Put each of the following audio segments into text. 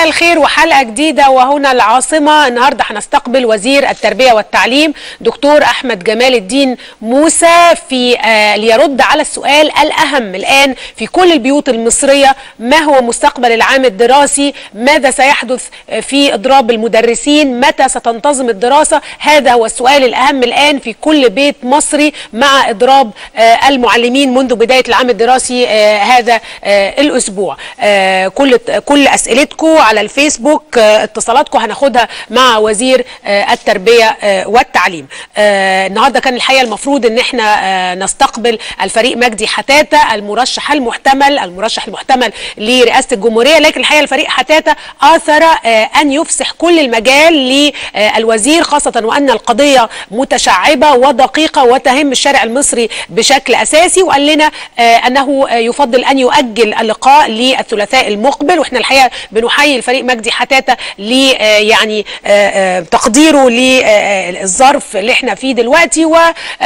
مساء الخير وحلقه جديده وهنا العاصمه النهارده هنستقبل وزير التربيه والتعليم دكتور احمد جمال الدين موسى في آه ليرد على السؤال الاهم الان في كل البيوت المصريه ما هو مستقبل العام الدراسي ماذا سيحدث في اضراب المدرسين متى ستنتظم الدراسه هذا هو السؤال الاهم الان في كل بيت مصري مع اضراب آه المعلمين منذ بدايه العام الدراسي آه هذا آه الاسبوع آه كل كل اسئلتكم على الفيسبوك آه اتصالاتكم هناخدها مع وزير آه التربيه آه والتعليم آه النهارده كان الحقيقه المفروض ان احنا آه نستقبل الفريق مجدي حتاته المرشح المحتمل المرشح المحتمل لرئاسه الجمهوريه لكن الحقيقه الفريق حتاته اثر آه ان يفسح كل المجال للوزير خاصه وان القضيه متشعبه ودقيقه وتهم الشارع المصري بشكل اساسي وقال لنا آه انه يفضل ان يؤجل اللقاء للثلاثاء المقبل واحنا الحقيقه بنحيي الفريق مجدي حتاته ل يعني تقديره للظرف اللي احنا فيه دلوقتي و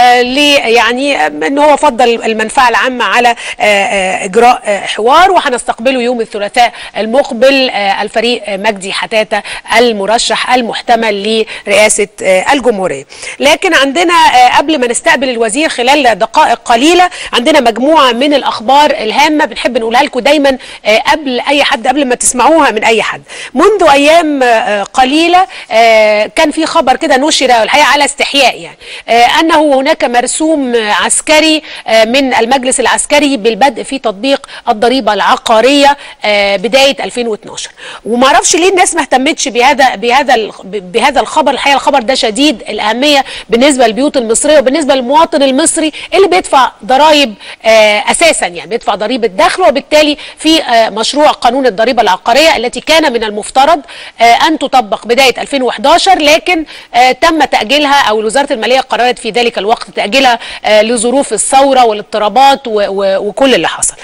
يعني ان هو فضل المنفعه العامه على اجراء حوار وهنستقبله يوم الثلاثاء المقبل الفريق مجدي حتاته المرشح المحتمل لرئاسه الجمهوريه لكن عندنا قبل ما نستقبل الوزير خلال دقائق قليله عندنا مجموعه من الاخبار الهامه بنحب نقولها لكم دايما قبل اي حد قبل ما تسمعوها من اي حد منذ ايام قليله كان في خبر كده نشر الحقيقه على استحياء يعني انه هناك مرسوم عسكري من المجلس العسكري بالبدء في تطبيق الضريبه العقاريه بدايه 2012 وما اعرفش ليه الناس ما اهتمتش بهذا بهذا بهذا الخبر الحقيقه الخبر ده شديد الاهميه بالنسبه للبيوت المصريه وبالنسبه للمواطن المصري اللي بيدفع ضرائب اساسا يعني بيدفع ضريبه دخل وبالتالي في مشروع قانون الضريبه العقاريه التي كان من المفترض ان تطبق بدايه 2011 لكن تم تاجيلها او وزاره الماليه قررت في ذلك الوقت تاجيلها لظروف الثوره والاضطرابات وكل اللي حصل.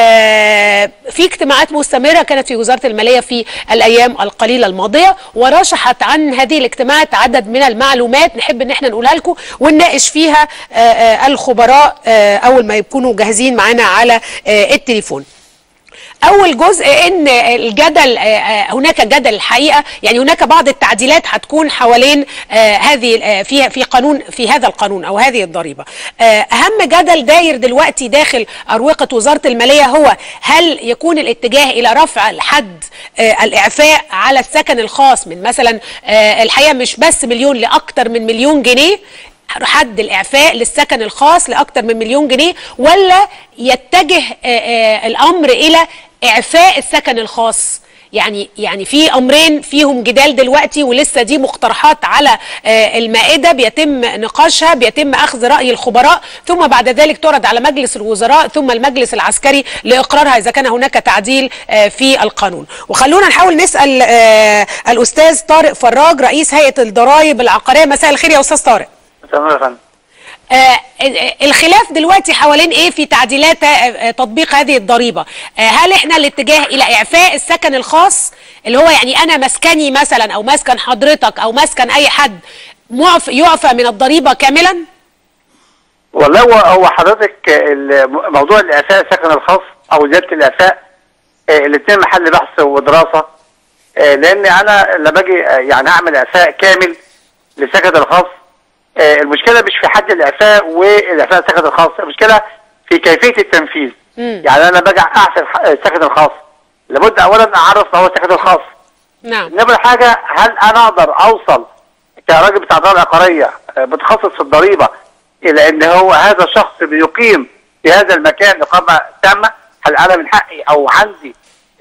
في اجتماعات مستمره كانت في وزاره الماليه في الايام القليله الماضيه ورشحت عن هذه الاجتماعات عدد من المعلومات نحب ان احنا نقولها لكم ونناقش فيها الخبراء اول ما يكونوا جاهزين معانا على التليفون. اول جزء ان الجدل هناك جدل الحقيقه يعني هناك بعض التعديلات هتكون حوالين هذه في في قانون في هذا القانون او هذه الضريبه اهم جدل داير دلوقتي داخل اروقه وزاره الماليه هو هل يكون الاتجاه الى رفع الحد الاعفاء على السكن الخاص من مثلا الحقيقه مش بس مليون لاكثر من مليون جنيه حد الاعفاء للسكن الخاص لاكثر من مليون جنيه ولا يتجه الامر الى اعفاء السكن الخاص يعني يعني في امرين فيهم جدال دلوقتي ولسه دي مقترحات على المائده بيتم نقاشها بيتم اخذ راي الخبراء ثم بعد ذلك تعرض على مجلس الوزراء ثم المجلس العسكري لاقرارها اذا كان هناك تعديل في القانون وخلونا نحاول نسال الاستاذ طارق فراج رئيس هيئه الضرائب العقاريه مساء الخير يا استاذ طارق تمام يا فندم آه الخلاف دلوقتي حوالين ايه في تعديلات آه تطبيق هذه الضريبه آه هل احنا الاتجاه الى اعفاء السكن الخاص اللي هو يعني انا مسكني مثلا او مسكن حضرتك او مسكن اي حد معف يعفى من الضريبه كاملا والله هو هو حضرتك موضوع الاعفاء السكن الخاص او زياده الاعفاء الاثنين محل بحث ودراسه لان انا لما اجي يعني اعمل اعفاء كامل للسكن الخاص المشكله مش في حد الاعفاء والاعفاء السكن الخاص المشكله في كيفيه التنفيذ مم. يعني انا باجي اعفي السكن الخاص لابد اولا اعرف ما هو السكن الخاص نعم نمرة حاجه هل انا اقدر اوصل كراجل بتاع الضرائب العقاريه متخصص في الضريبه الى ان هو هذا الشخص بيقيم في هذا المكان اقامه تامه هل انا من حقي او عندي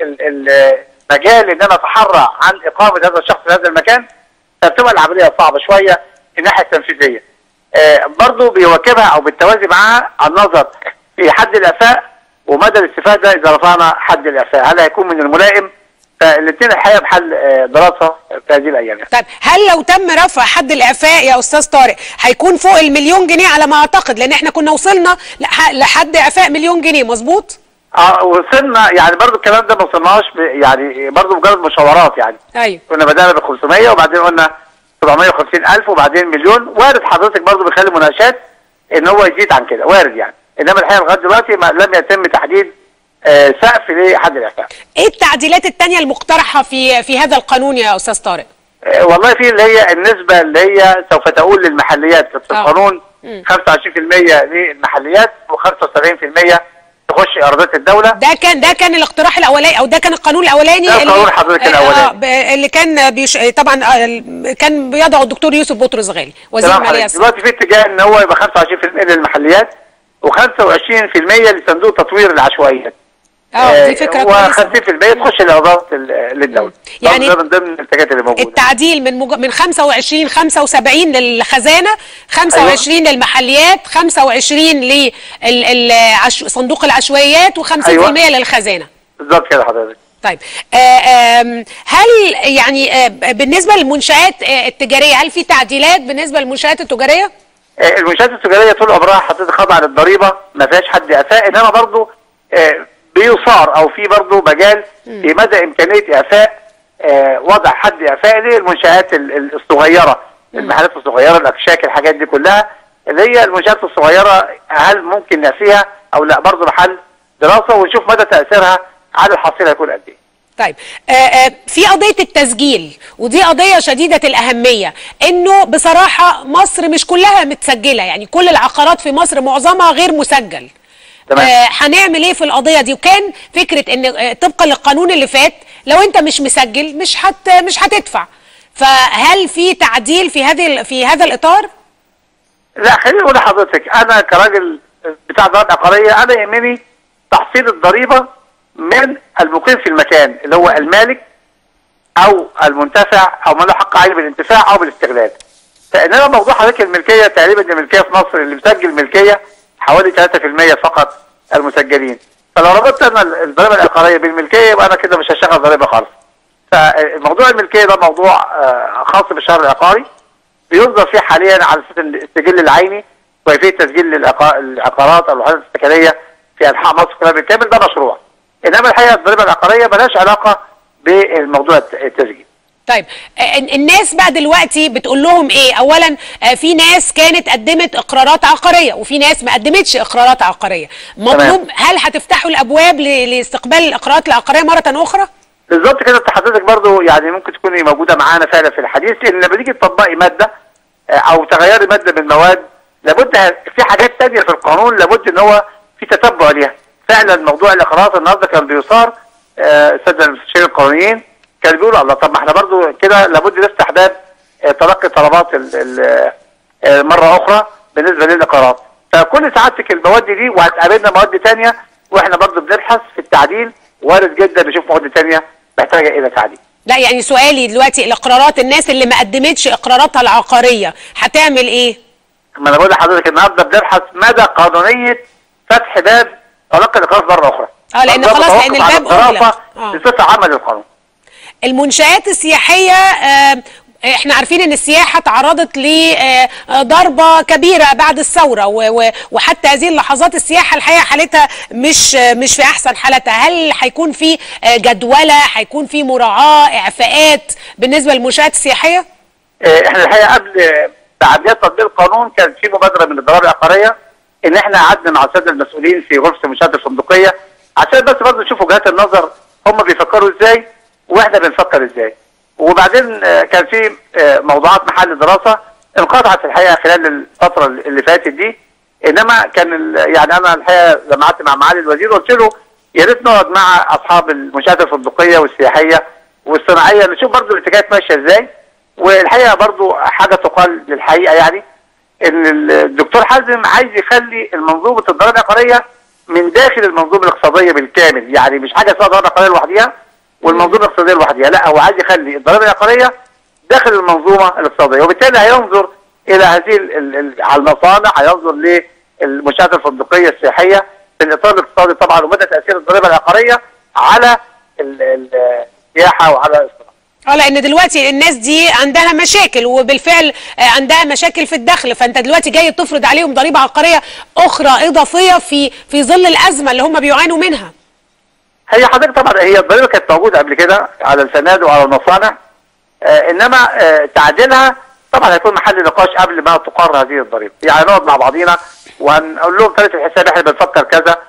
المجال ان انا اتحرى عن اقامه هذا الشخص في هذا المكان فبتبقى العمليه صعبه شويه الناحيه التنفيذيه آه برضه بيواكبها او بالتوازي معاها النظر في حد الاعفاء ومدى الاستفاده اذا رفعنا حد الاعفاء هل هيكون من الملائم فالاثنين الحقيقه بحل آه دراسه في هذه الايام يعني. طيب هل لو تم رفع حد الاعفاء يا استاذ طارق هيكون فوق المليون جنيه على ما اعتقد لان احنا كنا وصلنا لحد اعفاء مليون جنيه مظبوط اه وصلنا يعني برضو الكلام ده ما وصلناش يعني برضو مجرد مشاورات يعني ايوه كنا بدانا ب 500 وبعدين قلنا 750 ألف وبعدين مليون وارد حضرتك برضه بيخلي مناقشات ان هو يزيد عن كده وارد يعني انما الحقيقه لغايه دلوقتي ما لم يتم تحديد آه، سقف لحد الاعفاء ايه التعديلات التانية المقترحة في في هذا القانون يا استاذ طارق آه، والله في اللي هي النسبه اللي هي سوف تقول للمحليات في آه. القانون مم. 25% للمحليات و75% تخش ايرادات الدوله ده كان ده كان الاقتراح الاولاني او ده كان القانون الاولاني ده اللي- قانون حضرتك آه، الأولاني. آه، ب- اللي كان بيش طبعا آه، ال- كان بيضعه الدكتور يوسف بطرس غالي وزير تمام الماليه حضرتك. دلوقتي في اتجاه ان هو يبقى 25% للمحليات و25% لصندوق تطوير العشوائيات اه دي فكره كويسه و50% تخش الايرادات ال- للدوله يعني ده من ضمن الاتجاهات اللي موجوده التعديل من مج... من 25 75 للخزانه 25 للمحليات 25 لصندوق العشوائيات و50% أيوة. للخزانه بالظبط كده حضرتك طيب آه، آم، هل يعني آه، بالنسبه للمنشآت آه، التجاريه هل في تعديلات بالنسبه للمنشآت التجاريه؟ آه، المنشآت التجاريه طول عمرها حضرتك خاضعه للضريبه ما فيهاش حد اعفاء انما برضه آه، بيصار او في برضه مجال في مدى امكانيه اعفاء آه، وضع حد اعفاء للمنشآت ال- ال- الصغيره المحلات الصغيره الاكشاك الحاجات دي كلها اللي هي المنشآت الصغيره هل ممكن نعفيها او لا برضه محل دراسه ونشوف مدى تاثيرها على الحصيله هيكون قد ايه طيب آه، آه، في قضيه التسجيل ودي قضيه شديده الاهميه انه بصراحه مصر مش كلها متسجله يعني كل العقارات في مصر معظمها غير مسجل تمام. آه، هنعمل ايه في القضيه دي وكان فكره ان آه، طبقا للقانون اللي فات لو انت مش مسجل مش هت مش هتدفع فهل في تعديل في هذه في هذا الاطار لا خليني اقول لحضرتك انا كراجل بتاع ضرائب عقاريه انا يهمني تحصيل الضريبه من المقيم في المكان اللي هو المالك او المنتفع او من له حق عليه بالانتفاع او بالاستغلال. فانما موضوع حضرتك الملكيه تقريبا الملكيه في مصر اللي مسجل ملكيه حوالي 3% فقط المسجلين. فلو ربطت انا الضريبه العقاريه بالملكيه يبقى انا كده مش هشغل ضريبه خالص. فموضوع الملكيه ده موضوع آه، خاص بالشهر العقاري بيصدر فيه حاليا على اساس السجل العيني وكيفيه تسجيل العقا- العقارات او الوحدات السكنيه في انحاء مصر كلها بالكامل ده مشروع. انما الحقيقه الضريبه العقاريه ملهاش علاقه بالموضوع الت- التسجيل. طيب آه، الناس بقى دلوقتي بتقول لهم ايه اولا آه، في ناس كانت قدمت اقرارات عقاريه وفي ناس ما قدمتش اقرارات عقاريه مطلوب هل هتفتحوا الابواب ل- لاستقبال الاقرارات العقاريه مره اخرى بالظبط كده انت حضرتك برضو يعني ممكن تكوني موجوده معانا فعلا في الحديث لان لما تيجي تطبقي ماده آه، او تغيري ماده من المواد لابد ه- في حاجات تانية في القانون لابد ان هو في تتبع ليها فعلا موضوع الاقرارات النهارده كان بيثار آه، الساده المستشارين القانونيين كانوا بيقولوا الله طب ما احنا برضو كده لابد نفتح باب آه، تلقي طلبات ال- ال- آه، مره اخرى بالنسبه للاقرارات فكل سعادتك المواد دي وهتقابلنا مواد تانية واحنا برضو بنبحث في التعديل وارد جدا نشوف مواد تانية محتاجه الى تعديل لا يعني سؤالي دلوقتي الاقرارات الناس اللي ما قدمتش اقراراتها العقاريه هتعمل ايه ما انا بقول لحضرتك النهارده بنبحث مدى قانونيه فتح باب تلقي الاقرار مره اخرى آه، لأن ده خلاص، متوقف لأن على الباب الدراسة أغلق. آه. بصفه عامه للقانون المنشآت السياحية آه، احنا عارفين ان السياحة تعرضت لضربة كبيرة بعد الثورة و- و- وحتى هذه اللحظات السياحة الحقيقة حالتها مش آه، مش في احسن حالتها هل هيكون في آه، جدولة هيكون في مراعاة اعفاءات بالنسبة للمنشآت السياحية آه، احنا الحقيقه قبل تعديات تطبيق القانون كان في مبادره من الضرائب العقاريه ان احنا قعدنا مع الساده المسؤولين في غرفه المنشات الفندقيه عشان بس برضه نشوف وجهات النظر هم بيفكروا ازاي واحنا بنفكر ازاي وبعدين آه، كان في آه، موضوعات محل دراسه انقطعت الحقيقه خلال الفتره اللي فاتت دي انما كان ال- يعني انا الحقيقه لما قعدت مع معالي الوزير قلت له يا ريت نقعد مع اصحاب المنشات الفندقيه والسياحيه والصناعيه نشوف برضه الاتجاهات ماشيه ازاي والحقيقه برضو حاجه تقال للحقيقه يعني ان الدكتور حازم عايز يخلي المنظومه الضرائب العقاريه من داخل المنظومه الاقتصاديه بالكامل يعني مش حاجه اسمها ضرائب عقاريه لوحدها والمنظومه الاقتصاديه لوحدها لا هو عايز يخلي الضرائب العقاريه داخل المنظومه الاقتصاديه وبالتالي هينظر الى هذه ال- ال- ال- على المصانع هينظر للمنشات الفندقيه السياحيه في الاطار الاقتصادي طبعا ومدى تاثير الضريبه العقاريه على ال- ال- السياحه وعلى الصناعه اه لان دلوقتي الناس دي عندها مشاكل وبالفعل آه، عندها مشاكل في الدخل فانت دلوقتي جاي تفرض عليهم ضريبه عقاريه اخرى اضافيه في في ظل الازمه اللي هم بيعانوا منها هي حضرتك طبعا هي الضريبه كانت موجوده قبل كده على الفنادق وعلى المصانع آه انما آه تعديلها طبعا هيكون محل نقاش قبل ما تقر هذه الضريبه يعني نقعد مع بعضينا وهنقول لهم طريقه الحساب احنا بنفكر كذا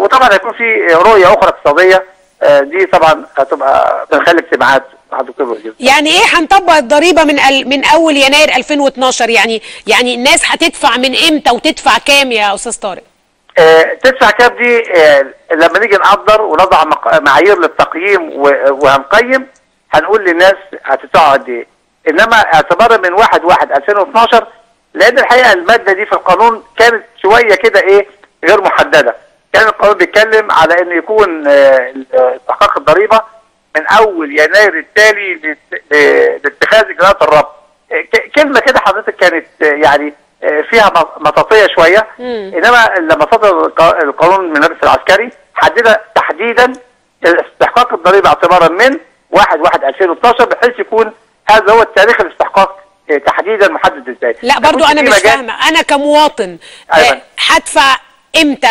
وطبعا هيكون في رؤيه اخرى اقتصاديه آه، دي طبعا هتبقى بنخلي اجتماعات مع الدكتور الوزير يعني ايه هنطبق الضريبه من ال... من اول يناير 2012 يعني يعني الناس هتدفع من امتى وتدفع كام يا استاذ طارق آه، تدفع كام دي آه، لما نيجي نقدر ونضع مق- معايير للتقييم و- وهنقيم هنقول للناس هتدفعوا قد ايه انما اعتبارا من 1 1 2012 لان الحقيقه الماده دي في القانون كانت شويه كده ايه غير محدده كان القانون بيتكلم على ان يكون آه، استحقاق الضريبه من اول يناير التالي لت- ل- لاتخاذ اجراءات الربط آه، ك- كلمه كده حضرتك كانت آه، يعني آه، فيها م- مطاطيه شويه مم. انما لما صدر الق- القانون من المجلس العسكري حدد تحديدا استحقاق الضريبه اعتبارا من 1 1 2012 بحيث يكون هذا هو التاريخ الاستحقاق آه، تحديدا محدد ازاي لا برضو يكونش انا في مش مجال فاهمه انا كمواطن أيوة. آه، هدفع امتى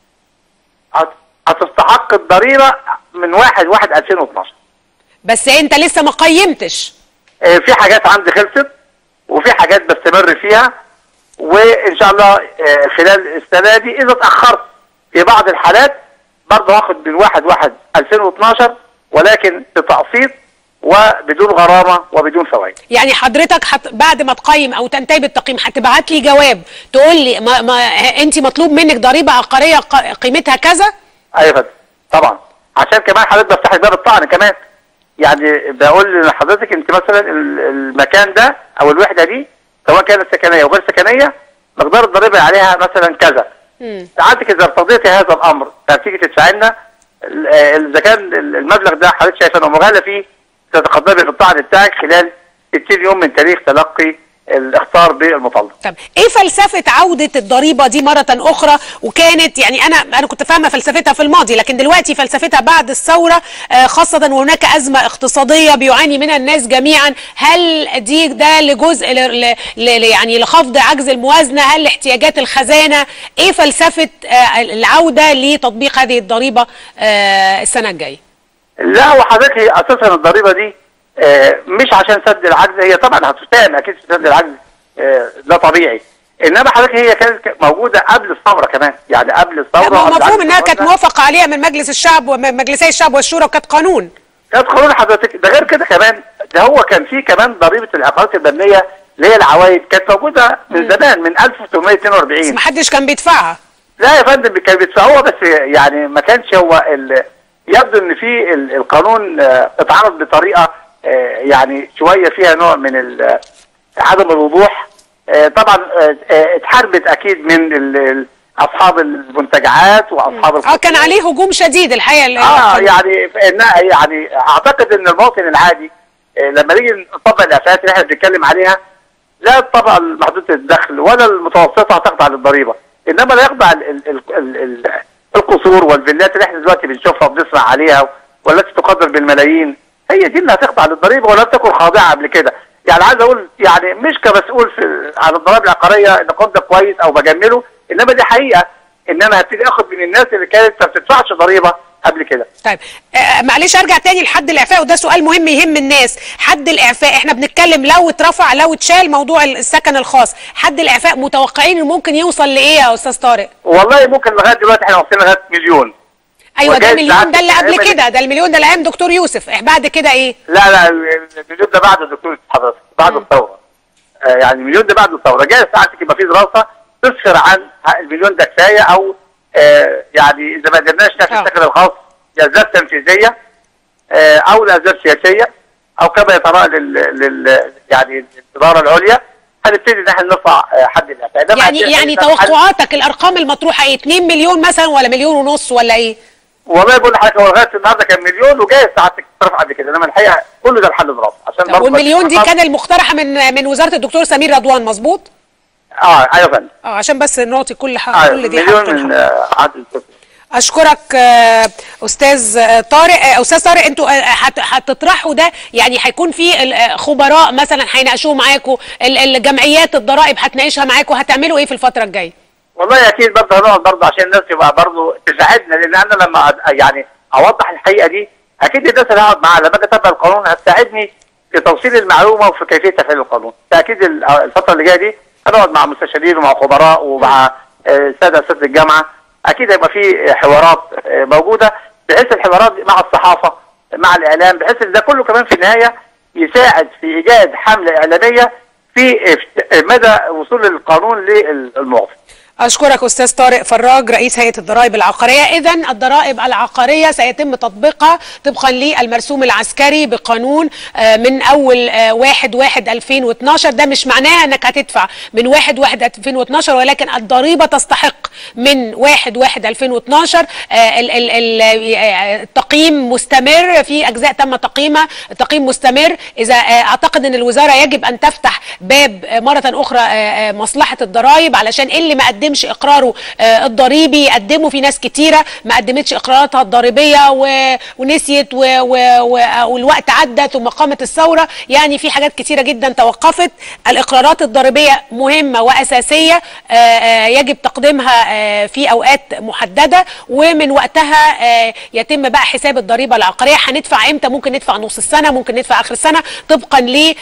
هت- هتستحق الضريبه من 1 1 2012 بس انت لسه ما قيمتش آه، في حاجات عندي خلصت وفي حاجات بستمر فيها وان شاء الله آه، خلال السنه دي اذا اتاخرت في بعض الحالات برضه هاخد من 1 1 2012 ولكن بتقسيط وبدون غرامه وبدون فوائد يعني حضرتك حت... بعد ما تقيم او تنتهي بالتقييم هتبعت لي جواب تقول لي ما... ما... انت مطلوب منك ضريبه عقاريه ق... قيمتها كذا ايوه يا فندم طبعا عشان كمان حضرتك بفتح لك باب الطعن كمان يعني بقول لحضرتك انت مثلا ال- المكان ده او الوحده دي سواء كانت سكنيه او غير سكنيه مقدار الضريبه عليها مثلا كذا مم. سعادتك اذا ارتضيتي هذا الامر هتيجي تدفعي لنا ال- آه، اذا كان ال- المبلغ ده حضرتك شايفه انه مغالى فيه تتقدمي بالطعن بتاعك خلال 60 يوم من تاريخ تلقي الاخطار بالمطالبه. طب ايه فلسفه عوده الضريبه دي مره اخرى وكانت يعني انا انا كنت فاهمه فلسفتها في الماضي لكن دلوقتي فلسفتها بعد الثوره آه، خاصه وهناك ازمه اقتصاديه بيعاني منها الناس جميعا هل دي ده لجزء ل- ل- ل- يعني لخفض عجز الموازنه هل لاحتياجات الخزانه ايه فلسفه آه، العوده لتطبيق هذه الضريبه آه، السنه الجايه لا هو حضرتك هي اساسا الضريبه دي آه، مش عشان سد العجز هي طبعا هتساهم اكيد في سد العجز آه، ده طبيعي انما حضرتك هي كانت موجوده قبل الثوره كمان يعني قبل الثوره لا، ما هو وقبل مفهوم عجز انها كانت الموازنة. موافقه عليها من مجلس الشعب ومجلسي الشعب والشورى وكانت قانون كانت قانون حضرتك ده غير كده كمان ده هو كان فيه كمان ضريبه العقارات المبنيه اللي هي العوائد كانت موجوده من زمان من بس 1842 ما حدش كان بيدفعها لا يا فندم كانوا بيدفعوها بس يعني ما كانش هو ال... يبدو ان في ال- القانون آه، اتعرض بطريقه آه، يعني شويه فيها نوع من ال- عدم الوضوح آه، طبعا آه، آه، اتحاربت اكيد من ال- ال- اصحاب المنتجعات واصحاب اه كان عليه هجوم شديد الحقيقه اه يعني فإنها يعني اعتقد ان المواطن العادي آه، لما نيجي نطبق الافات اللي احنا بنتكلم عليها لا الطبقه محدوده الدخل ولا المتوسطه هتخضع للضريبه انما لا يخضع ال- ال- ال- ال- ال- القصور والفيلات اللي احنا دلوقتي بنشوفها وبنسمع عليها والتي تقدر بالملايين هي دي اللي هتخضع للضريبه ولم تكن خاضعه قبل كده يعني عايز اقول يعني مش كمسؤول في على الضرائب العقاريه ان القانون ده كويس او بجمله انما دي حقيقه ان انا هبتدي اخد من الناس اللي كانت ما بتدفعش ضريبه قبل كده طيب آه معلش ارجع تاني لحد الاعفاء وده سؤال مهم يهم الناس حد الاعفاء احنا بنتكلم لو اترفع لو اتشال موضوع السكن الخاص حد الاعفاء متوقعين انه ممكن يوصل لايه يا استاذ طارق والله ممكن لغايه دلوقتي احنا وصلنا لغايه مليون ايوه ده وجايز المليون ده اللي ساعات قبل تقريباً- كده ده المليون ده اللي ايام دكتور يوسف إح بعد كده ايه لا لا المليون ده بعد الدكتور حضرتك بعد الثوره آه يعني المليون ده بعد الثوره جاي ساعتك يبقى في دراسه تسفر عن ه- المليون ده كفايه او آه يعني اذا ما قدرناش ناخد آه. السكن الخاص لاسباب تنفيذيه آه او لاسباب سياسيه او كما يتراءى لل, لل يعني الاداره العليا هنبتدي ان احنا نرفع آه، حد الاعفاء إنما يعني عشان- يعني عشان- توقعاتك الارقام المطروحه ايه 2 مليون مثلا ولا مليون ونص ولا ايه والله بقول لحضرتك هو لغايه النهارده كان مليون وجاي ساعتك ترفع قد كده انما الحقيقه كله ده الحل دراسه عشان طب برضه والمليون دي بس- كان المقترحه من من وزاره الدكتور سمير رضوان مظبوط اه ايوه يا فندم اه عشان بس نعطي كل حق ايوه كل دي حق مليون الحق. من آه، عدد الطفل. اشكرك آه، استاذ آه، طارق آه، استاذ طارق انتوا آه، هت- هتطرحوا ده يعني هيكون في ال- آه، خبراء مثلا هيناقشوه معاكم ال- الجمعيات الضرائب هتناقشها معاكم هتعملوا ايه في الفتره الجايه والله اكيد برضه هنقعد برضه عشان الناس تبقى برضه تساعدنا لان انا لما أد- يعني اوضح الحقيقه دي اكيد الناس اللي هقعد معاها لما اجي اتبع القانون هتساعدني في توصيل المعلومه وفي كيفيه تفعيل القانون فاكيد ال- الفتره اللي جايه دي هنقعد مع مستشارين ومع خبراء ومع آه، الساده اساتذه الجامعه اكيد هيبقى في حوارات آه، موجوده بحيث الحوارات دي مع الصحافه مع الاعلام بحيث ان ده كله كمان في النهايه يساعد في ايجاد حمله اعلاميه في افت- مدى وصول القانون للمواطن أشكرك أستاذ طارق فراج رئيس هيئة الضرائب العقارية إذا الضرائب العقارية سيتم تطبيقها طبقا للمرسوم العسكري بقانون آه، من أول آه، 1 1 2012 ده مش معناها أنك هتدفع من 1 1 2012 ولكن الضريبة تستحق من 1 1 2012 آه، ال- ال- ال- آه، التقييم مستمر في أجزاء تم تقييمها التقييم مستمر إذا آه، أعتقد أن الوزارة يجب أن تفتح باب آه، مرة أخرى آه، آه، مصلحة الضرائب علشان اللي ما قدمش اقراره آه، الضريبي يقدمه في ناس كتيره ما قدمتش اقراراتها الضريبيه و... ونسيت و... و... و... والوقت عدى ثم قامت الثوره يعني في حاجات كتيره جدا توقفت الاقرارات الضريبيه مهمه واساسيه آه، آه، يجب تقديمها آه، في اوقات محدده ومن وقتها آه، يتم بقى حساب الضريبه العقاريه هندفع امتى ممكن ندفع نص السنه ممكن ندفع اخر السنه طبقا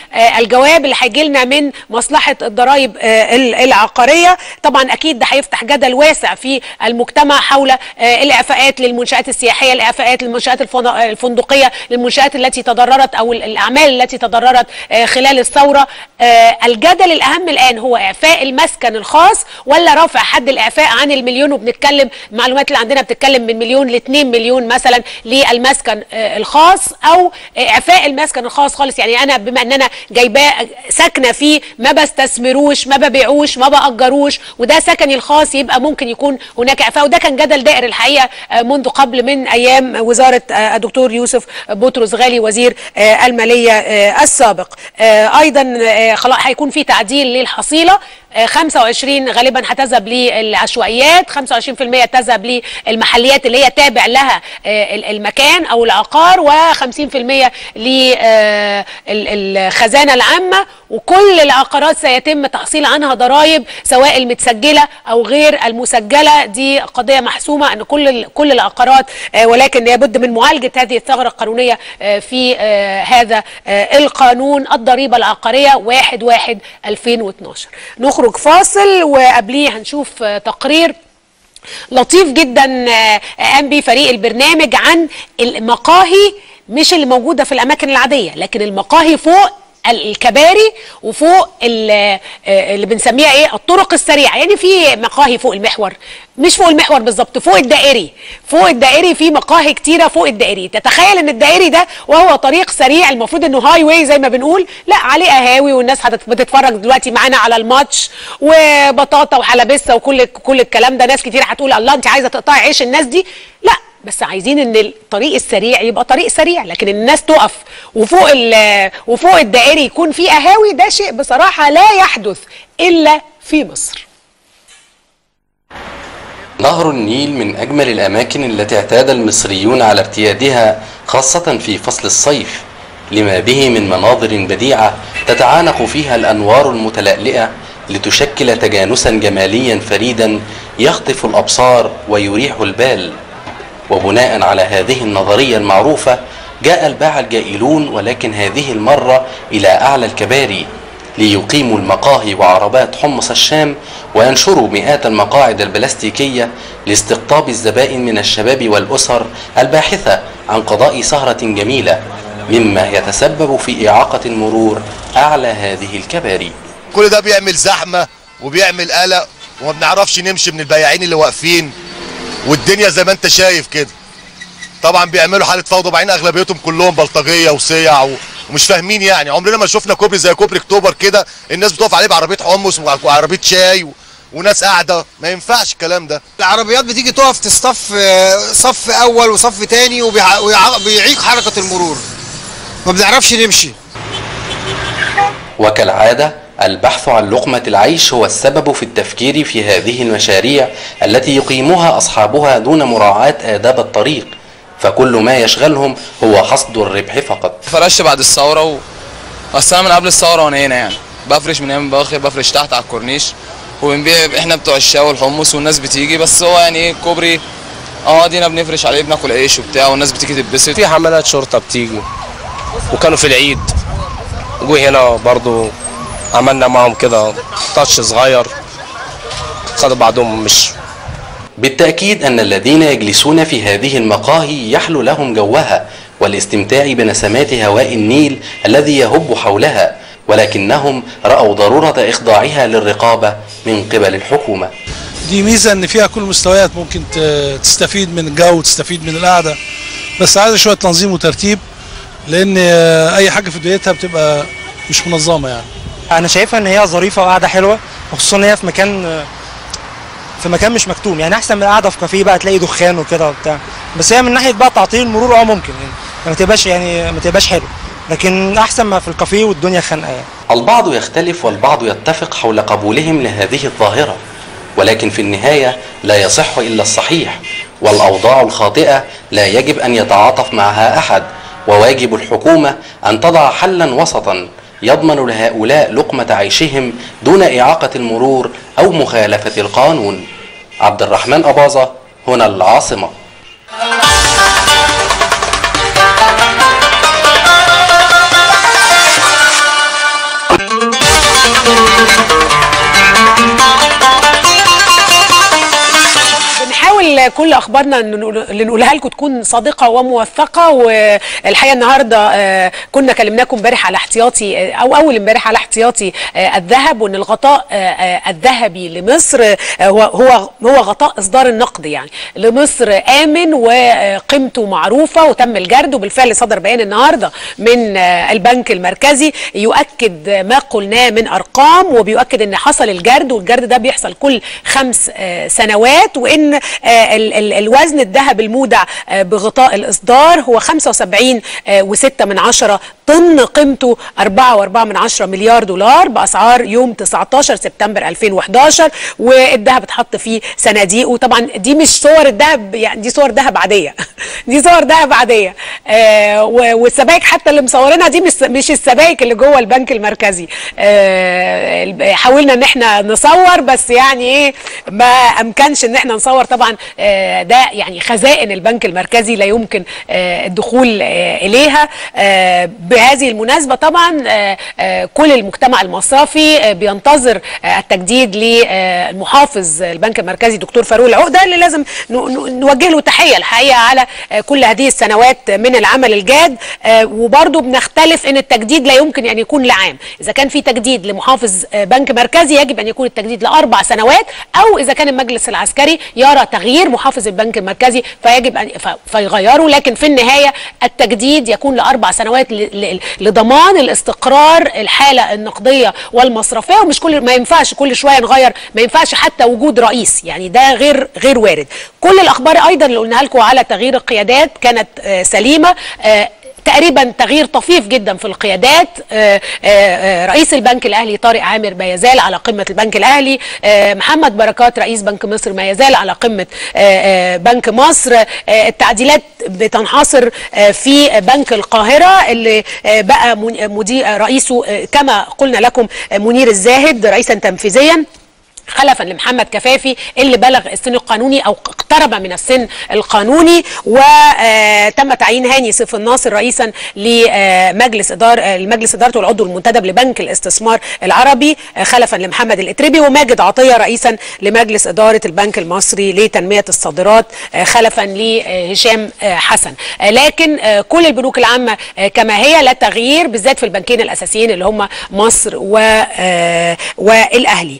للجواب اللي هيجي لنا من مصلحه الضرائب آه، ال- العقاريه طبعا اكيد ده هيفتح جدل واسع في المجتمع حول آه، الاعفاءات للمنشات السياحيه الاعفاءات للمنشات الفن- الفندقيه للمنشات التي تضررت او ال- الاعمال التي تضررت آه، خلال الثوره آه، الجدل الاهم الان هو اعفاء المسكن الخاص ولا رفع حد الاعفاء عن المليون وبنتكلم المعلومات اللي عندنا بتتكلم من مليون ل 2 مليون مثلا للمسكن آه، الخاص او اعفاء المسكن الخاص خالص يعني انا بما ان انا جايباه ساكنه فيه ما بستثمروش ما ببيعوش ما باجروش وده سكني الخاص يبقى ممكن يكون هناك اعفاء وده كان جدل دائر الحقيقه آه، منذ قبل من ايام وزاره آه، الدكتور يوسف بطرس غالي وزير آه، الماليه آه، السابق آه، ايضا آه، خلاص هيكون في تعديل للحصيله آه، 25 غالبا هتذهب للعشوائيات 25% تذهب للمحليات اللي هي تابع لها آه، ال- المكان او العقار و50% للخزانه العامه وكل العقارات سيتم تحصيل عنها ضرائب سواء المتسجله او غير المسجله دي قضيه محسومه ان كل ال- كل العقارات آه، ولكن لابد من معالجه هذه الثغره القانونيه آه، في آه، هذا آه، القانون الضريبه العقاريه 1 1 2012 نخرج فاصل وقبليه هنشوف آه، تقرير لطيف جدا آه، قام بيه فريق البرنامج عن المقاهي مش اللي موجوده في الاماكن العاديه لكن المقاهي فوق الكباري وفوق ال- آه، اللي بنسميها ايه الطرق السريعه يعني في مقاهي فوق المحور مش فوق المحور بالظبط فوق الدائري فوق الدائري في مقاهي كتيره فوق الدائري تتخيل ان الدائري ده وهو طريق سريع المفروض انه هاي واي زي ما بنقول لا عليه قهاوي والناس هتت- بتتفرج دلوقتي معانا على الماتش وبطاطا وحلبسه وكل كل الكلام ده ناس كتير هتقول الله انت عايزه تقطعي عيش الناس دي لا بس عايزين ان الطريق السريع يبقى طريق سريع لكن الناس تقف وفوق ال- وفوق الدائري يكون في قهاوي ده شيء بصراحه لا يحدث الا في مصر نهر النيل من أجمل الأماكن التي اعتاد المصريون على ارتيادها خاصة في فصل الصيف لما به من مناظر بديعة تتعانق فيها الأنوار المتلألئة لتشكل تجانسا جماليا فريدا يخطف الأبصار ويريح البال وبناء على هذه النظرية المعروفة جاء الباعة الجائلون ولكن هذه المرة إلى أعلى الكباري ليقيموا المقاهي وعربات حمص الشام وينشروا مئات المقاعد البلاستيكية لاستقطاب الزبائن من الشباب والأسر الباحثة عن قضاء سهرة جميلة مما يتسبب في إعاقة المرور أعلى هذه الكباري كل ده بيعمل زحمه وبيعمل قلق وما بنعرفش نمشي من البياعين اللي واقفين والدنيا زي ما انت شايف كده طبعا بيعملوا حاله فوضى وبعدين اغلبيتهم كلهم بلطجيه وصيع و- ومش فاهمين يعني عمرنا ما شفنا كوبري زي كوبري اكتوبر كده الناس بتقف عليه بعربيه حمص وعربيه شاي و... وناس قاعده ما ينفعش الكلام ده العربيات بتيجي تقف تصطف آه، صف اول وصف تاني وبيع- ويع- وبيعيق حركه المرور ما بنعرفش نمشي وكالعادة البحث عن لقمة العيش هو السبب في التفكير في هذه المشاريع التي يقيمها أصحابها دون مراعاة آداب الطريق فكل ما يشغلهم هو حصد الربح فقط فرشت بعد الثوره و... اصل انا من قبل الثوره وانا هنا يعني بفرش من ايام باخر بفرش تحت على الكورنيش وبنبيع احنا بتوع الشاي والحمص والناس بتيجي بس هو يعني ايه كوبري اه دينا بنفرش عليه بناكل عيش وبتاع والناس بتيجي تتبسط في حملات شرطه بتيجي وكانوا في العيد جوا هنا برضو عملنا معهم كده تاتش صغير خدوا بعضهم مش بالتأكيد أن الذين يجلسون في هذه المقاهي يحلو لهم جوها والاستمتاع بنسمات هواء النيل الذي يهب حولها ولكنهم رأوا ضرورة إخضاعها للرقابة من قبل الحكومة دي ميزه ان فيها كل المستويات ممكن ت- تستفيد من الجو وتستفيد من القعده بس عايزه شويه تنظيم وترتيب لان آه، اي حاجه في بدايتها بتبقى مش منظمه يعني انا شايفها ان هي ظريفه وقاعده حلوه وخصوصا ان هي في مكان في مكان مش مكتوم يعني احسن من القعده في كافيه بقى تلاقي دخان وكده وبتاع بس هي من ناحيه بقى تعطيل المرور اه ممكن يعني ما تبقاش يعني ما تبقاش حلو لكن احسن ما في الكافيه والدنيا خانقه يعني البعض يختلف والبعض يتفق حول قبولهم لهذه الظاهرة ولكن في النهاية لا يصح إلا الصحيح والأوضاع الخاطئة لا يجب أن يتعاطف معها أحد وواجب الحكومة أن تضع حلا وسطا يضمن لهؤلاء لقمة عيشهم دون إعاقة المرور أو مخالفة القانون عبد الرحمن أباظة هنا العاصمة بنحاول كل اخبارنا إن نقول- اللي نقولها لكم تكون صادقه وموثقه والحقيقه النهارده آه، كنا كلمناكم امبارح على احتياطي آه، او اول امبارح على احتياطي آه، الذهب وان الغطاء آه، آه، الذهبي لمصر آه، هو هو هو غطاء اصدار النقد يعني لمصر امن وقيمته معروفه وتم الجرد وبالفعل صدر بيان النهارده من آه، البنك المركزي يؤكد ما قلناه من ارقام وبيؤكد ان حصل الجرد والجرد ده بيحصل كل خمس آه، سنوات وان آه، ال- ال- الوزن الذهب المودع آه، بغطاء الاصدار هو 75 و6 من عشرة طن قيمته 4.4 من عشرة مليار دولار باسعار يوم 19 سبتمبر 2011 والذهب اتحط فيه صناديق وطبعا دي مش صور الذهب يعني دي صور ذهب عاديه دي صور ذهب عاديه آه و- والسبائك حتى اللي مصورينها دي مش مش السبائك اللي جوه البنك المركزي آه الب- حاولنا ان احنا نصور بس يعني ايه ما امكنش ان احنا نصور طبعا آه ده يعني خزائن البنك المركزي لا يمكن آه الدخول آه اليها آه بهذه المناسبه طبعا آه آه كل المجتمع المصرفي آه بينتظر آه التجديد للمحافظ البنك المركزي دكتور فاروق العقده اللي لازم ن- ن- نوجه له تحيه الحقيقه على آه كل هذه السنوات من العمل الجاد آه وبرضه بنختلف ان التجديد لا يمكن ان يكون لعام اذا كان في تجديد لمحافظ آه بنك مركزي يجب ان يكون التجديد لاربع سنوات او اذا كان المجلس العسكري يرى تغيير محافظ البنك المركزي فيجب ان ف- فيغيره لكن في النهايه التجديد يكون لاربع سنوات ل- ل- لضمان الاستقرار الحاله النقديه والمصرفيه ومش كل ما ينفعش كل شويه نغير ما ينفعش حتى وجود رئيس يعني ده غير غير وارد كل الاخبار ايضا اللي قلناها لكم على تغيير القيادات كانت آه، سليمه آه، تقريبا تغيير طفيف جدا في القيادات آه، آه، آه، رئيس البنك الاهلي طارق عامر ما يزال على قمه البنك الاهلي آه، محمد بركات رئيس بنك مصر ما يزال على قمه آه، آه، بنك مصر آه، التعديلات بتنحصر آه، في بنك القاهره اللي آه، بقى من- مدير رئيسه آه، كما قلنا لكم آه، منير الزاهد رئيسا تنفيذيا خلفا لمحمد كفافي اللي بلغ السن القانوني او اقترب من السن القانوني وتم تعيين هاني سيف الناصر رئيسا لمجلس اداره المجلس ادارته العضو المنتدب لبنك الاستثمار العربي آه، خلفا لمحمد الاتربي وماجد عطيه رئيسا لمجلس اداره البنك المصري لتنميه الصادرات آه، خلفا لهشام آه، حسن آه، لكن آه، كل البنوك العامه آه، كما هي لا تغيير بالذات في البنكين الاساسيين اللي هم مصر و آه، والاهلي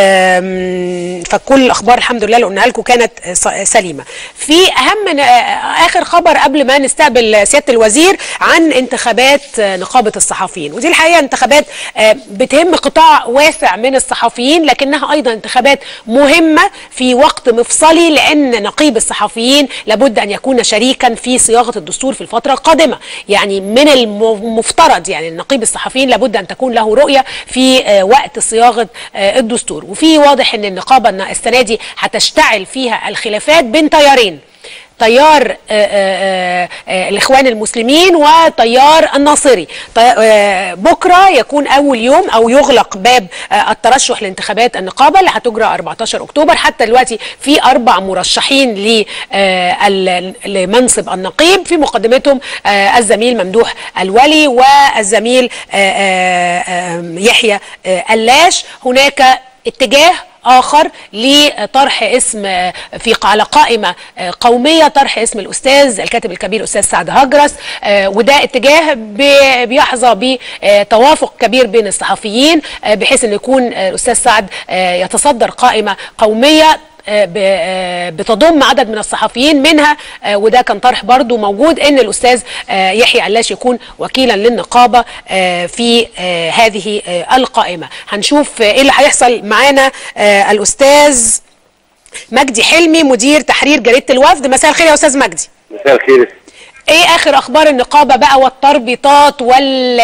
آم، فكل الاخبار الحمد لله اللي قلناها لكم كانت آه، ص- سليمه في اهم آه، اخر خبر قبل ما نستقبل سياده الوزير عن انتخابات آه، نقابه الصحفيين ودي الحقيقه انتخابات آه، بتهم قطاع واسع من الصحفيين لكنها ايضا انتخابات مهمه في وقت مفصلي لان نقيب الصحفيين لابد ان يكون شريكا في صياغه الدستور في الفتره القادمه يعني من المفترض يعني النقيب الصحفيين لابد ان تكون له رؤيه في آه، وقت صياغه آه، الدستور وفي واضح ان النقابه الن- السنه دي هتشتعل فيها الخلافات بين تيارين تيار آه، آه، آه، الاخوان المسلمين وتيار الناصري طي- آه، بكره يكون اول يوم او يغلق باب آه، الترشح لانتخابات النقابه اللي هتجرى 14 اكتوبر حتى دلوقتي في اربع مرشحين ل- آه، ال- لمنصب النقيب في مقدمتهم آه، الزميل ممدوح الولي والزميل آه، آه، آه، يحيى آه، اللاش هناك اتجاه اخر لطرح اسم آه، في على قائمه آه، قوميه طرح اسم الاستاذ الكاتب الكبير الاستاذ سعد هجرس آه، وده اتجاه بي- بيحظى بتوافق كبير بين الصحفيين آه، بحيث ان يكون آه، الاستاذ سعد آه، يتصدر قائمه قوميه آه، ب- آه، بتضم عدد من الصحفيين منها آه، وده كان طرح برضو موجود ان الاستاذ آه، يحيى علاش يكون وكيلا للنقابه آه، في آه، هذه آه، القائمه هنشوف آه، ايه اللي هيحصل معانا آه، الاستاذ مجدي حلمي مدير تحرير جريده الوفد مساء الخير يا استاذ مجدي مساء الخير ايه اخر اخبار النقابه بقى والتربيطات وال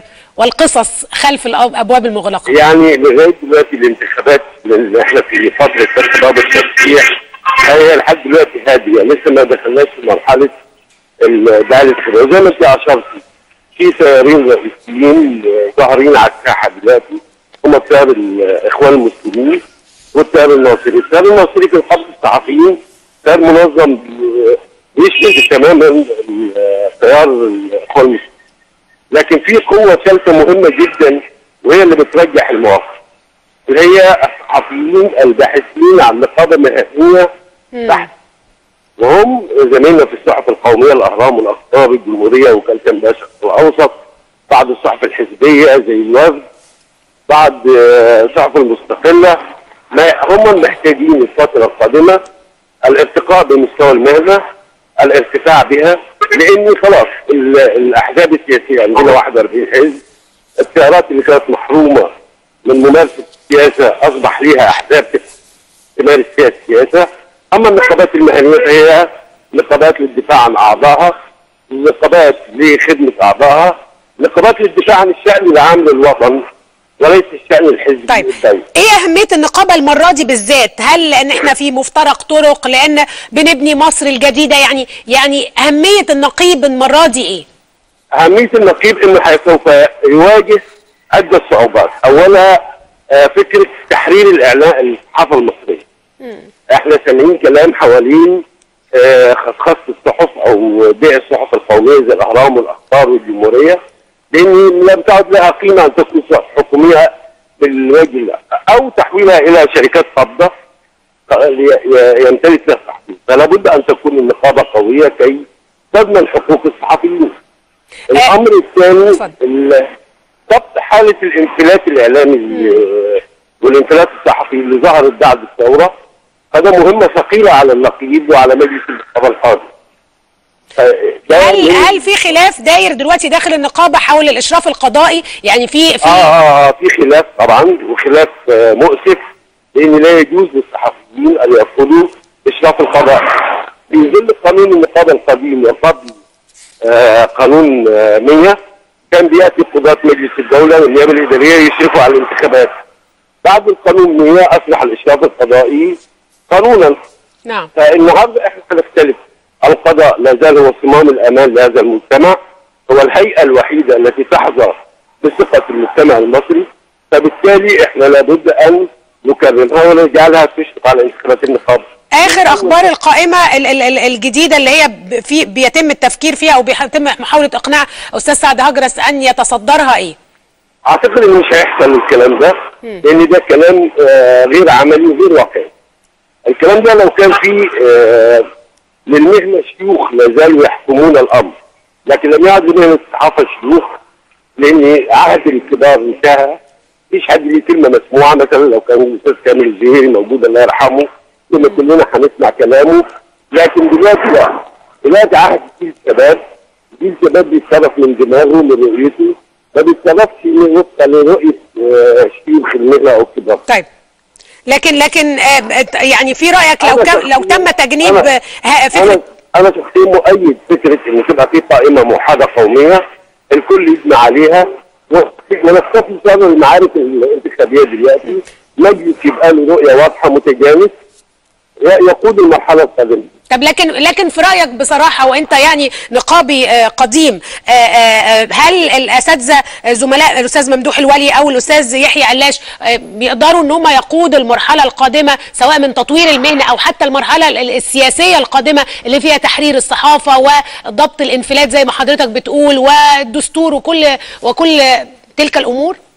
والقصص خلف الابواب المغلقه يعني لغايه دلوقتي الانتخابات اللي احنا في فتره ارتباط الترشيح هي لحد دلوقتي هاديه لسه ما دخلناش في مرحله ال- بقى الانتخابات وزي ما انت اشرتي في تيارين رئيسيين ظاهرين على الساحه دلوقتي هم التيار الاخوان المسلمين والتيار الناصري، التيار الناصري في الحرب الصحفيين تيار منظم بي- بيشمل تماما التيار الاخوان المسلمين لكن في قوة ثالثة مهمة جدا وهي اللي بترجح المواقف اللي هي الصحفيين الباحثين عن نقابة مهنية تحت وهم زميلنا في الصحف القومية الأهرام والأخبار الجمهورية وكالة الباشا الأوسط بعض الصحف الحزبية زي الوفد بعض آه، الصحف المستقلة ما هم محتاجين الفترة القادمة الارتقاء بمستوى المهنة الارتفاع بها لان خلاص ال- الاحزاب السياسيه عندنا 41 حزب التيارات اللي كانت محرومه من ممارسه السياسه اصبح ليها احزاب تمارس فيها السياسه اما النقابات المهنيه فهي نقابات للدفاع عن اعضائها نقابات لخدمه اعضائها نقابات للدفاع عن الشان العام للوطن وليس الشان الحزبي طيب للدولة. ايه اهميه النقابه المره دي بالذات هل لان احنا في مفترق طرق لان بنبني مصر الجديده يعني يعني اهميه النقيب المره دي ايه أهمية النقيب إنه سوف يواجه عدة صعوبات، أولا آه، فكرة تحرير الإعلام الصحافة المصرية. إحنا سامعين كلام حوالين آه، خصخصة الصحف أو بيع الصحف القومية زي الأهرام والأخبار والجمهورية لأن لم تعد لها قيمة أن تكون صحف حكومية بالوجه ده. أو تحويلها إلى شركات قابضة ي- ي- يمتلك لها الصحفيين، فلا بد أن تكون النقابة قوية كي تضمن حقوق الصحفيين. الامر الثاني ال- ضبط حاله الانفلات الاعلامي اللي- والانفلات الصحفي اللي ظهرت بعد الثوره هذا مهمه ثقيله على النقيب وعلى مجلس النقابه القادم. ده هل من- هل في خلاف داير دلوقتي داخل النقابه حول الاشراف القضائي يعني في في آه, آه, اه في خلاف طبعا وخلاف آه مؤسف لان لا يجوز للصحفيين ان يرفضوا اشراف القضاء. في ظل قانون النقابه القديم وقبل آه قانون آه 100 كان بياتي قضاة مجلس الدوله والنيابه الاداريه يشرفوا على الانتخابات. بعد القانون 100 اصبح الاشراف القضائي قانونا نعم فالنهارده احنا هنختلف القضاء لا زال هو صمام الامان لهذا المجتمع هو الهيئه الوحيده التي تحظى بثقه المجتمع المصري فبالتالي احنا لابد ان نكرمها ونجعلها تشرف على انتخابات النقابه. اخر اخبار القائمه ال- ال- ال- الجديده اللي هي ب- في بيتم التفكير فيها او بيتم محاوله اقناع استاذ سعد هجرس ان يتصدرها ايه اعتقد ان مش هيحصل الكلام ده لان ده كلام آه، غير عملي وغير واقعي. الكلام ده لو كان فيه آه، للمهنه شيوخ لا زالوا يحكمون الامر لكن لم يعد لمهنه الصحافه شيوخ لان عهد الكبار انتهى مفيش حد ليه كلمه مسموعه مثلا لو كان الاستاذ كامل الزهيري موجود الله يرحمه كنا كلنا هنسمع كلامه لكن دلوقتي لا دلوقتي عهد جيل الشباب جيل الشباب بيتصرف من دماغه من رؤيته ما بيتصرفش وفقا لرؤيه آه، شيوخ المهنه او الكبار طيب لكن لكن آه، ب- يعني في رايك لو أنا كم لو تم تجنيب أنا- آه، فكره انا انا شخصيا مؤيد فكره ان تبقى في قائمه موحده قوميه الكل يجمع عليها و- ونستفي صدر المعارك الانتخابيه دلوقتي مجلس يبقى له رؤيه واضحه متجانس ي- يقود المرحله القادمه طب لكن لكن في رايك بصراحه وانت يعني نقابي آه، قديم آه، آه، آه، هل الاساتذه آه، زملاء الاستاذ ممدوح الولي او الاستاذ يحيى علاش آه، بيقدروا ان هم يقودوا المرحله القادمه سواء من تطوير المهنه او حتى المرحله ال- ال- السياسيه القادمه اللي فيها تحرير الصحافه وضبط الانفلات زي ما حضرتك بتقول والدستور وكل وكل تلك الامور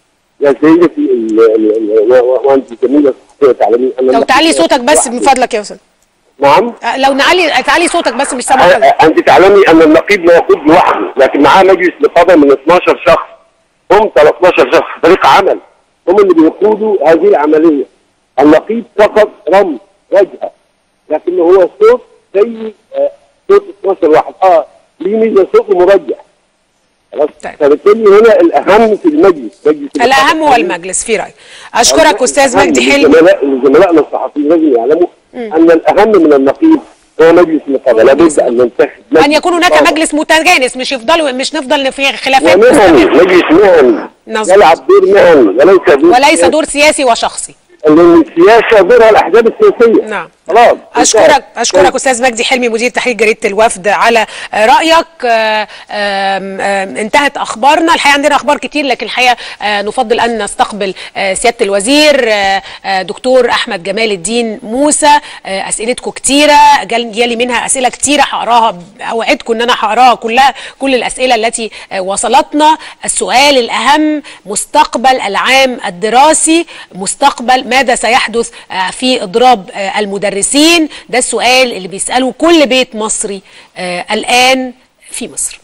يا سيدتي ال- ال- ال- و- وانت جميله تعلمين ان لو النقيب تعلي لا صوتك بس يكون من وحده. فضلك يا استاذ نعم آه، لو نعلي تعلي صوتك بس مش سامع حضرتك. أ- انت تعلمي ان النقيب لا يقود لوحده لكن معاه مجلس نقابه من 12 شخص هم 13 شخص فريق عمل هم اللي بيقودوا هذه العمليه النقيب فقط رمز واجهه لكن هو صوت زي آه، صوت 12 واحد اه ليه ميزه صوت مرجح خلاص طيب. فبالتالي هنا الاهم في المجلس مجلس الاهم هو النقابة. المجلس في رايك اشكرك استاذ الأهم مجدي حلمي لزملاء- لزملائنا الصحفيين لازم يعلموا ان الاهم من النقيب هو مجلس النقابه لابد ان ننتخب ان يكون هناك نقابة. مجلس متجانس مش يفضلوا مش نفضل في خلافات ومهني مستمرة. مجلس مهني مظبوط. يلعب دور مهني وليس دور وليس سياسي. دور سياسي وشخصي لان السياسه دورها الاحزاب السياسيه نعم. خلاص اشكرك اشكرك استاذ مجدي حلمي مدير تحرير جريده الوفد على آه، رايك آه، آم، آم، انتهت اخبارنا الحقيقه عندنا اخبار كتير لكن الحقيقه آه، نفضل ان نستقبل آه، سياده الوزير آه، آه، دكتور احمد جمال الدين موسى آه، اسئلتكم كتيره جال- جالي منها اسئله كتيره هقراها اوعدكم ان انا هقراها كلها كل الاسئله التي آه، وصلتنا السؤال الاهم مستقبل العام الدراسي مستقبل ماذا سيحدث آه، في اضراب آه، المدرسين ده السؤال اللي بيساله كل بيت مصري آه، الان في مصر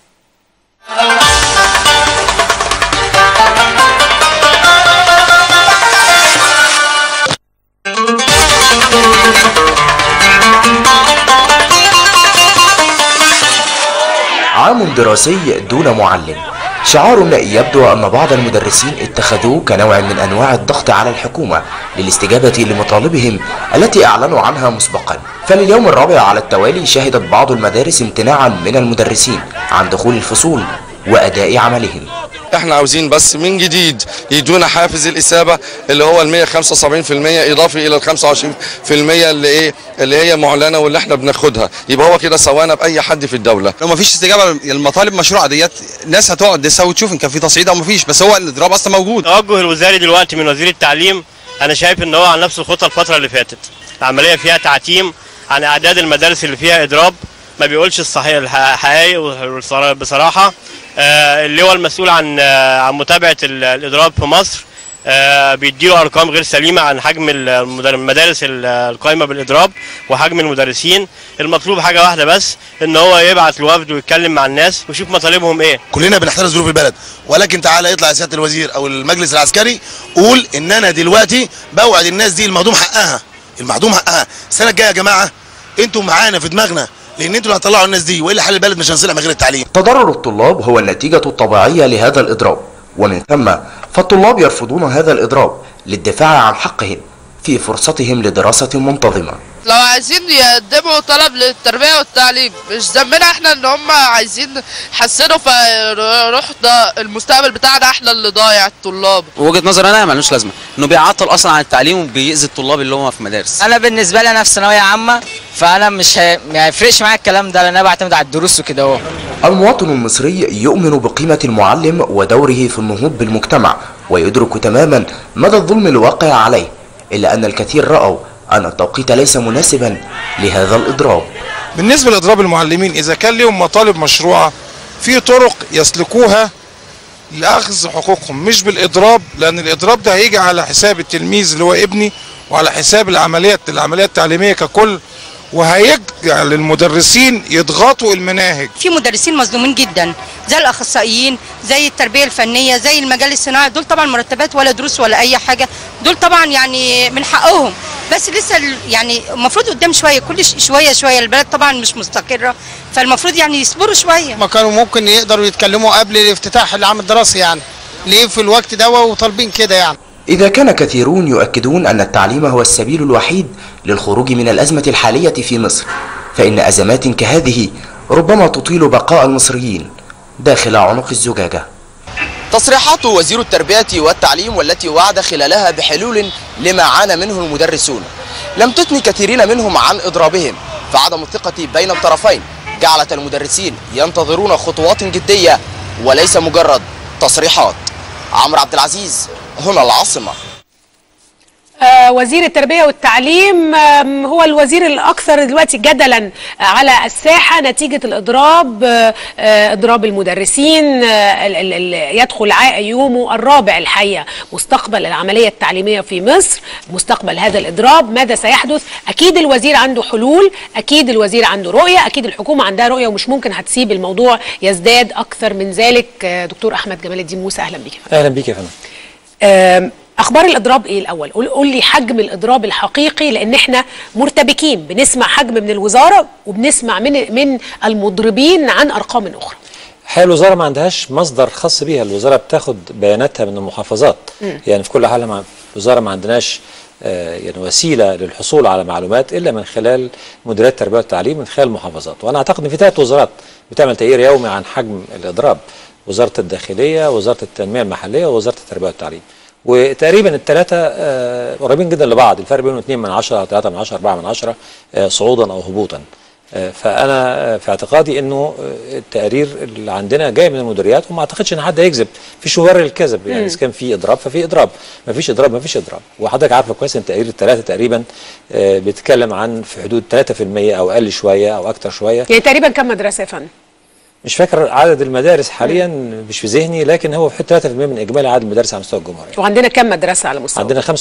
عام دراسي دون معلم شعار يبدو أن بعض المدرسين اتخذوه كنوع من أنواع الضغط على الحكومة للاستجابة لمطالبهم التي أعلنوا عنها مسبقا فلليوم الرابع على التوالي شهدت بعض المدارس امتناعا من المدرسين عن دخول الفصول وأداء عملهم احنا عاوزين بس من جديد يدونا حافز الاثابه اللي هو ال 175% اضافي الى ال 25% اللي ايه اللي هي معلنه واللي احنا بناخدها يبقى هو كده سوانا باي حد في الدوله لو ما فيش استجابه للمطالب مشروعه ديت الناس هتقعد لسه وتشوف ان كان في تصعيد او ما فيش بس هو الاضراب اصلا موجود التوجه الوزاري دلوقتي من وزير التعليم انا شايف ان هو على نفس الخطه الفتره اللي فاتت العمليه فيها تعتيم عن اعداد المدارس اللي فيها اضراب ما بيقولش الصحيح الحقائق والصرا- بصراحه آه، اللي هو المسؤول عن آه، عن متابعه ال- الاضراب في مصر آه، بيديله ارقام غير سليمه عن حجم المدر- المدارس ال- القائمه بالاضراب وحجم المدرسين المطلوب حاجه واحده بس ان هو يبعت الوفد ويتكلم مع الناس ويشوف مطالبهم ايه كلنا بنحترم ظروف البلد ولكن تعالى يطلع سياده الوزير او المجلس العسكري قول ان انا دلوقتي بوعد الناس دي المهضوم حقها المهضوم حقها السنه الجايه يا جماعه انتوا معانا في دماغنا لان انتوا اللي هتطلعوا الناس دي والا حل البلد مش هنصلح من غير التعليم تضرر الطلاب هو النتيجة الطبيعية لهذا الإضراب ومن ثم فالطلاب يرفضون هذا الإضراب للدفاع عن حقهم في فرصتهم لدراسة منتظمة لو عايزين يقدموا طلب للتربية والتعليم مش ذنبنا احنا ان هم عايزين يحسنوا فيروح ده المستقبل بتاعنا احنا اللي ضايع الطلاب وجهه نظري انا ملوش لازمه انه بيعطل اصلا عن التعليم وبيأذي الطلاب اللي هم في مدارس انا بالنسبه لي انا في ثانويه عامه فانا مش هي... ما يفرقش معايا الكلام ده لان انا بعتمد على الدروس وكده اهو المواطن المصري يؤمن بقيمة المعلم ودوره في النهوض بالمجتمع ويدرك تماما مدى الظلم الواقع عليه إلا أن الكثير رأوا أن التوقيت ليس مناسبا لهذا الإضراب بالنسبة لإضراب المعلمين إذا كان لهم مطالب مشروعة في طرق يسلكوها لأخذ حقوقهم مش بالإضراب لأن الإضراب ده هيجي على حساب التلميذ اللي هو ابني وعلى حساب العمليات العملية التعليمية ككل وهيجعل المدرسين يضغطوا المناهج في مدرسين مظلومين جدا زي الاخصائيين زي التربيه الفنيه زي المجال الصناعي دول طبعا مرتبات ولا دروس ولا اي حاجه دول طبعا يعني من حقهم بس لسه ال- يعني المفروض قدام شويه كل ش- شويه شويه البلد طبعا مش مستقره فالمفروض يعني يصبروا شويه ما كانوا ممكن يقدروا يتكلموا قبل الافتتاح العام الدراسي يعني ليه في الوقت ده وطالبين كده يعني إذا كان كثيرون يؤكدون أن التعليم هو السبيل الوحيد للخروج من الأزمة الحالية في مصر فإن أزمات كهذه ربما تطيل بقاء المصريين داخل عنق الزجاجة تصريحات وزير التربية والتعليم والتي وعد خلالها بحلول لما عانى منه المدرسون لم تثني كثيرين منهم عن إضرابهم فعدم الثقة بين الطرفين جعلت المدرسين ينتظرون خطوات جدية وليس مجرد تصريحات عمرو عبد العزيز هنا العاصمة آه، وزير التربية والتعليم آم، هو الوزير الأكثر دلوقتي جدلا على الساحة نتيجة الإضراب آه، آه، إضراب المدرسين آه، ال- ال- ال- يدخل ع- يومه الرابع الحقيقة مستقبل العملية التعليمية في مصر مستقبل هذا الإضراب ماذا سيحدث أكيد الوزير عنده حلول أكيد الوزير عنده رؤية أكيد الحكومة عندها رؤية ومش ممكن هتسيب الموضوع يزداد أكثر من ذلك آه، دكتور أحمد جمال الدين موسى أهلا بك اهلا بيك يا فندم آم، اخبار الاضراب ايه الاول قول, قول لي حجم الاضراب الحقيقي لان احنا مرتبكين بنسمع حجم من الوزاره وبنسمع من من المضربين عن ارقام اخرى الحقيقه الوزاره ما عندهاش مصدر خاص بيها الوزاره بتاخد بياناتها من المحافظات مم. يعني في كل حاله مع الوزاره ما عندناش آه، يعني وسيله للحصول على معلومات الا من خلال مديريات التربيه والتعليم من خلال المحافظات وانا اعتقد ان في ثلاث وزارات بتعمل تقرير يومي عن حجم الاضراب وزاره الداخليه وزاره التنميه المحليه ووزاره التربيه والتعليم وتقريبا الثلاثه آه، قريبين جدا لبعض الفرق بينهم 2 من 10 3 من 10 4 من 10 آه، صعودا او هبوطا آه، فانا آه، في اعتقادي انه آه، التقارير اللي عندنا جايه من المديريات وما اعتقدش ان حد هيكذب فيش مبرر للكذب يعني مم. اذا كان في اضراب ففي اضراب ما فيش اضراب ما فيش اضراب وحضرتك عارفه كويس ان التقارير الثلاثه تقريبا آه، بتتكلم عن في حدود 3% او اقل شويه او اكتر شويه يعني تقريبا كم مدرسه يا فندم مش فاكر عدد المدارس حاليا مش في ذهني لكن هو في حدود 3% من اجمالي عدد المدارس على مستوى الجمهوريه وعندنا كم مدرسه على مستوى عندنا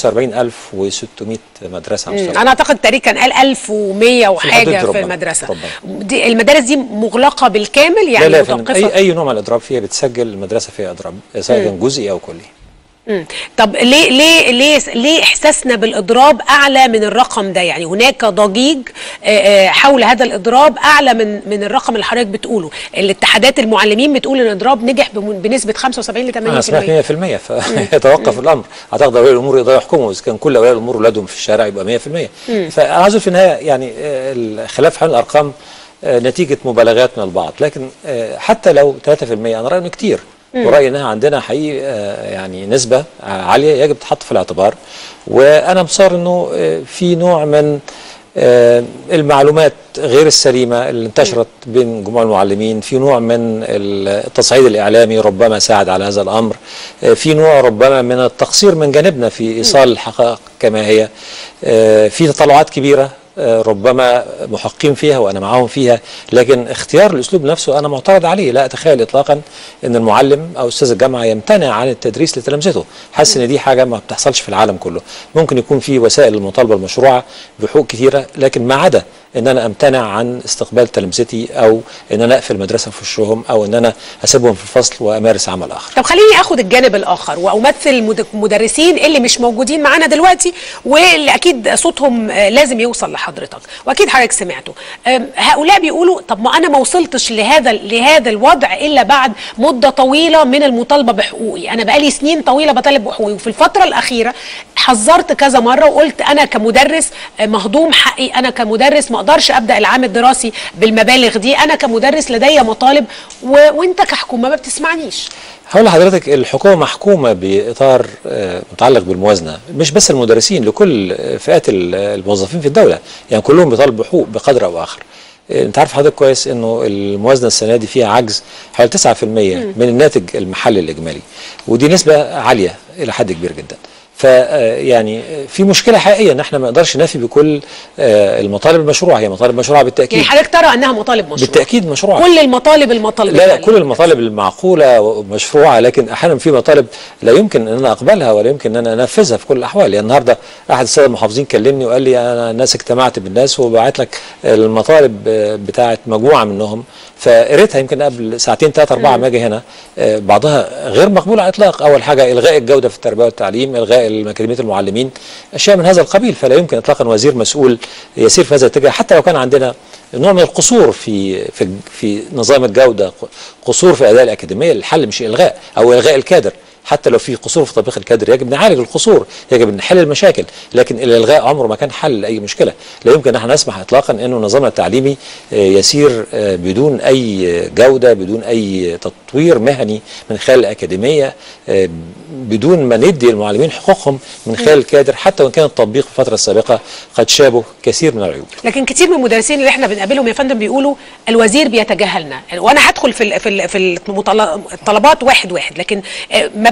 45600 مدرسه على مم. مستوى انا اعتقد تقريبا كان قال 1100 في وحاجه الحدود في ربما. المدرسه ربما. دي المدارس دي مغلقه بالكامل يعني لا لا يا فندم متوقفه اي اي نوع من الاضراب فيها بتسجل المدرسه فيها اضراب سواء مم. كان جزئي او كلي مم. طب ليه ليه ليه ليه احساسنا بالاضراب اعلى من الرقم ده يعني هناك ضجيج آه، آه، حول هذا الاضراب اعلى من من الرقم اللي حضرتك بتقوله الاتحادات المعلمين بتقول ان الاضراب نجح بم- بنسبه 75 ل 80% انا سمعت 100% فيتوقف الامر اعتقد اولياء الامور يقدروا يحكموا اذا كان كل اولياء الامور اولادهم في الشارع يبقى 100% مم. فانا عاوز أقول في النهايه يعني آه، الخلاف حول الارقام آه، نتيجه مبالغات من البعض لكن آه، حتى لو 3% انا رايي انه كتير مم. ورايي انها عندنا حقيقي آه، يعني نسبه عاليه يجب تحط في الاعتبار وانا مصر انه آه، في نوع من آه، المعلومات غير السليمه اللي انتشرت بين جموع المعلمين في نوع من التصعيد الاعلامي ربما ساعد على هذا الامر آه، في نوع ربما من التقصير من جانبنا في ايصال الحقائق كما هي آه، في تطلعات كبيره آه، ربما محقين فيها وانا معاهم فيها لكن اختيار الاسلوب نفسه انا معترض عليه لا اتخيل اطلاقا ان المعلم او استاذ الجامعه يمتنع عن التدريس لتلامذته حاسس ان دي حاجه ما بتحصلش في العالم كله ممكن يكون في وسائل المطالبه المشروعه بحقوق كثيره لكن ما عدا ان انا امتنع عن استقبال تلامذتي او ان انا اقفل مدرسه في وشهم او ان انا اسيبهم في الفصل وامارس عمل اخر طب خليني اخد الجانب الاخر وامثل المد- المدرسين اللي مش موجودين معانا دلوقتي واللي اكيد صوتهم آه، لازم يوصل لحضرتك واكيد حضرتك سمعته آم، هؤلاء بيقولوا طب ما انا ما وصلتش لهذا لهذا الوضع الا بعد مده طويله من المطالبه بحقوقي انا بقالي سنين طويله بطالب بحقوقي وفي الفتره الاخيره حذرت كذا مره وقلت انا كمدرس آه، مهضوم حقي انا كمدرس ما اقدرش ابدا العام الدراسي بالمبالغ دي انا كمدرس لدي مطالب و... وانت كحكومه ما بتسمعنيش هقول لحضرتك الحكومه محكومه باطار آه، متعلق بالموازنه مش بس المدرسين لكل آه، فئات ال- الموظفين في الدوله يعني كلهم بيطالبوا بحقوق بقدر او اخر آه، انت عارف حضرتك كويس انه الموازنه السنه دي فيها عجز حوالي 9% من الناتج المحلي الاجمالي ودي نسبه عاليه الى حد كبير جدا ف آه، يعني آه، في مشكله حقيقيه ان احنا ما نقدرش نفي بكل آه، المطالب المشروعه هي مطالب مشروعه بالتاكيد يعني حضرتك ترى انها مطالب مشروعه بالتاكيد مشروعه كل المطالب المطالب لا لا الفعلية. كل المطالب المعقوله ومشروعه لكن احيانا في مطالب لا يمكن ان انا اقبلها ولا يمكن ان انا انفذها في كل الاحوال يعني النهارده احد الساده المحافظين كلمني وقال لي انا الناس اجتمعت بالناس وبعت لك المطالب بتاعه مجموعه منهم فقريتها يمكن قبل ساعتين ثلاثه اربعه ما اجي هنا آه، بعضها غير مقبول على الاطلاق اول حاجه الغاء الجوده في التربيه والتعليم الغاء اكاديميه المعلمين اشياء من هذا القبيل فلا يمكن اطلاقا وزير مسؤول يسير في هذا الاتجاه حتى لو كان عندنا نوع من القصور في في في نظام الجوده قصور في اداء الاكاديميه الحل مش الغاء او الغاء الكادر حتى لو في قصور في تطبيق الكادر يجب نعالج القصور يجب نحل المشاكل لكن الالغاء عمره ما كان حل لاي مشكله لا يمكن ان احنا نسمح اطلاقا انه نظامنا التعليمي آه، يسير آه، بدون اي جوده بدون اي تطوير مهني من خلال الاكاديميه آه، بدون ما ندي المعلمين حقوقهم من خلال الكادر حتى وان كان التطبيق في الفتره السابقه قد شابه كثير من العيوب لكن كتير من المدرسين اللي احنا بنقابلهم يا فندم بيقولوا الوزير بيتجاهلنا وانا هدخل في ال في ال في المطل- الطلبات واحد واحد لكن آه، مبدئيا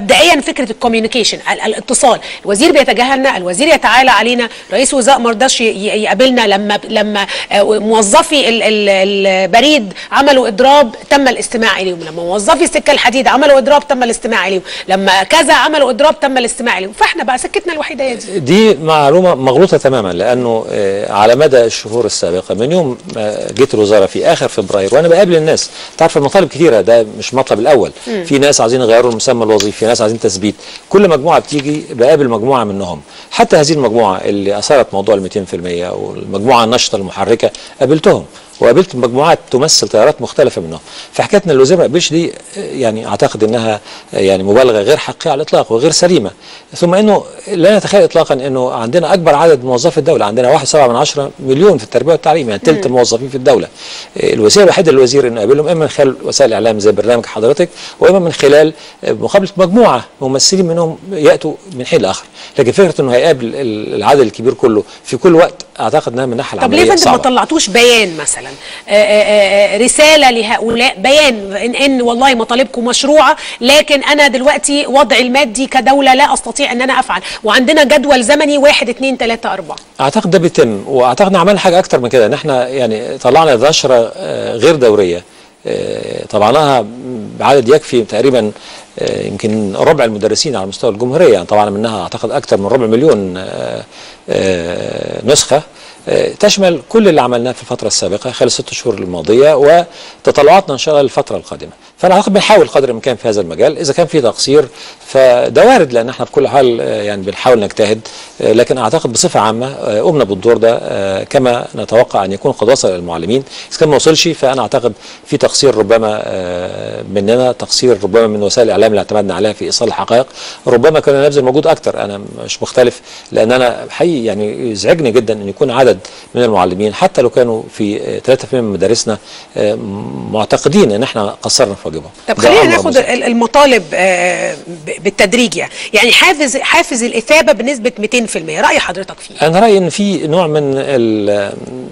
مبدئيا فكره الكوميونيكيشن الاتصال الوزير بيتجاهلنا الوزير يتعالى علينا رئيس وزراء ما رضاش ي- ي- يقابلنا لما لما آه، موظفي ال- ال- البريد عملوا اضراب تم الاستماع اليهم لما موظفي سكه الحديد عملوا اضراب تم الاستماع اليهم لما كذا عملوا اضراب تم الاستماع اليهم فاحنا بقى سكتنا الوحيده هي دي دي معلومة مغلوطة تماما لأنه آه، على مدى الشهور السابقة من يوم ما جيت الوزارة في آخر فبراير وأنا بقابل الناس تعرف المطالب كتيرة ده مش المطلب الأول مم. في ناس عايزين يغيروا المسمى الوظيفي في ناس عايزين تثبيت كل مجموعة بتيجي بقابل مجموعة منهم حتى هذه المجموعة اللي أثارت موضوع ال 200% والمجموعة النشطة المحركة قابلتهم وقابلت مجموعات تمثل تيارات مختلفه منهم فحكايه ان الوزير ما قبلش دي آه، يعني اعتقد انها آه، يعني مبالغه غير حقيقيه على الاطلاق وغير سليمه ثم انه لا نتخيل اطلاقا انه عندنا اكبر عدد من موظفي الدوله عندنا 1.7 من عشرة مليون في التربيه والتعليم يعني ثلث الموظفين في الدوله آه، الوسيله الوحيده للوزير انه يقابلهم اما من خلال وسائل الاعلام زي برنامج حضرتك واما من خلال آه، مقابله مجموعه ممثلين منهم ياتوا من حين لاخر لكن فكره انه هيقابل ال- العدد الكبير كله في كل وقت اعتقد انها من الناحيه طب ليه العمليه فندم ما صعبه طلعتوش بيان مثلا آه، آه، آه، رساله لهؤلاء بيان ان, إن والله مطالبكم مشروعه لكن انا دلوقتي وضعي المادي كدوله لا استطيع ان انا افعل وعندنا جدول زمني واحد اتنين تلاته اربعه اعتقد ده بيتم واعتقد ان عملنا حاجه اكتر من كده ان احنا يعني طلعنا نشره آه، غير دوريه آه، طبعناها بعدد يكفي تقريبا آه، يمكن ربع المدرسين على مستوى الجمهوريه يعني طبعا منها اعتقد اكثر من ربع مليون آه، آه، نسخه آه، تشمل كل اللي عملناه في الفتره السابقه خلال الست شهور الماضيه وتطلعاتنا ان شاء الله للفتره القادمه فانا اعتقد بنحاول قدر الامكان في هذا المجال اذا كان في تقصير فده وارد لان احنا في كل حال آه، يعني بنحاول نجتهد آه، لكن اعتقد بصفه عامه آه، قمنا بالدور ده آه، كما نتوقع ان يكون قد وصل للمعلمين اذا كان ما وصلش فانا اعتقد في تقصير ربما آه، مننا تقصير ربما من وسائل الاعلام اللي اعتمدنا عليها في ايصال الحقائق ربما كنا نبذل مجهود اكتر انا مش مختلف لان انا حقيقي يعني يزعجني جدا ان يكون عدد من المعلمين حتى لو كانوا في آه، 3% من مدارسنا آه، معتقدين ان احنا قصرنا في واجبهم طب ده خلينا أمر ناخد مزعج. ال- المطالب آه، ب- بالتدريج يعني يعني حافز حافز الاثابه بنسبه 200% راي حضرتك فيه انا رايي ان في نوع من ال-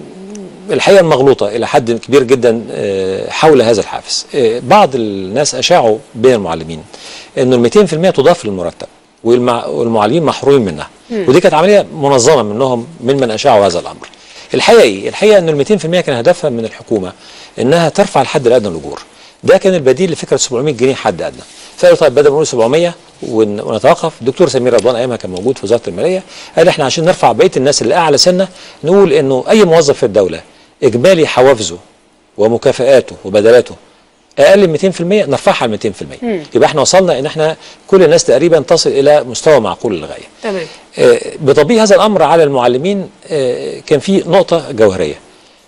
الحقيقه المغلوطه الى حد كبير جدا آه، حول هذا الحافز آه، بعض الناس اشاعوا بين المعلمين انه ال 200% تضاف للمرتب والمع- والمعلمين محرومين منها مم. ودي كانت عمليه منظمه منهم ممن اشاعوا هذا الامر الحقيقه ايه الحقيقه ان ال 200% كان هدفها من الحكومه انها ترفع الحد الادنى للاجور ده كان البديل لفكره 700 جنيه حد ادنى فقالوا طيب بدل ما نقول 700 ون- ونتوقف الدكتور سمير رضوان ايامها كان موجود في وزاره الماليه قال احنا عشان نرفع بقيه الناس اللي اعلى سنه نقول انه اي موظف في الدوله اجمالي حوافزه ومكافآته وبدلاته اقل من 200% نرفعها ل 200% مم. يبقى احنا وصلنا ان احنا كل الناس تقريبا تصل الى مستوى معقول للغايه تمام آه، بتطبيق هذا الامر على المعلمين آه، كان في نقطه جوهريه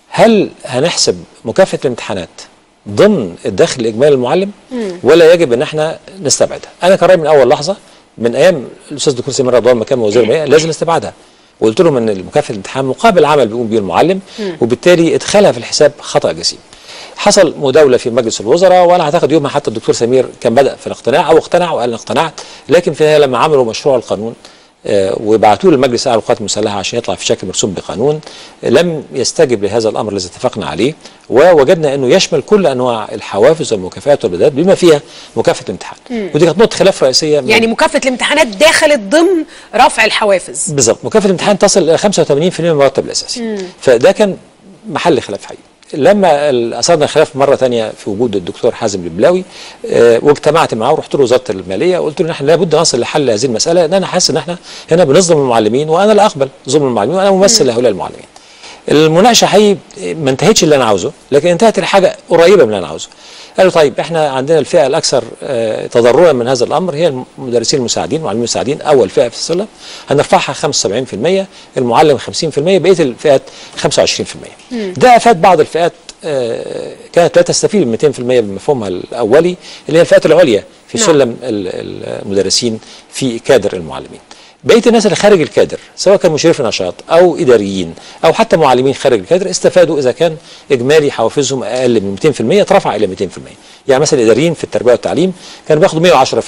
هل هنحسب مكافاه الامتحانات ضمن الدخل الاجمالي للمعلم ولا يجب ان احنا نستبعدها انا كان رايي من اول لحظه من ايام الاستاذ الدكتور سمير رضوان ما كان وزير الماليه لازم نستبعدها وقلت لهم ان مكافاه الامتحان مقابل عمل بيقوم به المعلم مم. وبالتالي ادخالها في الحساب خطا جسيم حصل مداوله في مجلس الوزراء وانا اعتقد يومها حتى الدكتور سمير كان بدا في الاقتناع او اقتنع وقال انا اقتنعت لكن في النهايه لما عملوا مشروع القانون آه، وبعتوه للمجلس الاعلى للقوات المسلحه عشان يطلع في شكل مرسوم بقانون آه، لم يستجب لهذا الامر الذي اتفقنا عليه ووجدنا انه يشمل كل انواع الحوافز والمكافآت والبدلات بما فيها مكافاه الامتحان مم. ودي كانت نقطه خلاف رئيسيه من- يعني مكافاه الامتحانات دخلت ضمن رفع الحوافز بالظبط مكافاه الامتحان تصل الى 85% من المرتب الاساسي مم. فده كان محل خلاف حقيقي لما ال- اثرنا خلاف مره ثانيه في وجود الدكتور حازم البلاوي آه، واجتمعت معه ورحت له وزاره الماليه وقلت له ان احنا لابد نصل لحل هذه المساله لان انا حاسس ان احنا هنا بنظلم المعلمين وانا لا اقبل ظلم المعلمين وانا ممثل لهؤلاء المعلمين. المناقشه حقيقي ما انتهتش اللي انا عاوزه لكن انتهت لحاجه قريبه من اللي انا عاوزه. قالوا طيب احنا عندنا الفئه الاكثر آه، تضررا من هذا الامر هي المدرسين المساعدين المعلمين المساعدين اول فئه في السلم هنرفعها 75% المعلم 50% بقيه الفئات 25% مم. ده افاد بعض الفئات آه، كانت لا تستفيد من 200% بمفهومها الاولي اللي هي الفئات العليا في نعم. سلم ال- المدرسين في كادر المعلمين بقيه الناس اللي خارج الكادر سواء كان مشرف نشاط او اداريين او حتى معلمين خارج الكادر استفادوا اذا كان اجمالي حوافزهم اقل من 200% اترفع الى 200% يعني مثلا الاداريين في التربيه والتعليم كانوا بياخدوا 110%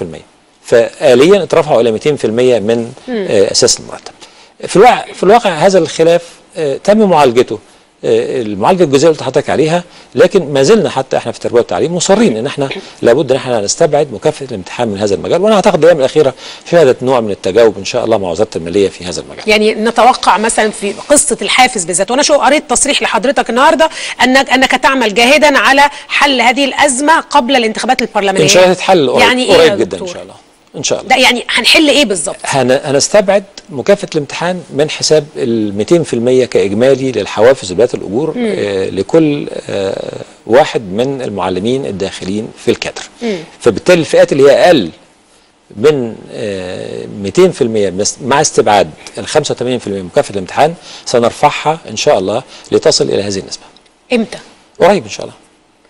فآليا اترفعوا الى 200% من مم. آه، اساس المرتب في الواقع في الواقع هذا الخلاف آه، تم معالجته آه، المعالجه الجزئيه اللي قلت لحضرتك عليها لكن ما زلنا حتى احنا في التربيه والتعليم مصرين ان احنا لابد ان احنا نستبعد مكافاه الامتحان من هذا المجال وانا اعتقد الايام الاخيره شهدت نوع من التجاوب ان شاء الله مع وزاره الماليه في هذا المجال يعني نتوقع مثلا في قصه الحافز بالذات وانا شو قريت تصريح لحضرتك النهارده انك انك تعمل جاهدا على حل هذه الازمه قبل الانتخابات البرلمانيه ان شاء الله تتحل قريب, يعني ايه قريب يا جدا ان دكتور؟ شاء الله ان شاء الله ده يعني هنحل ايه بالظبط هن- هنستبعد مكافأة الامتحان من حساب ال 200% كإجمالي للحوافز وبيات الأجور مم. آه لكل آه واحد من المعلمين الداخلين في الكادر مم. فبالتالي الفئات اللي هي أقل من آه 200% مس- مع استبعاد ال 85% مكافأة الامتحان سنرفعها إن شاء الله لتصل إلى هذه النسبة امتى قريب إن شاء الله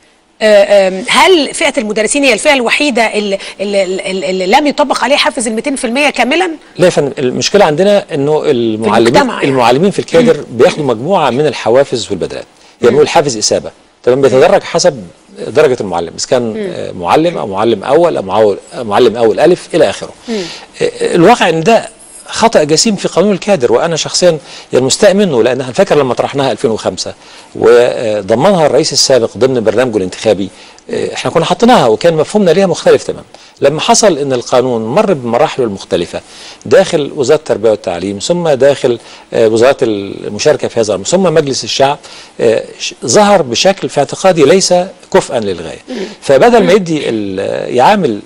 آه، آم، هل فئه المدرسين هي الفئه الوحيده اللي, اللي, اللي, اللي لم يطبق عليها حافز ال 200% كاملا لا يا فندم المشكله عندنا انه المعلمين المجتمع يعني. المعلمين في الكادر بياخدوا مجموعه من الحوافز والبدلات يعني بنقول حافز اثابه تمام بيتدرج حسب درجه المعلم اذا كان آه، معلم او معلم اول او معول- معلم اول الف الى اخره آه، الواقع ان ده خطا جسيم في قانون الكادر وانا شخصيا يعني مستاء منه لان انا فاكر لما طرحناها 2005 وضمنها الرئيس السابق ضمن برنامجه الانتخابي آه، احنا كنا حطيناها وكان مفهومنا ليها مختلف تماما لما حصل ان القانون مر بمراحله المختلفه داخل وزاره التربيه والتعليم ثم داخل آه، وزاره المشاركه في هذا الامر ثم مجلس الشعب آه، ش- ظهر بشكل في اعتقادي ليس كفءا للغايه فبدل ما يدي ال- يعامل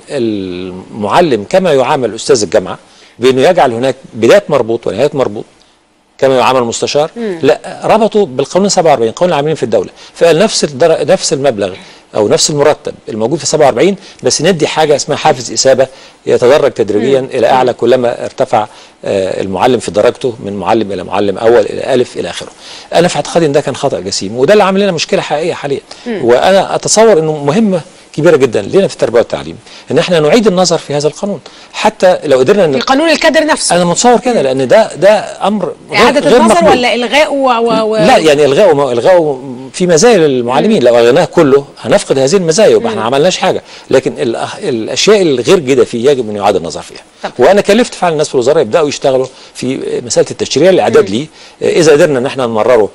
المعلم كما يعامل استاذ الجامعه بانه يجعل هناك بدايات مربوط ونهايات مربوط كما يعامل المستشار مم. لا ربطوا بالقانون 47 قانون العاملين في الدوله فقال نفس الدر... نفس المبلغ او نفس المرتب الموجود في 47 بس ندي حاجه اسمها حافز اثابه يتدرج تدريجيا مم. الى اعلى كلما ارتفع آه، المعلم في درجته من معلم الى معلم اول الى الف الى اخره. انا في اعتقادي ان ده كان خطا جسيم وده اللي عامل لنا مشكله حقيقيه حاليا مم. وانا اتصور انه مهمه كبيره جدا لنا في التربيه والتعليم ان احنا نعيد النظر في هذا القانون حتى لو قدرنا في ان قانون الكادر نفسه انا متصور كده لان ده ده امر غير- اعاده غير النظر مقبول. ولا الغائه و... و... و... لا يعني الغاء الغاء في مزايا للمعلمين لو الغيناه كله هنفقد هذه المزايا يبقى احنا ما عملناش حاجه لكن الأخ- الاشياء الغير جيده فيه يجب ان يعاد النظر فيها وانا كلفت فعلا الناس في الوزاره يبداوا يشتغلوا في مساله التشريع الاعداد ليه آه، اذا قدرنا ان احنا نمرره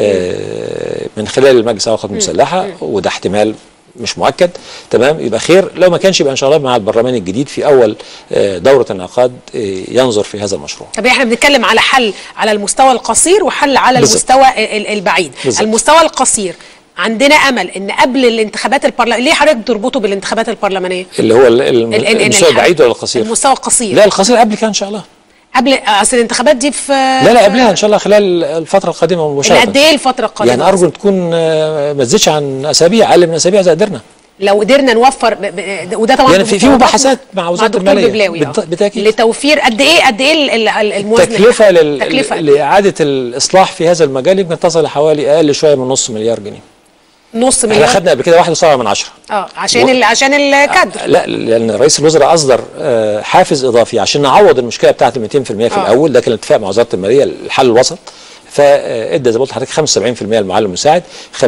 آه، من خلال المجلس الاعلى للقوات المسلحه وده احتمال مش مؤكد تمام يبقى خير لو ما كانش يبقى ان شاء الله مع البرلمان الجديد في اول آه، دوره انعقاد آه، ينظر في هذا المشروع طب احنا بنتكلم على حل على المستوى القصير وحل على بالظبط. المستوى ال- ال- البعيد بالظبط. المستوى القصير عندنا امل ان قبل الانتخابات البرلمانيه ليه حضرتك بتربطه بالانتخابات البرلمانيه اللي هو ال- ال- ال- ال- المستوى الحل. البعيد ولا القصير المستوى القصير لا القصير قبل كده ان شاء الله قبل اصل الانتخابات دي في لا لا قبلها ان شاء الله خلال الفتره القادمه مباشره قد ايه الفتره القادمه يعني ارجو ان تكون آه، ما تزيدش عن اسابيع اقل من اسابيع اذا قدرنا لو قدرنا نوفر ب... ب... وده طبعا يعني في في مباحثات مع وزاره دكتور الماليه ببلاوي، آه. بالت- بالتاكيد لتوفير قد ايه قد ايه ال- ال- الموازنه تكلفه لل... تكلفة. لاعاده الاصلاح في هذا المجال يمكن تصل لحوالي اقل شويه من نص مليار جنيه نص احنا مليار خدنا قبل كده 1.7 من عشرة اه عشان و- ال... عشان الكادر لا لان رئيس الوزراء اصدر آه، حافز اضافي عشان نعوض المشكله بتاعت ال 200% في آه. الاول ده كان اتفاق مع وزاره الماليه الحل الوسط فادى زي ما قلت لحضرتك 75% للمعلم المساعد 50%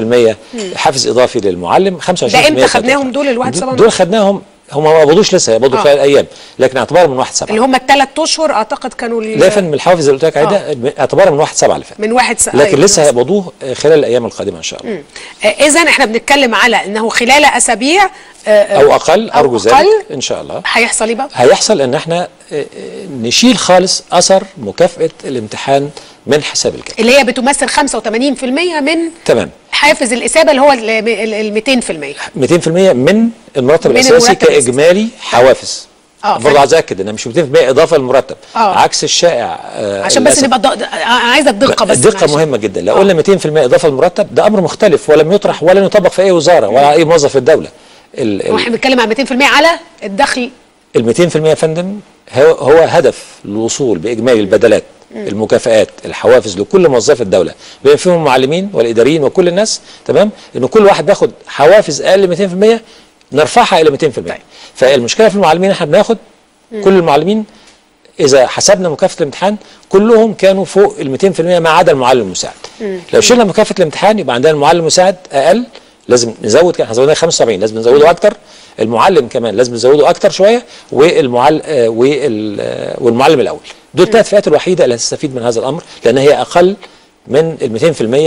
حافز اضافي للمعلم 25% ده امتى كانت خدناهم دول الواحد سبعة دول خدناهم هم ما قبضوش لسه هيقبضوا آه. خلال ايام لكن اعتبارا من 1 7 اللي هم الثلاث اشهر اعتقد كانوا ال- لا يا فندم الحافز اللي قلت لك عليه ده اعتبارا من 1 7 اللي فات من واحد س... لكن لسه هيقبضوه خلال الايام القادمه ان شاء الله اذا احنا بنتكلم على انه خلال اسابيع آه، آه، او اقل أو ارجو ذلك أقل. ان شاء الله هيحصل ايه بقى؟ هيحصل ان احنا آه، آه، نشيل خالص اثر مكافاه الامتحان من حساب الكادر اللي هي بتمثل 85% من تمام حافز الاثابه اللي هو ال 200% 200% من المرتب من الاساسي المرتب الأساسي. كاجمالي حوافز اه برضه عايز اكد انها مش 200% اضافه للمرتب آه. عكس الشائع آه، عشان بس للأسف. نبقى ض... انا عايزه الدقه بس الدقه معلش. مهمه جدا لو قلنا 200% اضافه للمرتب ده امر مختلف ولم يطرح ولا يطبق في اي وزاره ولا اي موظف في الدوله ال- ال- واحنا بنتكلم عن 200% على الدخل ال 200% يا فندم هو, هو هدف الوصول باجمالي البدلات مم. المكافآت الحوافز لكل موظفي الدوله بما فيهم المعلمين والاداريين وكل الناس تمام ان كل واحد بياخد حوافز اقل من 200% نرفعها الى 200% فالمشكله في المعلمين احنا بناخد مم. كل المعلمين اذا حسبنا مكافاه الامتحان كلهم كانوا فوق ال 200% ما عدا المعلم المساعد لو شلنا مكافاه الامتحان يبقى عندنا المعلم المساعد اقل لازم نزود كده احنا زودنا 75 لازم نزوده اكتر المعلم كمان لازم نزوده اكتر شويه والمعلم آه وال آه والمعلم الاول دول الثلاث فئات الوحيده اللي هتستفيد من هذا الامر لان هي اقل من ال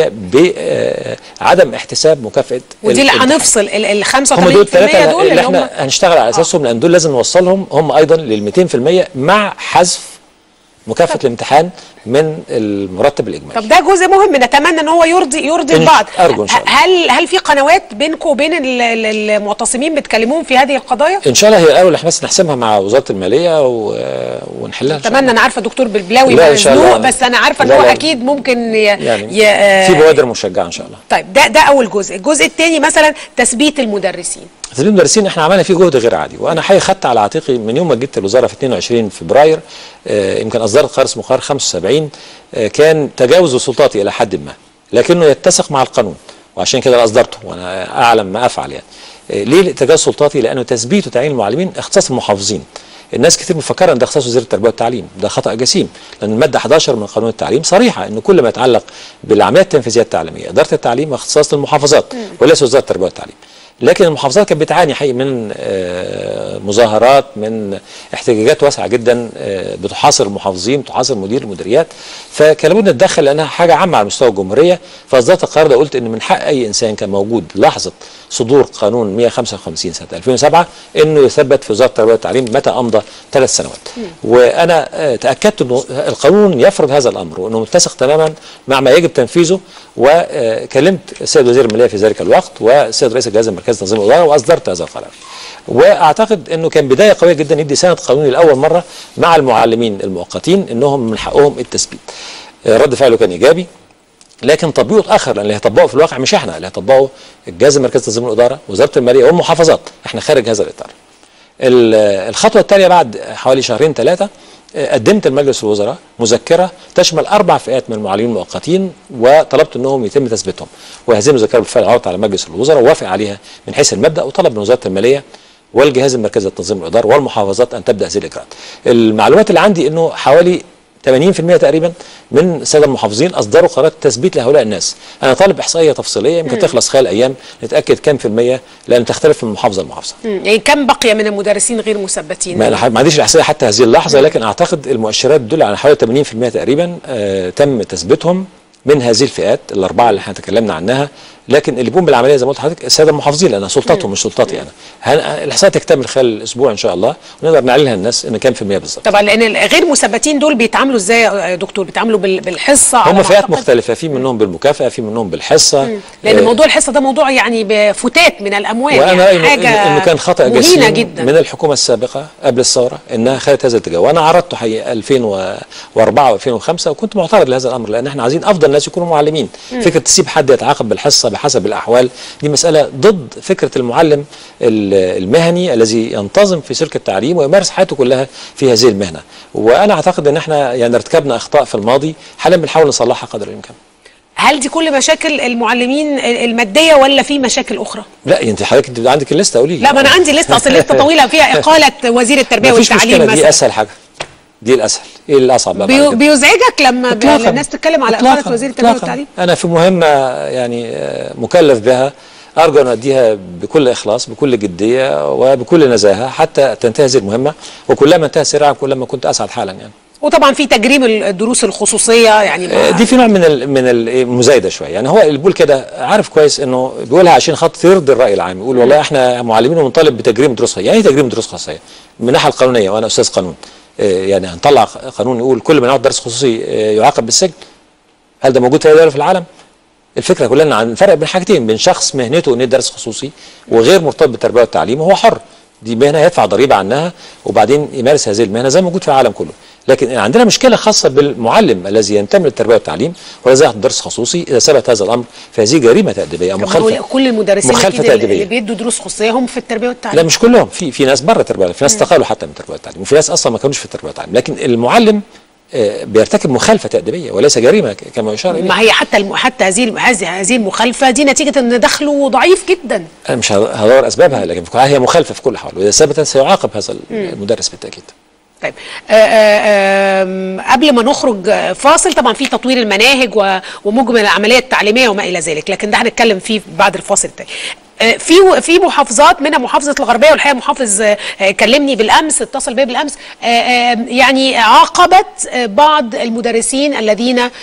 200% بعدم احتساب مكافاه ودي اللي الامتحان. هنفصل ال ال 85% هم دول الثلاثه دول اللي اللي احنا هم هنشتغل على اساسهم لان دول لازم نوصلهم هم ايضا لل 200% مع حذف مكافاه الامتحان من المرتب الاجمالي طب ده جزء مهم نتمنى ان هو يرضي يرضي إن- البعض أرجو إن شاء الله. هل هل في قنوات بينكم وبين ال- ال- المعتصمين بتكلموهم في هذه القضايا؟ ان شاء الله هي الاول احنا بس نحسمها مع وزاره الماليه و... ونحلها إن شاء اتمنى انا عارفه دكتور بالبلاوي لا، إن شاء مزنوق الله. بس انا عارفه ان لا، هو لا. اكيد ممكن ي... يعني ي... آه، في بوادر مشجعه ان شاء الله طيب ده ده اول جزء الجزء الثاني مثلا تثبيت المدرسين تدريب المدرسين احنا عملنا فيه جهد غير عادي وانا حقيقي خدت على عاتقي من يوم ما جيت الوزاره في 22 فبراير آه، يمكن اصدرت قرار اسمه قرار 75 آه، كان تجاوز سلطاتي الى حد ما لكنه يتسق مع القانون وعشان كده اصدرته وانا اعلم ما افعل يعني آه، ليه تجاوز سلطاتي لانه تثبيت وتعيين المعلمين اختصاص المحافظين الناس كتير مفكره ان ده اختصاص وزير التربيه والتعليم ده خطا جسيم لان الماده 11 من قانون التعليم صريحه ان كل ما يتعلق بالعمليات التنفيذيه التعليميه اداره التعليم اختصاص للمحافظات وليس وزاره التربيه والتعليم لكن المحافظات كانت بتعاني حقيقي من آه، مظاهرات من احتجاجات واسعه جدا آه، بتحاصر المحافظين بتحاصر مدير المديريات فكان لابد نتدخل لانها حاجه عامه على مستوى الجمهوريه فاصدرت القرار ده قلت ان من حق اي انسان كان موجود لحظه صدور قانون 155 سنه 2007 انه يثبت في وزاره التربيه والتعليم متى امضى ثلاث سنوات وانا آه، تاكدت انه القانون يفرض هذا الامر وانه متسق تماما مع ما يجب تنفيذه وكلمت السيد وزير الماليه في ذلك الوقت والسيد رئيس الجهاز المركزي لتنظيم الاداره واصدرت هذا القرار. واعتقد انه كان بدايه قويه جدا يدي سند قانوني لاول مره مع المعلمين المؤقتين انهم من حقهم التثبيت. آه، رد فعله كان ايجابي لكن تطبيقه اتاخر لان اللي هيطبقه في الواقع مش احنا اللي هيطبقه الجهاز المركزي لتنظيم الاداره وزاره الماليه والمحافظات احنا خارج هذا الاطار. ال- الخطوه الثانيه بعد حوالي شهرين ثلاثه آه، قدمت لمجلس الوزراء مذكره تشمل اربع فئات من المعلمين المؤقتين وطلبت انهم يتم تثبيتهم وهذه المذكره بالفعل عرضت على مجلس الوزراء ووافق عليها من حيث المبدا وطلب من وزاره الماليه والجهاز المركزي لتنظيم الاداره والمحافظات ان تبدا هذه الاجراءات. المعلومات اللي عندي انه حوالي 80% تقريبا من الساده المحافظين اصدروا قرارات تثبيت لهؤلاء الناس. انا طالب احصائيه تفصيليه يمكن مم. تخلص خلال ايام نتاكد كام في الميه لان تختلف من محافظه لمحافظه. مم. يعني كم بقي من المدرسين غير مثبتين؟ ما أنا ما عنديش الاحصائيه حتى هذه اللحظه لكن اعتقد المؤشرات تدل على حوالي 80% تقريبا آه تم تثبيتهم من هذه الفئات الاربعه اللي احنا تكلمنا عنها لكن اللي بيقوم بالعمليه زي ما قلت لحضرتك الساده المحافظين لانها سلطتهم مش سلطتي انا هن- الاحصائيه تكتمل خلال الاسبوع ان شاء الله ونقدر نعلنها للناس ان كام في الميه بالظبط طبعا لان الغير مثبتين دول بيتعاملوا ازاي يا دكتور؟ بيتعاملوا بال- بالحصه على هم ما فئات أعتقد؟ مختلفه في منهم بالمكافاه في منهم بالحصه مم. لان آه، موضوع الحصه ده موضوع يعني بفتات من الاموال وانا يعني رايي حاجه إنه- انه كان خطا مهينه جسيم جدا من الحكومه السابقه قبل الثوره انها خدت هذا الاتجاه وانا عرضته حقيقه 2004 و2005 وكنت معترض لهذا الامر لان احنا عايزين افضل ناس يكونوا معلمين مم. فكره تسيب حد يتعاقب بالحصه بحسب الاحوال دي مساله ضد فكره المعلم ال- المهني الذي ينتظم في سلك التعليم ويمارس حياته كلها في هذه المهنه وانا اعتقد ان احنا يعني ارتكبنا اخطاء في الماضي حاليا بنحاول نصلحها قدر الامكان هل دي كل مشاكل المعلمين الماديه ولا في مشاكل اخرى؟ لا انت حضرتك انت عندك الليسته قولي لي لا ما انا عندي لسته اصل لسته طويله فيها اقاله وزير التربيه مفيش والتعليم مشكله دي مثلا اسهل حاجه دي الاسهل ايه الاصعب بقى بعد بيو كده؟ بيزعجك لما ب- إطلاقاً. الناس تتكلم على إطلاقاً. اقاله وزير التربيه إطلاقاً. والتعليم؟ انا في مهمه يعني آه، مكلف بها ارجو ان اديها بكل اخلاص بكل جديه وبكل نزاهه حتى تنتهي هذه المهمه وكلما انتهى سريعا كلما كنت اسعد حالا يعني وطبعا في تجريم الدروس الخصوصيه يعني آه، ما- دي في نوع من ال- من المزايده شويه يعني هو اللي بيقول كده عارف كويس انه بيقولها عشان خاطر يرضي الراي العام يقول والله احنا معلمين وبنطالب بتجريم دروس خاصيه يعني ايه تجريم دروس خاصيه من الناحيه القانونيه وانا استاذ قانون آه، يعني هنطلع قانون يقول كل من يعود درس خصوصي آه، يعاقب بالسجن هل ده موجود في اي دوله في العالم الفكره كلها ان عن فرق بين حاجتين بين شخص مهنته انه درس خصوصي وغير مرتبط بالتربيه والتعليم وهو حر دي مهنه يدفع ضريبه عنها وبعدين يمارس هذه المهنه زي ما موجود في العالم كله لكن عندنا مشكله خاصه بالمعلم الذي ينتمي للتربيه والتعليم والذي ياخذ درس خصوصي اذا ثبت هذا الامر فهذه جريمه تاديبيه او طب هو مخالفه كل المدرسين مخالفة أكيد اللي تأديبية. بيدوا دروس خصوصيه هم في التربيه والتعليم لا مش كلهم في في ناس بره التربيه في ناس استقالوا حتى من التربيه والتعليم وفي ناس اصلا ما كانوش في التربيه والتعليم لكن المعلم آه، بيرتكب مخالفه تاديبيه وليس جريمه ك- كما يشار اليه ما هي حتى الم... حتى هذه الم- هذه هذه المخالفه دي نتيجه ان دخله ضعيف جدا انا مش هد- هدور اسبابها لكن في كل حال هي مخالفه في كل حال واذا ثبتت سيعاقب هذا المدرس بالتاكيد طيب آه، آه، آم، قبل ما نخرج آه، فاصل طبعا في تطوير المناهج و- ومجمل العمليه التعليميه وما الى ذلك لكن ده هنتكلم فيه بعد الفاصل التاني آه، في في محافظات منها محافظه الغربيه والحقيقه محافظ آه، آه، كلمني بالامس اتصل بي بالامس آه، آه، يعني عاقبت آه، بعض المدرسين الذين آه،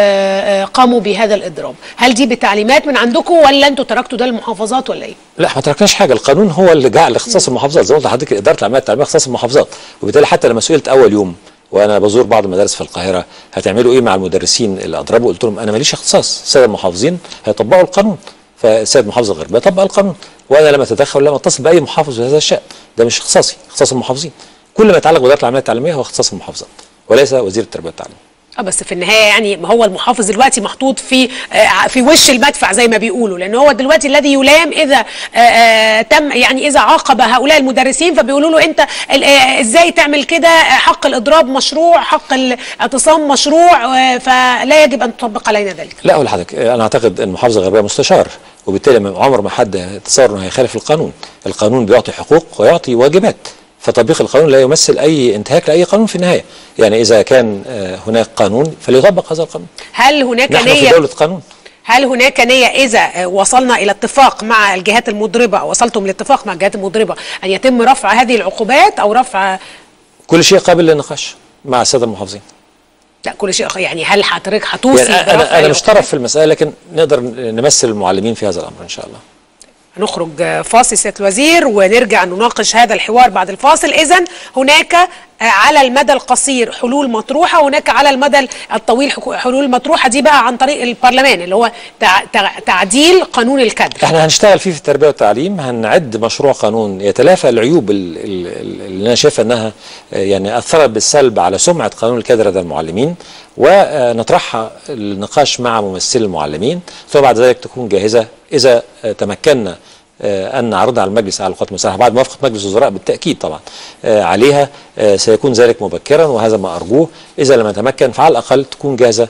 آه، قاموا بهذا الاضراب هل دي بتعليمات من عندكم ولا انتوا تركتوا ده للمحافظات ولا ايه لا ما تركناش حاجه القانون هو اللي جعل اختصاص المحافظات زي ما قلت لحضرتك اداره العمليات التعليميه اختصاص المحافظات وبالتالي حتى لما سئلت اول يوم وانا بزور بعض المدارس في القاهره هتعملوا ايه مع المدرسين اللي اضربوا قلت لهم انا ماليش اختصاص الساده المحافظين هيطبقوا القانون فالسيد محافظ الغربيه طبق القانون وانا لم اتدخل ولم اتصل باي محافظ بهذا الشان ده مش اختصاصي اختصاص المحافظين كل ما يتعلق باداره العمليات التعليميه هو اختصاص المحافظات وليس وزير التربيه والتعليم اه بس في النهايه يعني ما هو المحافظ دلوقتي محطوط في آه، في وش المدفع زي ما بيقولوا لان هو دلوقتي الذي يلام اذا آه، آه، تم يعني اذا عاقب هؤلاء المدرسين فبيقولوا له انت ال- آه، ازاي تعمل كده آه، حق الاضراب مشروع حق الاعتصام مشروع آه، فلا يجب ان تطبق علينا ذلك لا اقول لحضرتك انا اعتقد ان المحافظه الغربيه مستشار وبالتالي ما- عمر ما حد تصور انه هيخالف القانون القانون بيعطي حقوق ويعطي واجبات فتطبيق القانون لا يمثل اي انتهاك لاي قانون في النهايه يعني اذا كان آه، هناك قانون فليطبق هذا القانون هل هناك نحن في نيه دوله قانون هل هناك نية إذا آه، وصلنا إلى اتفاق مع الجهات المضربة أو وصلتم لاتفاق مع الجهات المضربة أن يتم رفع هذه العقوبات أو رفع كل شيء قابل للنقاش مع الساده المحافظين لا كل شيء يعني هل حضرتك هتوصي يعني برفع انا انا مش العقوبات؟ طرف في المساله لكن نقدر نمثل المعلمين في هذا الامر ان شاء الله نخرج آه، فاصل سيادة الوزير ونرجع نناقش هذا الحوار بعد الفاصل إذا هناك آه، على المدى القصير حلول مطروحة وهناك على المدى الطويل حكو- حلول مطروحة دي بقى عن طريق البرلمان اللي هو تع- تع- تعديل قانون الكادر احنا هنشتغل فيه في التربيه والتعليم هنعد مشروع قانون يتلافى العيوب ال- ال- ال- اللي انا شايفها انها آه، يعني اثرت بالسلب على سمعه قانون الكادر لدى المعلمين ونطرحها النقاش مع ممثلي المعلمين ثم بعد ذلك تكون جاهزه اذا آه، تمكنا آه، ان نعرضها على المجلس على القوات المسلحه بعد موافقه مجلس الوزراء بالتاكيد طبعا آه، عليها آه، سيكون ذلك مبكرا وهذا ما ارجوه اذا لم نتمكن فعلى الاقل تكون جاهزه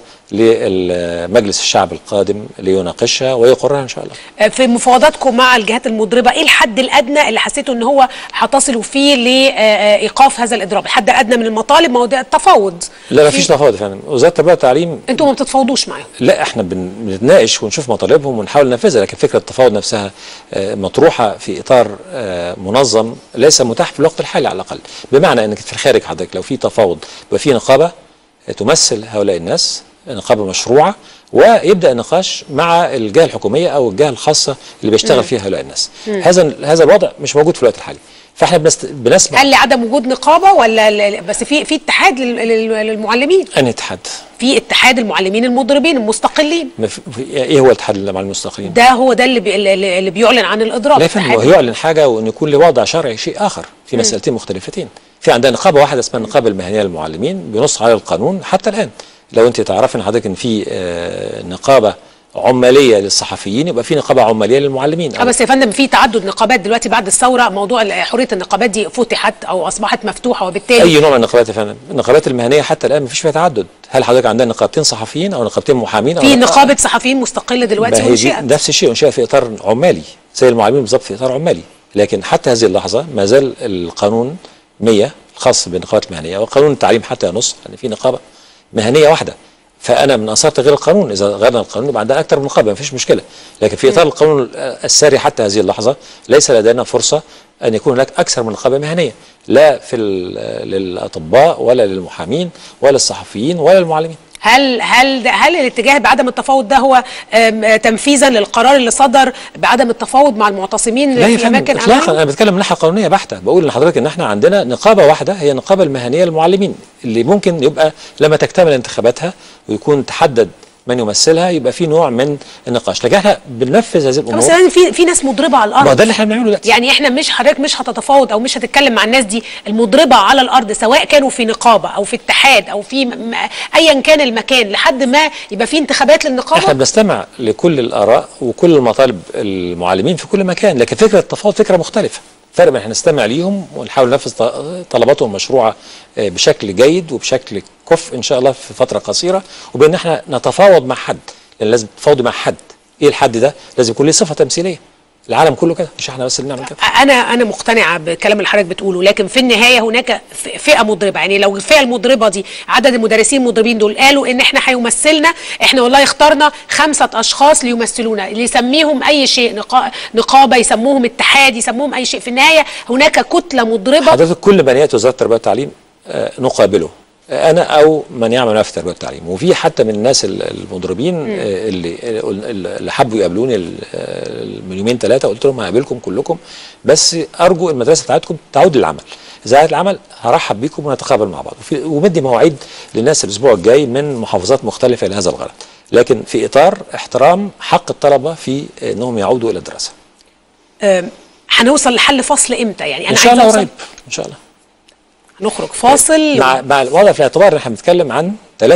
لمجلس الشعب القادم ليناقشها ويقرها ان شاء الله آه، في مفاوضاتكم مع الجهات المضربة إيه الحد الأدنى اللي حسيتوا إن هو هتصلوا فيه لإيقاف هذا الإضراب الحد الأدنى من المطالب ما هو ده التفاوض لا ما في- فيش تفاوض فعلا وزاره التربيه والتعليم انتوا ما بتتفاوضوش معاهم لا احنا بن- بنتناقش ونشوف مطالبهم ونحاول ننفذها لكن فكره التفاوض نفسها آه، مطروحه في اطار آه، منظم ليس متاح في الوقت الحالي على الاقل بمعنى انك في الخارج حضرتك لو في تفاوض يبقى في نقابه آه، تمثل هؤلاء الناس نقابه مشروعه ويبدا النقاش مع الجهه الحكوميه او الجهه الخاصه اللي بيشتغل مم. فيها هؤلاء الناس مم. هذا هذا الوضع مش موجود في الوقت الحالي فاحنا بنست... بنسمع هل لعدم وجود نقابة ولا ل- بس في في اتحاد لل- لل- للمعلمين ان اتحاد في اتحاد المعلمين المضربين المستقلين ما في- في- ايه هو الاتحاد مع المستقلين ده هو ده اللي بي اللي اللي بيعلن عن الاضراب لا يا فندم اتحاد- هو يعلن حاجه وان يكون له وضع شرعي شيء اخر في مم. مسالتين مختلفتين في عندنا نقابه واحده اسمها النقابه المهنيه للمعلمين بنص على القانون حتى الان لو انت تعرفي ان حضرتك ان في آه، نقابه عماليه للصحفيين يبقى في نقابه عماليه للمعلمين اه بس يا فندم في تعدد نقابات دلوقتي بعد الثوره موضوع ال- حريه النقابات دي فتحت او اصبحت مفتوحه وبالتالي اي نوع من النقابات يا فندم النقابات المهنيه حتى الان ما فيش فيها تعدد هل حضرتك عندنا نقابتين صحفيين او نقابتين محامين أو في نقابة- نقابه صحفيين مستقله دلوقتي ما هي دي وانشئت نفس الشيء انشئ في اطار عمالي زي المعلمين بالظبط في اطار عمالي لكن حتى هذه اللحظه ما زال القانون 100 الخاص بالنقابات المهنيه وقانون التعليم حتى ينص ان في نقابه مهنيه واحده فانا من اثار تغيير القانون اذا غيرنا القانون يبقى عندنا اكثر من نقابه ما فيش مشكله لكن في اطار القانون الساري حتى هذه اللحظه ليس لدينا فرصه ان يكون هناك اكثر من نقابه مهنيه لا في ال- للاطباء ولا للمحامين ولا الصحفيين ولا المعلمين هل هل ده- هل الاتجاه بعدم التفاوض ده هو آم، آه، تنفيذا للقرار اللي صدر بعدم التفاوض مع المعتصمين لا يا في فندم اماكن اطلاقا أعمالهم؟ انا بتكلم من ناحيه قانونيه بحته بقول لحضرتك ان احنا عندنا نقابه واحده هي النقابه المهنيه للمعلمين اللي ممكن يبقى لما تكتمل انتخاباتها ويكون تحدد من يمثلها يبقى في نوع من النقاش لكن احنا بننفذ هذه بس الامور يعني في في ناس مضربه على الارض ما ده اللي احنا بنعمله دلوقتي يعني احنا مش حضرتك مش هتتفاوض او مش هتتكلم مع الناس دي المضربه على الارض سواء كانوا في نقابه او في اتحاد او في م- م- ايا كان المكان لحد ما يبقى في انتخابات احنا للنقابه بنستمع لكل الاراء وكل المطالب المعلمين في كل مكان لكن فكره التفاوض فكره مختلفه فرق بين احنا نستمع ليهم ونحاول ننفذ ط- طلباتهم المشروعه آه، بشكل جيد وبشكل كفء ان شاء الله في فتره قصيره وبين احنا نتفاوض مع حد لان لازم تتفاوضي مع حد ايه الحد ده لازم يكون له صفه تمثيليه العالم كله كده مش احنا بس اللي بنعمل كده انا انا مقتنعه بالكلام اللي حضرتك بتقوله لكن في النهايه هناك ف- فئه مضربه يعني لو الفئه المضربه دي عدد المدرسين المضربين دول قالوا ان احنا هيمثلنا احنا والله اخترنا خمسه اشخاص ليمثلونا اللي يسميهم اي شيء نقا- نقابه يسموهم اتحاد يسموهم اي شيء في النهايه هناك كتله مضربه حضرتك كل بنيات وزاره التربيه والتعليم آه، نقابله آه، انا او من يعمل معايا في التربيه والتعليم وفي حتى من الناس ال- المضربين مم. آه، اللي اللي حبوا يقابلوني ال- آه، من يومين ثلاثه قلت لهم هقابلكم كلكم بس ارجو المدرسه بتاعتكم تعود للعمل اذا عادت العمل هرحب بيكم ونتقابل مع بعض وفي- ومدي مواعيد للناس الاسبوع الجاي من محافظات مختلفه لهذا الغرض لكن في اطار احترام حق الطلبه في انهم يعودوا الى الدراسه آم، هنوصل لحل فصل امتى يعني انا ان شاء الله عايزة قريب أوصل- ان شاء الله نخرج فاصل مع مع الوضع في الاعتبار ان احنا بنتكلم عن 3%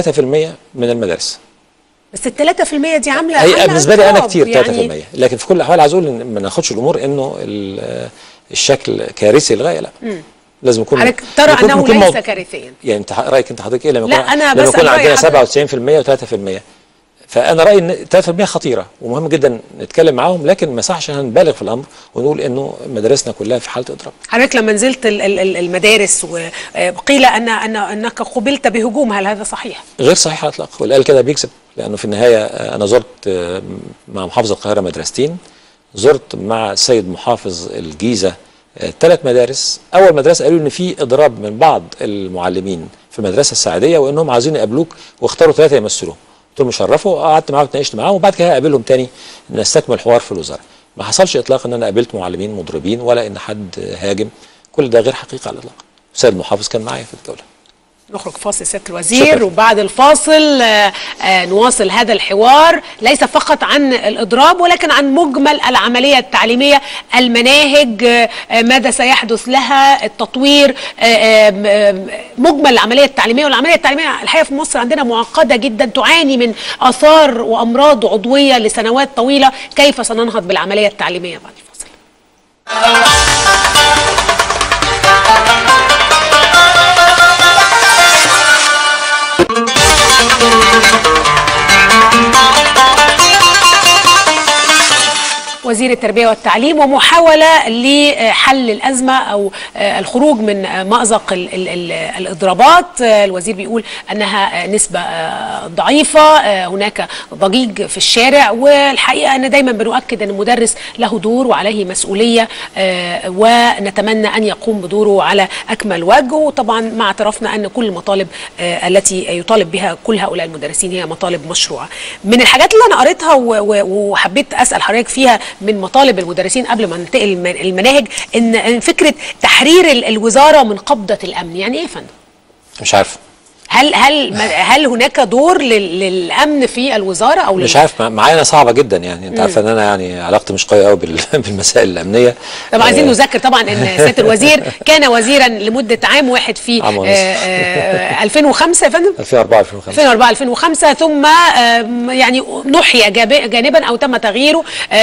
من المدارس بس ال 3% دي عامله هي عاملة بالنسبه لي انا إضراب كتير 3% يعني لكن في كل الاحوال عايز اقول ان ما ناخدش الامور انه ال- الشكل كارثي للغايه لا مم. لازم يكون حضرتك ترى يكون- انه يكون ليس موضوع- كارثيا يعني انت رايك انت حضرتك ايه لما لا، يكون أنا لما بسأل يكون رأي عندنا حضرتك. 97% و3% فانا رايي ان 3% خطيره ومهم جدا نتكلم معاهم لكن ما يصحش ان نبالغ في الامر ونقول انه مدارسنا كلها في حاله اضراب حضرتك لما نزلت ال- ال- ال- المدارس وقيل ان ان انك قبلت بهجوم هل هذا صحيح؟ غير صحيح على الاطلاق واللي قال كده بيكذب لانه في النهايه آه، انا زرت آه، مع محافظ القاهره مدرستين زرت مع السيد محافظ الجيزه ثلاث مدارس اول مدرسه قالوا ان في اضراب من بعض المعلمين في المدرسه السعديه وانهم عايزين يقابلوك واختاروا ثلاثه يمثلوهم قلت لهم شرفوا قعدت معاهم اتناقشت معاهم وبعد كده هقابلهم تاني نستكمل الحوار في الوزاره ما حصلش اطلاقا ان انا قابلت معلمين مضربين ولا ان حد هاجم كل ده غير حقيقه على الاطلاق السيد المحافظ كان معايا في الجوله نخرج فاصل سياده الوزير شكراً. وبعد الفاصل آه، آه، نواصل هذا الحوار ليس فقط عن الاضراب ولكن عن مجمل العمليه التعليميه المناهج آه، آه، ماذا سيحدث لها التطوير آه، آه، آه، مجمل العمليه التعليميه والعمليه التعليميه الحقيقه في مصر عندنا معقده جدا تعاني من اثار وامراض عضويه لسنوات طويله كيف سننهض بالعمليه التعليميه بعد الفاصل وزير التربية والتعليم ومحاولة لحل الأزمة أو آه، الخروج من آه، مأزق ال- ال- ال- الإضرابات آه، الوزير بيقول أنها آه، نسبة آه، ضعيفة آه، هناك ضجيج في الشارع والحقيقة أن دايما بنؤكد أن المدرس له دور وعليه مسؤولية آه، ونتمنى أن يقوم بدوره على أكمل وجه وطبعا مع اعترافنا أن كل المطالب آه، التي يطالب بها كل هؤلاء المدرسين هي مطالب مشروعة من الحاجات اللي أنا قريتها و- و- وحبيت أسأل حضرتك فيها من مطالب المدرسين قبل ما ننتقل الم- المناهج إن إن فكرة تحرير ال- الوزارة من قبضة الأمن يعني إيه يا فندم؟ مش عارف هل هل هل هناك دور لل- للأمن في الوزارة أو مش لل- عارف مع- معانا صعبه جدا يعني انت مم. عارفه ان انا يعني علاقتي مش قويه قوي بال- بالمسائل الامنيه طب عايزين آه، نذكر طبعا ان سياده الوزير كان وزيرا لمده عام واحد في عام ونص. آه، آه، 2005 يا فندم 2004 2005 2004 2005 ثم آم، يعني نحي جاب- جانبا او تم تغييره آه،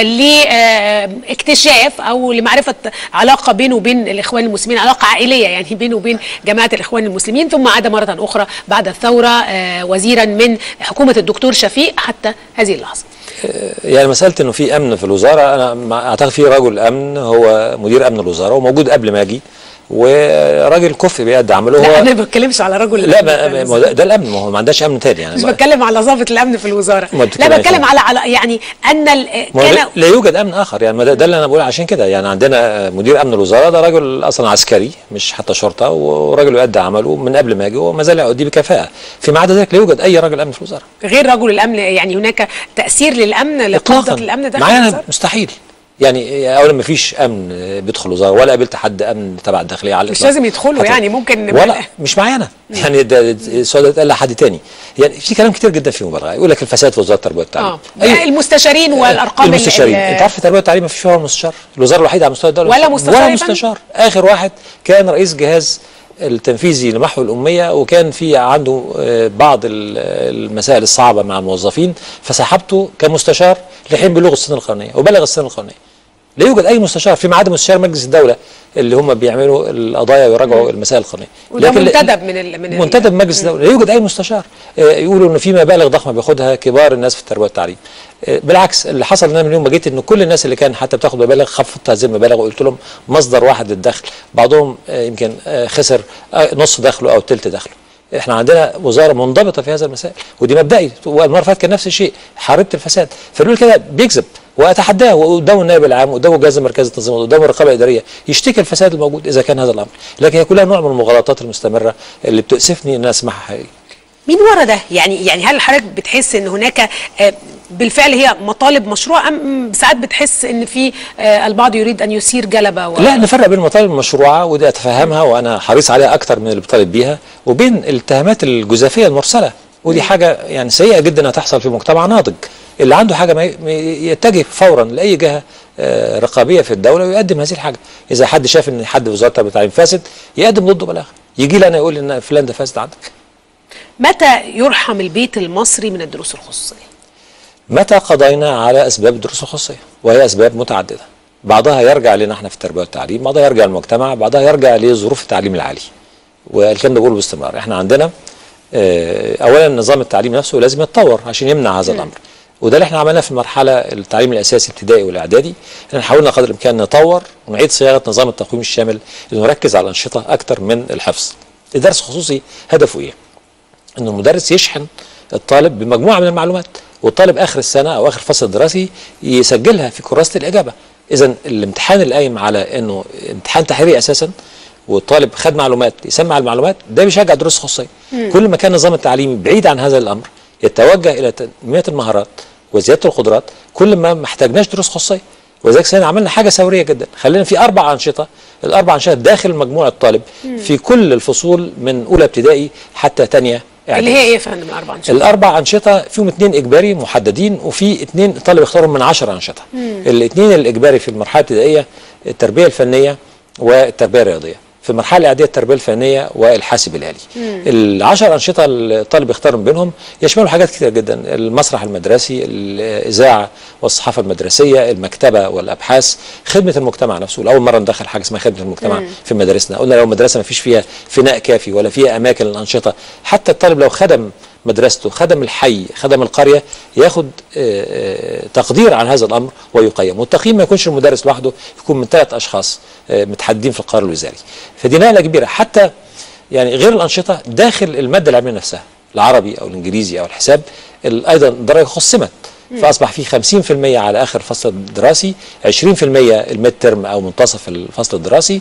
لاكتشاف او لمعرفه علاقه بينه وبين الاخوان المسلمين علاقه عائليه يعني بينه وبين جماعه الاخوان المسلمين ثم عاد مره اخرى بعد الثوره آه، وزيرا من حكومه الدكتور شفيق حتى هذه اللحظه يعني مساله انه في امن في الوزاره انا ما- اعتقد في رجل امن هو مدير امن الوزاره وموجود قبل ما اجي وراجل كفء بيأدي عمله لا هو انا ما بتكلمش على رجل لا الأمن. ما ما هو ده, ده الامن ما هو ما عندهاش امن تاني يعني مش ما- بتكلم على ضابط الامن في الوزاره ما لا بتتكلم عن بتكلم كده. على على يعني ان ال- ما هو كان لا- لا يوجد امن اخر يعني ما ده, ده اللي انا بقول عشان كده يعني عندنا مدير امن الوزاره ده راجل اصلا عسكري مش حتى شرطه وراجل يؤدي عمله من قبل ما اجي وما زال يؤدي بكفاءه فيما عدا ذلك لا يوجد اي راجل امن في الوزاره غير رجل الامن يعني هناك تاثير للامن لقبضه الامن داخل معانا الوزاره مستحيل يعني اولا ما فيش امن بيدخل الوزاره ولا قابلت حد امن تبع الداخليه على مش الإطلاق. لازم يدخلوا حتى- يعني ممكن ولا مش معانا يعني ده ده السؤال ده اتقال لحد تاني يعني في كلام كتير جدا فيه مبالغه يقول لك الفساد في وزاره التربيه والتعليم اه المستشارين والارقام ال- المستشارين ال- انت عارف التربيه والتعليم ما فيش ولا مستشار الوزاره الوحيده على مستوى الدوله ولا مش- مستشار ولا يا فندم؟ مستشار اخر واحد كان رئيس جهاز التنفيذي لمحو الاميه وكان في عنده آه، بعض ال- المسائل الصعبه مع الموظفين فسحبته كمستشار لحين بلوغ السن القانونيه وبلغ السن القانونيه لا يوجد اي مستشار فيما عدا مستشار مجلس الدوله اللي هم بيعملوا القضايا ويراجعوا المسائل القانونيه وده لكن- منتدب من ال من ال- منتدب مجلس الدوله لا يوجد اي مستشار آه، يقولوا ان في مبالغ ضخمه بياخدها كبار الناس في التربيه والتعليم آه، بالعكس اللي حصل ان انا من يوم ما جيت ان كل الناس اللي كان حتى بتاخد مبالغ خفضت هذه المبالغ وقلت لهم مصدر واحد للدخل بعضهم آه، يمكن آه، خسر آه، نص دخله او ثلث دخله احنا عندنا وزاره منضبطه في هذا المسائل ودي مبدئي والمره اللي فاتت كان نفس الشيء حاربت الفساد فالراجل كده بيكذب واتحداه وقدام النائب العام وقدام الجهاز المركزي للتنظيمات وقدام الرقابه الاداريه يشتكي الفساد الموجود اذا كان هذا الامر لكن هي كلها نوع من المغالطات المستمره اللي بتؤسفني ان انا اسمعها حقيقي مين ورا ده يعني يعني هل حضرتك بتحس ان هناك آه، بالفعل هي مطالب مشروع ام ساعات بتحس ان في آه، البعض يريد ان يثير جلبه و... لا نفرق بين المطالب المشروعه ودي اتفهمها وانا حريص عليها اكتر من اللي بطالب بيها وبين الاتهامات الجزافيه المرسله ودي حاجه يعني سيئه جدا هتحصل في مجتمع ناضج اللي عنده حاجه ما ي- ما يتجه فورا لاي جهه آه، رقابيه في الدوله ويقدم هذه الحاجه اذا حد شاف ان حد في وزاره التربيه والتعليم فاسد يقدم ضده بلاغ يجي لي انا يقول ان فلان ده فاسد عندك متى يرحم البيت المصري من الدروس الخصوصيه متى قضينا على اسباب الدروس الخصوصيه وهي اسباب متعدده بعضها يرجع لنا احنا في التربيه والتعليم بعضها يرجع للمجتمع بعضها يرجع لظروف التعليم العالي والكلام ده بقوله باستمرار احنا عندنا آه، اولا نظام التعليم نفسه لازم يتطور عشان يمنع هذا الامر وده اللي احنا عملناه في المرحله التعليم الاساسي الابتدائي والاعدادي احنا حاولنا قدر الامكان نطور ونعيد صياغه نظام التقويم الشامل اللي نركز على الانشطه اكتر من الحفظ الدرس الخصوصي هدفه ايه ان المدرس يشحن الطالب بمجموعه من المعلومات والطالب اخر السنه او اخر فصل دراسي يسجلها في كراسه الاجابه اذا الامتحان اللي قايم على انه امتحان تحريري اساسا والطالب خد معلومات يسمع المعلومات ده بيشجع دروس خصوصيه مم. كل ما كان النظام التعليمي بعيد عن هذا الامر يتوجه الى تنميه المهارات وزياده القدرات كل ما ما احتاجناش دروس خصوصيه ولذلك سنة عملنا حاجه ثوريه جدا خلينا في اربع انشطه الاربع انشطه داخل مجموع الطالب مم. في كل الفصول من اولى ابتدائي حتى ثانيه اللي هي ايه يا فندم الاربع انشطه الاربع انشطه فيهم اثنين اجباري محددين وفي اثنين الطالب يختارهم من 10 انشطه مم. الاثنين الاجباري في المرحله الابتدائيه التربيه الفنيه والتربيه الرياضيه في المرحله الاعداديه التربيه الفنيه والحاسب الالي مم. العشر انشطه اللي الطالب يختار من بينهم يشملوا حاجات كتير جدا المسرح المدرسي الاذاعه والصحافه المدرسيه المكتبه والابحاث خدمه المجتمع نفسه لاول مره ندخل حاجه اسمها خدمه المجتمع مم. في مدارسنا قلنا لو مدرسه ما فيش فيها فناء كافي ولا فيها اماكن للانشطه حتى الطالب لو خدم مدرسته خدم الحي خدم القريه ياخد آه، آه، تقدير عن هذا الامر ويقيم والتقييم ما يكونش المدرس لوحده يكون من ثلاث اشخاص آه، متحدين في القرار الوزاري فدي نقله كبيره حتى يعني غير الانشطه داخل الماده العلميه نفسها العربي او الانجليزي او الحساب ال- ايضا الدرجه خصمت مم. فاصبح في 50% على اخر فصل دراسي 20% الميد ترم او منتصف الفصل الدراسي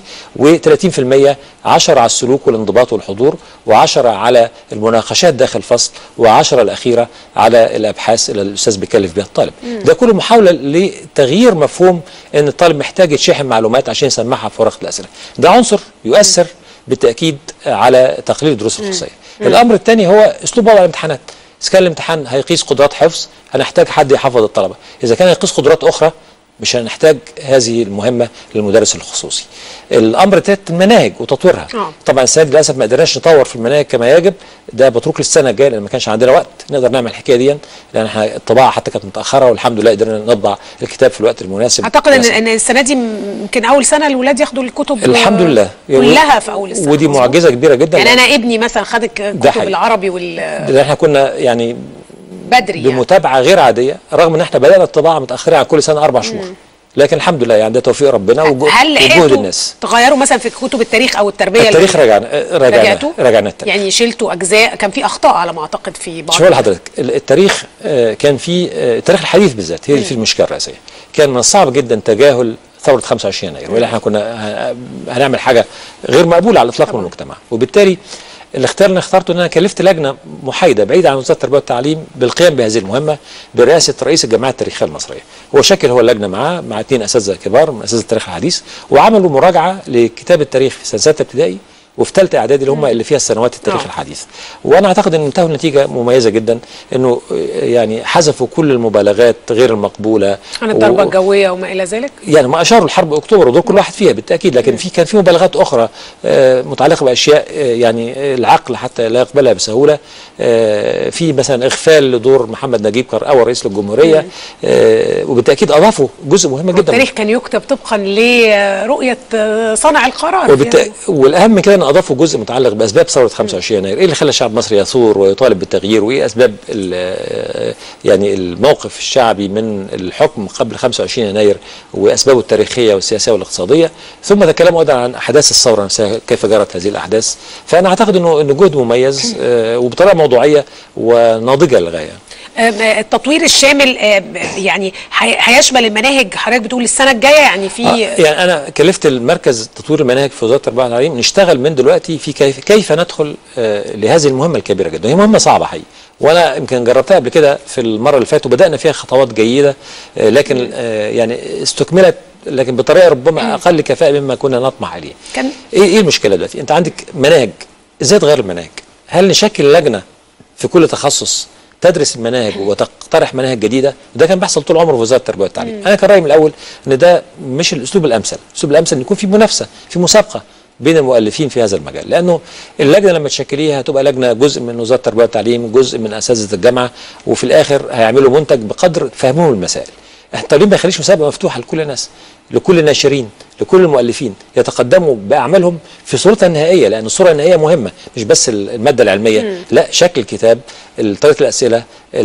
و30% 10 على السلوك والانضباط والحضور و10 على المناقشات داخل الفصل و10 الاخيره على الابحاث اللي الاستاذ بيكلف بها الطالب مم. ده كله محاوله لتغيير مفهوم ان الطالب محتاج يتشحن معلومات عشان يسمعها في ورقه الاسئله ده عنصر يؤثر بالتاكيد على تقليل الدروس مم. الخصوصيه مم. الامر الثاني هو اسلوب وضع الامتحانات اذا كان الامتحان هيقيس قدرات حفظ هنحتاج حد يحفظ الطلبه اذا كان هيقيس قدرات اخرى مش هنحتاج هذه المهمه للمدرس الخصوصي الامر الثالث المناهج وتطويرها آه. طبعا السنه دي للاسف ما قدرناش نطور في المناهج كما يجب ده بترك للسنه الجايه لان ما كانش عندنا وقت نقدر نعمل الحكايه دي لان احنا الطباعه حتى كانت متاخره والحمد لله قدرنا نطبع الكتاب في الوقت المناسب اعتقد ان مناسب. ان السنه دي يمكن اول سنه الولاد ياخدوا الكتب الحمد لله كلها في اول السنه ودي مظبوط؟ معجزه كبيره جدا يعني انا ابني مثلا خد الكتب حقيقي. العربي وال ده احنا كنا يعني بدري يعني بمتابعه غير عاديه رغم ان احنا بدانا الطباعه متاخره عن كل سنه اربع شهور مم. لكن الحمد لله يعني ده توفيق ربنا وجهد هل وجهد لحقتوا الناس تغيروا مثلا في كتب التاريخ او التربيه التاريخ اللي- رجعنا رجعنا رجعتوا؟ رجعنا التاريخ يعني شلتوا اجزاء كان في اخطاء على ما اعتقد في بعض شوف لحضرتك ال- التاريخ آه، كان في آه، التاريخ الحديث بالذات هي اللي فيه المشكله الرئيسيه كان من الصعب جدا تجاهل ثوره 25 يناير والا احنا كنا ه- هنعمل حاجه غير مقبوله على الاطلاق من المجتمع وبالتالي الاختيار اللي اخترته ان انا كلفت لجنه محايده بعيده عن وزاره التربيه والتعليم بالقيام بهذه المهمه برئاسه رئيس الجمعيه التاريخيه المصريه هو شكل هو اللجنه معاه مع اثنين اساتذه كبار من اساتذه التاريخ الحديث وعملوا مراجعه لكتاب التاريخ في سنه سته ابتدائي وفي ثالثه اعدادي اللي هم اللي فيها السنوات التاريخ آه. الحديث وانا اعتقد ان انتهوا نتيجه مميزه جدا انه آه، يعني حذفوا كل المبالغات غير المقبوله عن الضربه و- الجويه وما الى ذلك يعني ما اشاروا لحرب اكتوبر ودول كل واحد فيها بالتاكيد لكن في كان في مبالغات اخرى آه، متعلقه باشياء آه، يعني آه، العقل حتى لا يقبلها بسهوله آه، في مثلا اغفال لدور محمد نجيب كاول رئيس للجمهوريه آه، وبالتاكيد اضافوا جزء مهم جدا التاريخ كان يكتب طبقا لرؤيه آه، صانع القرار وبالت... يعني. والاهم من كده ان اضافوا جزء متعلق باسباب ثوره 25 يناير، ايه اللي خلى الشعب المصري يثور ويطالب بالتغيير وايه اسباب ال- يعني الموقف الشعبي من الحكم قبل 25 يناير واسبابه التاريخيه والسياسيه والاقتصاديه، ثم تكلموا ايضا عن احداث الثوره نفسها كيف جرت هذه الاحداث، فانا اعتقد انه انه جهد مميز آه، وبطريقه موضوعيه وناضجه للغايه. آم، آه، التطوير الشامل آم، يعني هي- هيشمل المناهج حضرتك بتقول السنه الجايه يعني في آه يعني انا كلفت المركز تطوير المناهج في وزاره التربيه والتعليم نشتغل من دلوقتي في كيف كيف ندخل آه لهذه المهمه الكبيره جدا هي مهمه صعبه حقيقي وانا يمكن جربتها قبل كده في المره اللي فاتت وبدانا فيها خطوات جيده آه لكن آه يعني استكملت لكن بطريقه ربما اقل كفاءه مما كنا نطمح اليه كان ايه ايه المشكله دلوقتي انت عندك مناهج ازاي تغير المناهج هل نشكل لجنه في كل تخصص تدرس المناهج وتقترح مناهج جديده وده كان بيحصل طول عمره في وزاره التربيه والتعليم انا كان رايي من الاول ان ده مش الاسلوب الامثل الاسلوب الامثل ان يكون في منافسه في مسابقه بين المؤلفين في هذا المجال لانه اللجنه لما تشكليها هتبقى لجنه جزء من وزاره التربيه والتعليم جزء من اساتذه الجامعه وفي الاخر هيعملوا منتج بقدر فهمهم المسائل احنا ليه ما نخليش مسابقه مفتوحه لكل الناس لكل الناشرين لكل المؤلفين يتقدموا باعمالهم في صورتها النهائيه لان الصوره النهائيه مهمه مش بس الماده العلميه مم. لا شكل الكتاب طريقه الاسئله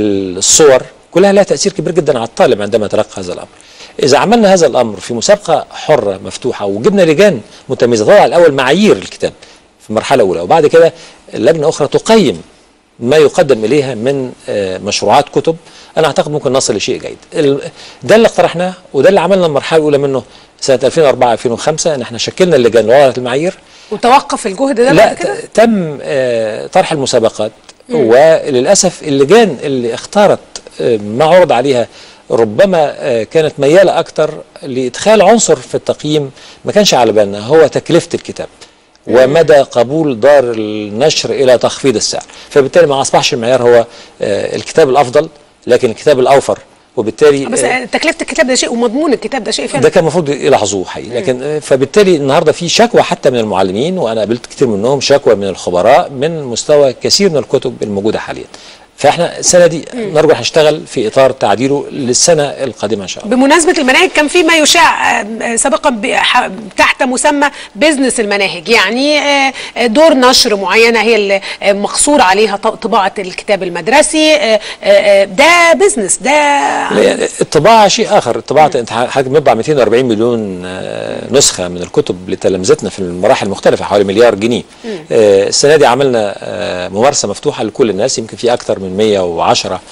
الصور كلها لها تاثير كبير جدا على الطالب عندما يتلقى هذا الامر اذا عملنا هذا الامر في مسابقه حره مفتوحه وجبنا لجان متميزه طبعا الاول معايير الكتاب في المرحله الاولى وبعد كده اللجنه اخرى تقيم ما يقدم اليها من آه، مشروعات كتب انا اعتقد ممكن نصل لشيء جيد ال- ده اللي اقترحناه وده اللي عملنا المرحله الاولى منه سنه 2004 2005 ان احنا شكلنا اللجان لوضعت المعايير وتوقف الجهد ده لا بعد كده ت- تم آه، طرح المسابقات مم. وللاسف اللجان اللي اختارت آه، ما عرض عليها ربما آه، كانت مياله اكتر لادخال عنصر في التقييم ما كانش على بالنا هو تكلفه الكتاب ومدى قبول دار النشر الى تخفيض السعر فبالتالي ما اصبحش المعيار هو آه، الكتاب الافضل لكن الكتاب الاوفر وبالتالي بس آه، تكلفه الكتاب ده شيء ومضمون الكتاب ده شيء فعلا ده كان المفروض يلاحظوه حقيقي لكن آه، فبالتالي النهارده في شكوى حتى من المعلمين وانا قابلت كتير منهم شكوى من الخبراء من مستوى كثير من الكتب الموجوده حاليا فاحنا السنه دي نرجو هنشتغل في اطار تعديله للسنه القادمه ان شاء الله بمناسبة المناهج كان في ما يشاع آه، سابقا ب- ح- تحت مسمى بزنس المناهج يعني آه، آه، دور نشر معينة هي اللي آه، مقصور عليها ط- طباعة الكتاب المدرسي آه، آه، آه، ده بزنس ده لا، الطباعه شيء اخر الطباعه انت حضرتك بنطبع 240 مليون آه، نسخه من الكتب لتلامذتنا في المراحل المختلفه حوالي مليار جنيه مم. آه، السنه دي عملنا آه، ممارسه مفتوحه لكل الناس يمكن في اكثر من 110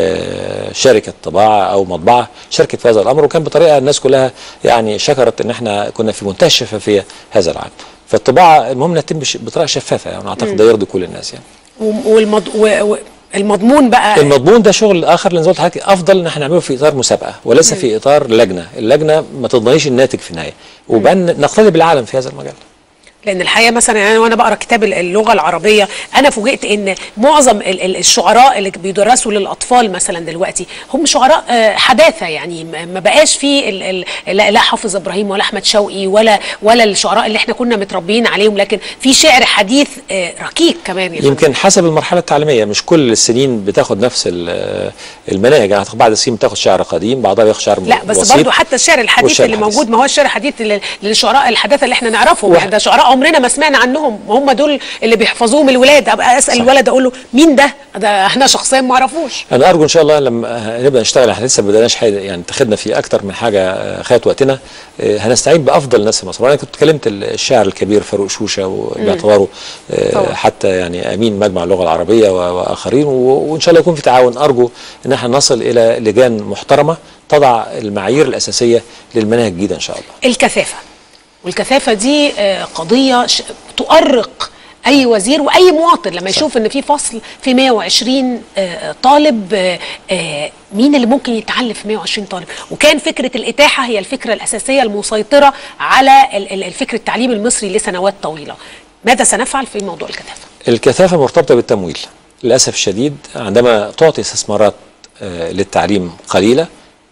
آه، شركه طباعه او مطبعه شاركت في هذا الامر وكان بطريقه الناس كلها يعني شكرت ان احنا كنا في منتهى الشفافيه هذا العام فالطباعه المهم انها تتم بش- بطريقه شفافه يعني مم. اعتقد ده يرضي كل الناس يعني والمض... و- و- المضمون بقى المضمون ده شغل اخر اللي زي ما قلت لحضرتك افضل ان احنا نعمله في اطار مسابقه وليس في اطار لجنه، اللجنه ما تضمنيش الناتج في النهايه وبان نقتدي بالعالم في هذا المجال. لان الحقيقه مثلا يعني وانا بقرا كتاب اللغه العربيه انا فوجئت ان معظم ال- ال- الشعراء اللي بيدرسوا للاطفال مثلا دلوقتي هم شعراء آه، حداثه يعني ما ما بقاش في ال- ال- لا لا حافظ ابراهيم ولا احمد شوقي ولا ولا الشعراء اللي احنا كنا متربيين عليهم لكن في شعر حديث آه، ركيك كمان يا يمكن حسب المرحله التعليميه مش كل السنين بتاخد نفس ال- المناهج يعني بعض السنين بتاخد شعر قديم بعضها بياخد شعر لا بس وسيط. برضو حتى الشعر الحديث والشعر اللي الحديث. موجود ما هو الشعر الحديث لل- للشعراء الحداثه اللي احنا نعرفهم واحد- يعني ده شعراء عمرنا ما سمعنا عنهم هم دول اللي بيحفظوهم الولاد ابقى اسال صح. الولد اقول له مين ده ده احنا شخصيا ما اعرفوش انا ارجو ان شاء الله لما نبدا نشتغل احنا لسه ما بدأناش حاجه يعني اتخذنا في اكتر من حاجه آه، خدت وقتنا آه، هنستعين بافضل الناس في مصر وانا كنت كلمت الشاعر الكبير فاروق شوشه وباعتباره آه، طبعا. حتى يعني امين مجمع اللغه العربيه و- واخرين و- وان شاء الله يكون في تعاون ارجو ان احنا نصل الى لجان محترمه تضع المعايير الاساسيه للمناهج الجديده ان شاء الله الكثافه والكثافه دي آه، قضيه ش- تؤرق اي وزير واي مواطن لما يشوف ان في فصل في 120 آه، طالب آه، آه، مين اللي ممكن يتعلم في 120 طالب وكان فكره الاتاحه هي الفكره الاساسيه المسيطره على ال- ال- الفكر التعليمي المصري لسنوات طويله ماذا سنفعل في موضوع الكثافه الكثافه مرتبطه بالتمويل للاسف الشديد عندما تعطي استثمارات آه، للتعليم قليله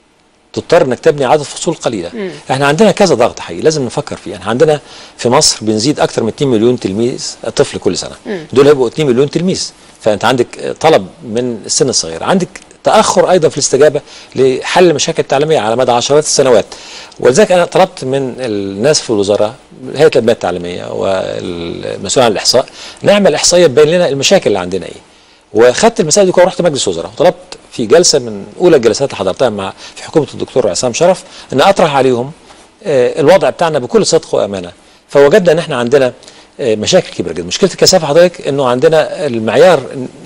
تضطر انك تبني عدد فصول قليله مم. احنا عندنا كذا ضغط حقيقي لازم نفكر فيه احنا عندنا في مصر بنزيد اكثر من 2 مليون تلميذ طفل كل سنه مم. دول هيبقوا 2 مليون تلميذ فانت عندك طلب من السن الصغير عندك تاخر ايضا في الاستجابه لحل مشاكل تعليميه على مدى عشرات السنوات ولذلك انا طلبت من الناس في الوزاره هيئه التنميه التعليميه والمسؤول عن الاحصاء نعمل احصائيه تبين لنا المشاكل اللي عندنا ايه وخدت المسائل دي كلها ورحت مجلس وزراء وطلبت في جلسه من اولى الجلسات اللي حضرتها مع في حكومه الدكتور عصام شرف ان اطرح عليهم آه، الوضع بتاعنا بكل صدق وامانه فوجدنا ان احنا عندنا آه، مشاكل كبيره جدا مشكله الكثافه حضرتك انه عندنا المعيار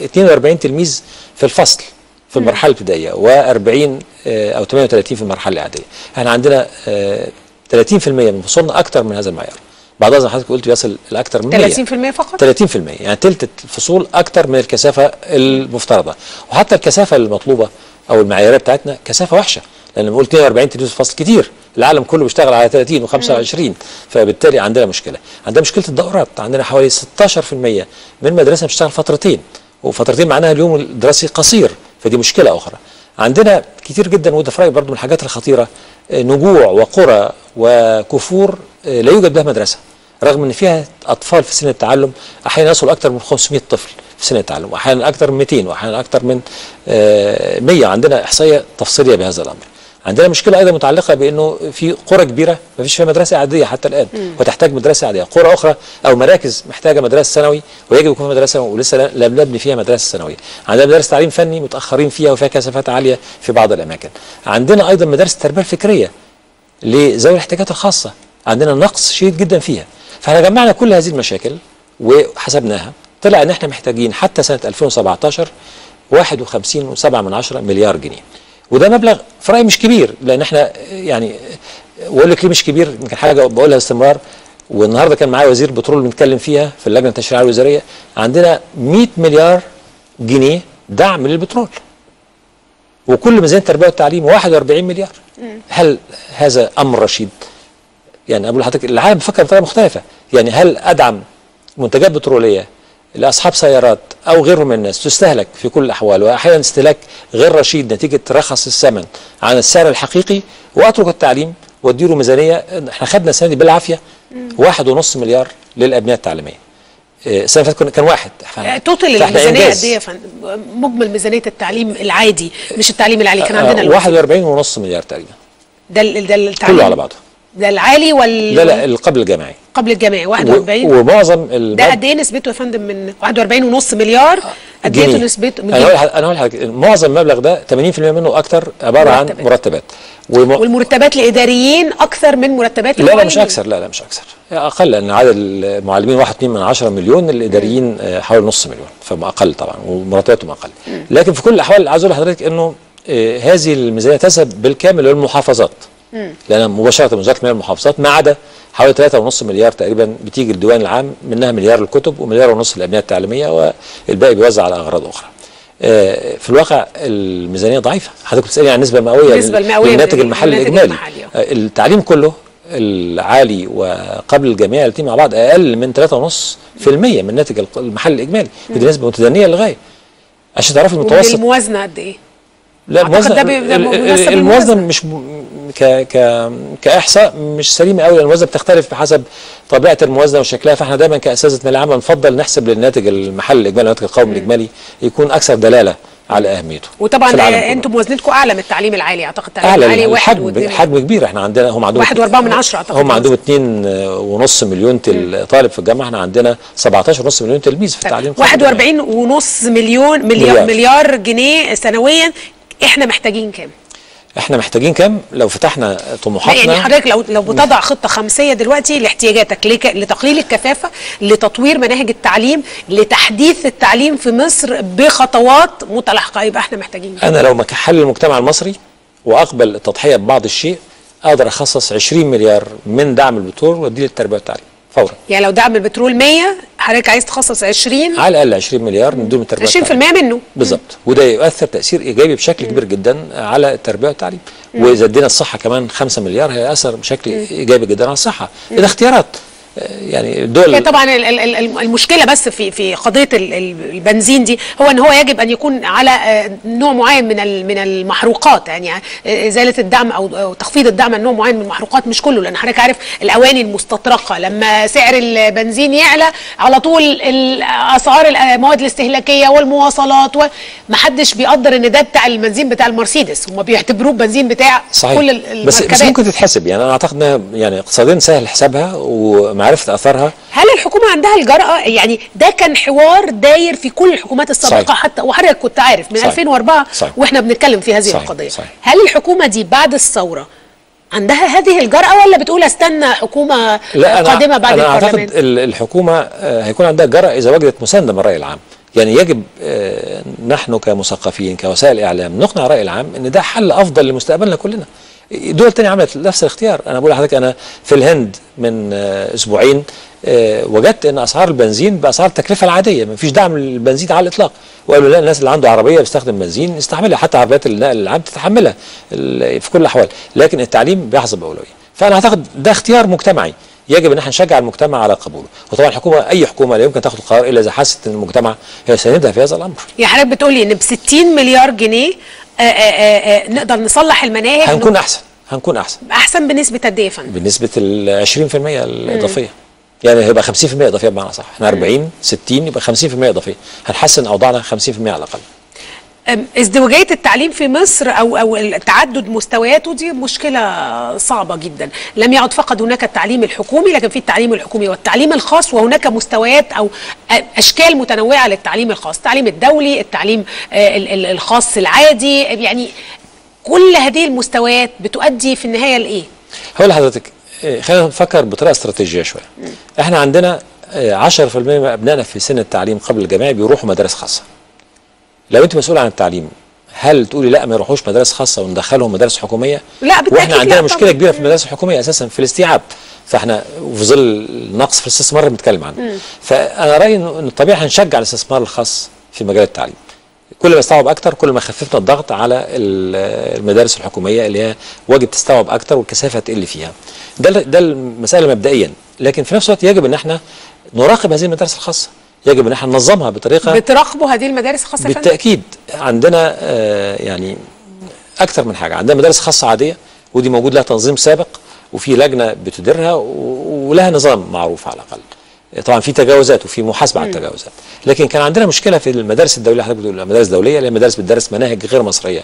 42 تلميذ في الفصل في المرحله الابتدائيه و40 او 38 في المرحله الاعداديه احنا عندنا آه، 30% من فصولنا اكثر من هذا المعيار بعضها زي ما حضرتك قلت بيصل لاكثر من 100 30% فقط 30% يعني تلت الفصول اكتر من الكثافه المفترضه وحتى الكثافه المطلوبه او المعياريه بتاعتنا كثافه وحشه لان بنقول 42 تلميذ في فصل كتير العالم كله بيشتغل على 30 و25 فبالتالي عندنا مشكله عندنا مشكله الدورات عندنا حوالي 16% من مدرسه بتشتغل فترتين وفترتين معناها اليوم الدراسي قصير فدي مشكله اخرى عندنا كتير جدا وده في رايي برضه من الحاجات الخطيره آه، نجوع وقرى وكفور آه، لا يوجد بها مدرسه رغم ان فيها اطفال في سن التعلم احيانا يصل اكثر من 500 طفل في سن التعلم واحيانا اكثر من 200 واحيانا اكثر من آه، 100 عندنا احصائيه تفصيليه بهذا الامر عندنا مشكله ايضا متعلقه بانه في قرى كبيره ما فيش فيها مدرسه اعداديه حتى الان مم. وتحتاج مدرسه اعداديه قرى اخرى او مراكز محتاجه مدرسه ثانوي ويجب يكون في مدرسه ولسه لا- لم نبني فيها مدرسه ثانويه عندنا مدارس تعليم فني متاخرين فيها وفيها كثافات عاليه في بعض الاماكن عندنا ايضا مدارس التربيه الفكريه لذوي الاحتياجات الخاصه عندنا نقص شديد جدا فيها فاحنا جمعنا كل هذه المشاكل وحسبناها طلع ان احنا محتاجين حتى سنه 2017 51.7 من عشرة مليار جنيه وده مبلغ في رايي مش كبير لان احنا يعني واقول لك ليه مش كبير يمكن حاجه بقولها باستمرار والنهارده كان معايا وزير بترول بنتكلم فيها في اللجنه التشريعيه الوزاريه عندنا 100 مليار جنيه دعم للبترول وكل ميزانيه التربيه والتعليم 41 مليار هل هذا امر رشيد؟ يعني اقول لحضرتك العالم بيفكر بطريقه مختلفه يعني هل ادعم منتجات بتروليه لاصحاب سيارات او غيرهم من الناس تستهلك في كل الاحوال واحيانا استهلاك غير رشيد نتيجه رخص الثمن عن السعر الحقيقي واترك التعليم واديله ميزانيه احنا خدنا السنه دي بالعافيه واحد ونص مليار للابنيه التعليميه إيه، السنه اللي فاتت كنا- كان واحد آه، توتال فإحنا الميزانيه إنجاز. قد ايه يا فندم مجمل ميزانيه التعليم العادي مش التعليم العالي كان آه، عندنا الوقت. 41 ونص مليار تقريبا ده ال- ده التعليم كله على بعضه ده العالي وال لا لا القبل الجامعي قبل الجامعي و- 41 ومعظم ده المد- قد ايه نسبته يا فندم من 41 ونص مليار قد ايه جنيه. نسبته من انا هقول جنيه. لح- انا هقول لحضرتك معظم المبلغ ده 80% منه اكتر عباره عن مرتبات. مرتبات وم... والمرتبات الاداريين اكثر من مرتبات لا لا مش المعلمين. اكثر لا لا مش اكثر اقل لان عدد المعلمين 1.2 من 10 مليون الاداريين آه، حوالي نص مليون فما اقل طبعا ومرتباتهم اقل لكن في كل الاحوال عايز اقول لحضرتك انه آه، هذه الميزانيه تذهب بالكامل للمحافظات مم. لان مباشره من وزاره الماليه والمحافظات ما عدا حوالي 3.5 مليار تقريبا بتيجي الديوان العام منها مليار للكتب ومليار ونص للابنيه التعليميه والباقي بيوزع على اغراض اخرى. آه، في الواقع الميزانيه ضعيفه حضرتك بتسالني عن النسبه المئويه النسبة لل- المئوية للناتج من- المحلي للناتج الاجمالي المحلي، آه، التعليم كله العالي وقبل الجامعي الاثنين مع بعض اقل من 3.5% من الناتج الق- المحلي الاجمالي ودي نسبه متدنيه للغايه عشان تعرفي المتوسط والموازنه قد ايه؟ لا أعتقد الموازنه ده بي- ده ال- مناسب ال- للموازنة. الموازنه مش م- ك ك كاحصاء مش سليمه قوي لان الموازنه بتختلف بحسب طبيعه الموازنه وشكلها فاحنا دايما كاساتذه ماليه عامه نفضل نحسب للناتج المحلي الاجمالي الناتج القومي الاجمالي يكون اكثر دلاله على اهميته وطبعا في العالم آه، كله. انتم موازنتكم اعلى من التعليم العالي اعتقد التعليم اعلى العالي واحد الحجم واتنين- حجم كبير احنا عندنا هم عندهم واحد واربعة من عشرة اعتقد هم عندهم 2 ونص مليون تل طالب في الجامعه احنا عندنا 17 ونص مليون تلميذ في التعليم القومي. 41 ونص مليون مليار, مليار. مليار جنيه سنويا احنا محتاجين كام؟ احنا محتاجين كام لو فتحنا لا طموحاتنا يعني حضرتك لو لو بتضع خطه خمسيه دلوقتي لاحتياجاتك لك لتقليل الكثافه لتطوير مناهج التعليم لتحديث التعليم في مصر بخطوات متلاحقه يبقى احنا محتاجين كام؟ انا لو مكحل المجتمع المصري واقبل التضحيه ببعض الشيء اقدر اخصص 20 مليار من دعم البترول واديه للتربيه والتعليم فورا يعني لو دعم البترول 100 حضرتك عايز تخصص 20 على الاقل 20 مليار نديهم التربيه 20% والتعليم منه بالظبط وده يؤثر تاثير ايجابي بشكل كبير جدا على التربيه والتعليم مم. واذا ادينا الصحه كمان 5 مليار هيأثر بشكل ايجابي جدا على الصحه ده اختيارات يعني الدول هي طبعا ال- ال- ال- المشكله بس في في قضيه ال- ال- البنزين دي هو ان هو يجب ان يكون على آه، نوع معين من ال- من المحروقات يعني آه، ازاله الدعم او أو تخفيض الدعم عن نوع معين من المحروقات مش كله لان حضرتك عارف الاواني المستطرقه لما سعر البنزين يعلى على طول ال- اسعار المواد الاستهلاكيه والمواصلات ومحدش بيقدر ان ده بتاع البنزين بتاع المرسيدس هم بيعتبروه بنزين بتاع صحيح كل ال- بس بس المركبات ممكن تتحسب يعني انا اعتقد انها يعني اقتصاديا سهل حسابها ومعرفه اثرها هل الحكومه عندها الجرأة يعني ده كان حوار داير في كل الحكومات السابقة صحيح. حتى وحضرتك كنت عارف من صحيح. 2004 صحيح. واحنا بنتكلم في هذه صحيح. القضية صحيح. هل الحكومة دي بعد الثورة عندها هذه الجرأة ولا بتقول استنى حكومة لا أنا قادمة بعد أنا البرلمان أعتقد ال- الحكومة آه، هيكون عندها جرأة إذا وجدت مساندة من الرأي العام يعني يجب آه، نحن كمثقفين كوسائل إعلام نقنع الرأي العام إن ده حل أفضل لمستقبلنا كلنا دول تانية عملت نفس الاختيار أنا بقول لحضرتك أنا في الهند من آه، أسبوعين آه، وجدت ان اسعار البنزين باسعار التكلفه العاديه ما فيش دعم للبنزين على الاطلاق وقالوا لا الناس اللي عنده عربيه بيستخدم بنزين يستحملها حتى عربيات النقل العام تتحملها ال- في كل الاحوال لكن التعليم بيحظى باولويه فانا اعتقد ده اختيار مجتمعي يجب ان احنا نشجع المجتمع على قبوله وطبعا الحكومه اي حكومه لا يمكن تاخد القرار الا اذا حست ان المجتمع هيساندها في هذا الامر يعني حضرتك بتقولي ان ب 60 مليار جنيه آه، آه، آه، آه، نقدر نصلح المناهج هنكون احسن هنكون احسن احسن بنسبة قد ايه يا فندم؟ بنسبه ال 20% الاضافيه يعني هيبقى 50% اضافيه بمعنى صح احنا 40 60 يبقى 50% اضافيه هنحسن اوضاعنا 50% على الاقل أم، ازدواجية التعليم في مصر أو أو تعدد مستوياته دي مشكلة صعبة جدا لم يعد فقط هناك التعليم الحكومي لكن في التعليم الحكومي والتعليم الخاص وهناك مستويات أو أ- أشكال متنوعة للتعليم الخاص التعليم الدولي التعليم آه، ال- ال- الخاص العادي يعني كل هذه المستويات بتؤدي في النهاية لإيه؟ هقول لحضرتك إيه، خلينا نفكر بطريقه استراتيجيه شويه احنا عندنا إيه، 10% من ابنائنا في سن التعليم قبل الجامعي بيروحوا مدارس خاصه لو انت مسؤول عن التعليم هل تقولي لا ما يروحوش مدارس خاصه وندخلهم مدارس حكوميه لا بالتأكيد واحنا عندنا لا مشكله طبعاً. كبيره في المدارس الحكوميه اساسا في الاستيعاب فاحنا في ظل النقص في الاستثمار اللي بنتكلم عنه مم. فانا رايي انه إن الطبيعي هنشجع الاستثمار الخاص في مجال التعليم كل ما استوعب اكتر كل ما خففنا الضغط على ال- المدارس الحكوميه اللي هي واجب تستوعب اكتر والكثافه تقل فيها ده ده المساله مبدئيا لكن في نفس الوقت يجب ان احنا نراقب هذه المدارس الخاصه يجب ان احنا ننظمها بطريقه بتراقبوا هذه المدارس الخاصة يا فندم؟ بالتاكيد عندنا آه، يعني اكثر من حاجه عندنا مدارس خاصه عاديه ودي موجود لها تنظيم سابق وفي لجنه بتديرها و- ولها نظام معروف على الاقل طبعا في تجاوزات وفي محاسبه على مم. التجاوزات لكن كان عندنا مشكله في المدارس الدوليه حضرتك بتقول المدارس الدوليه اللي هي مدارس بتدرس مناهج غير مصريه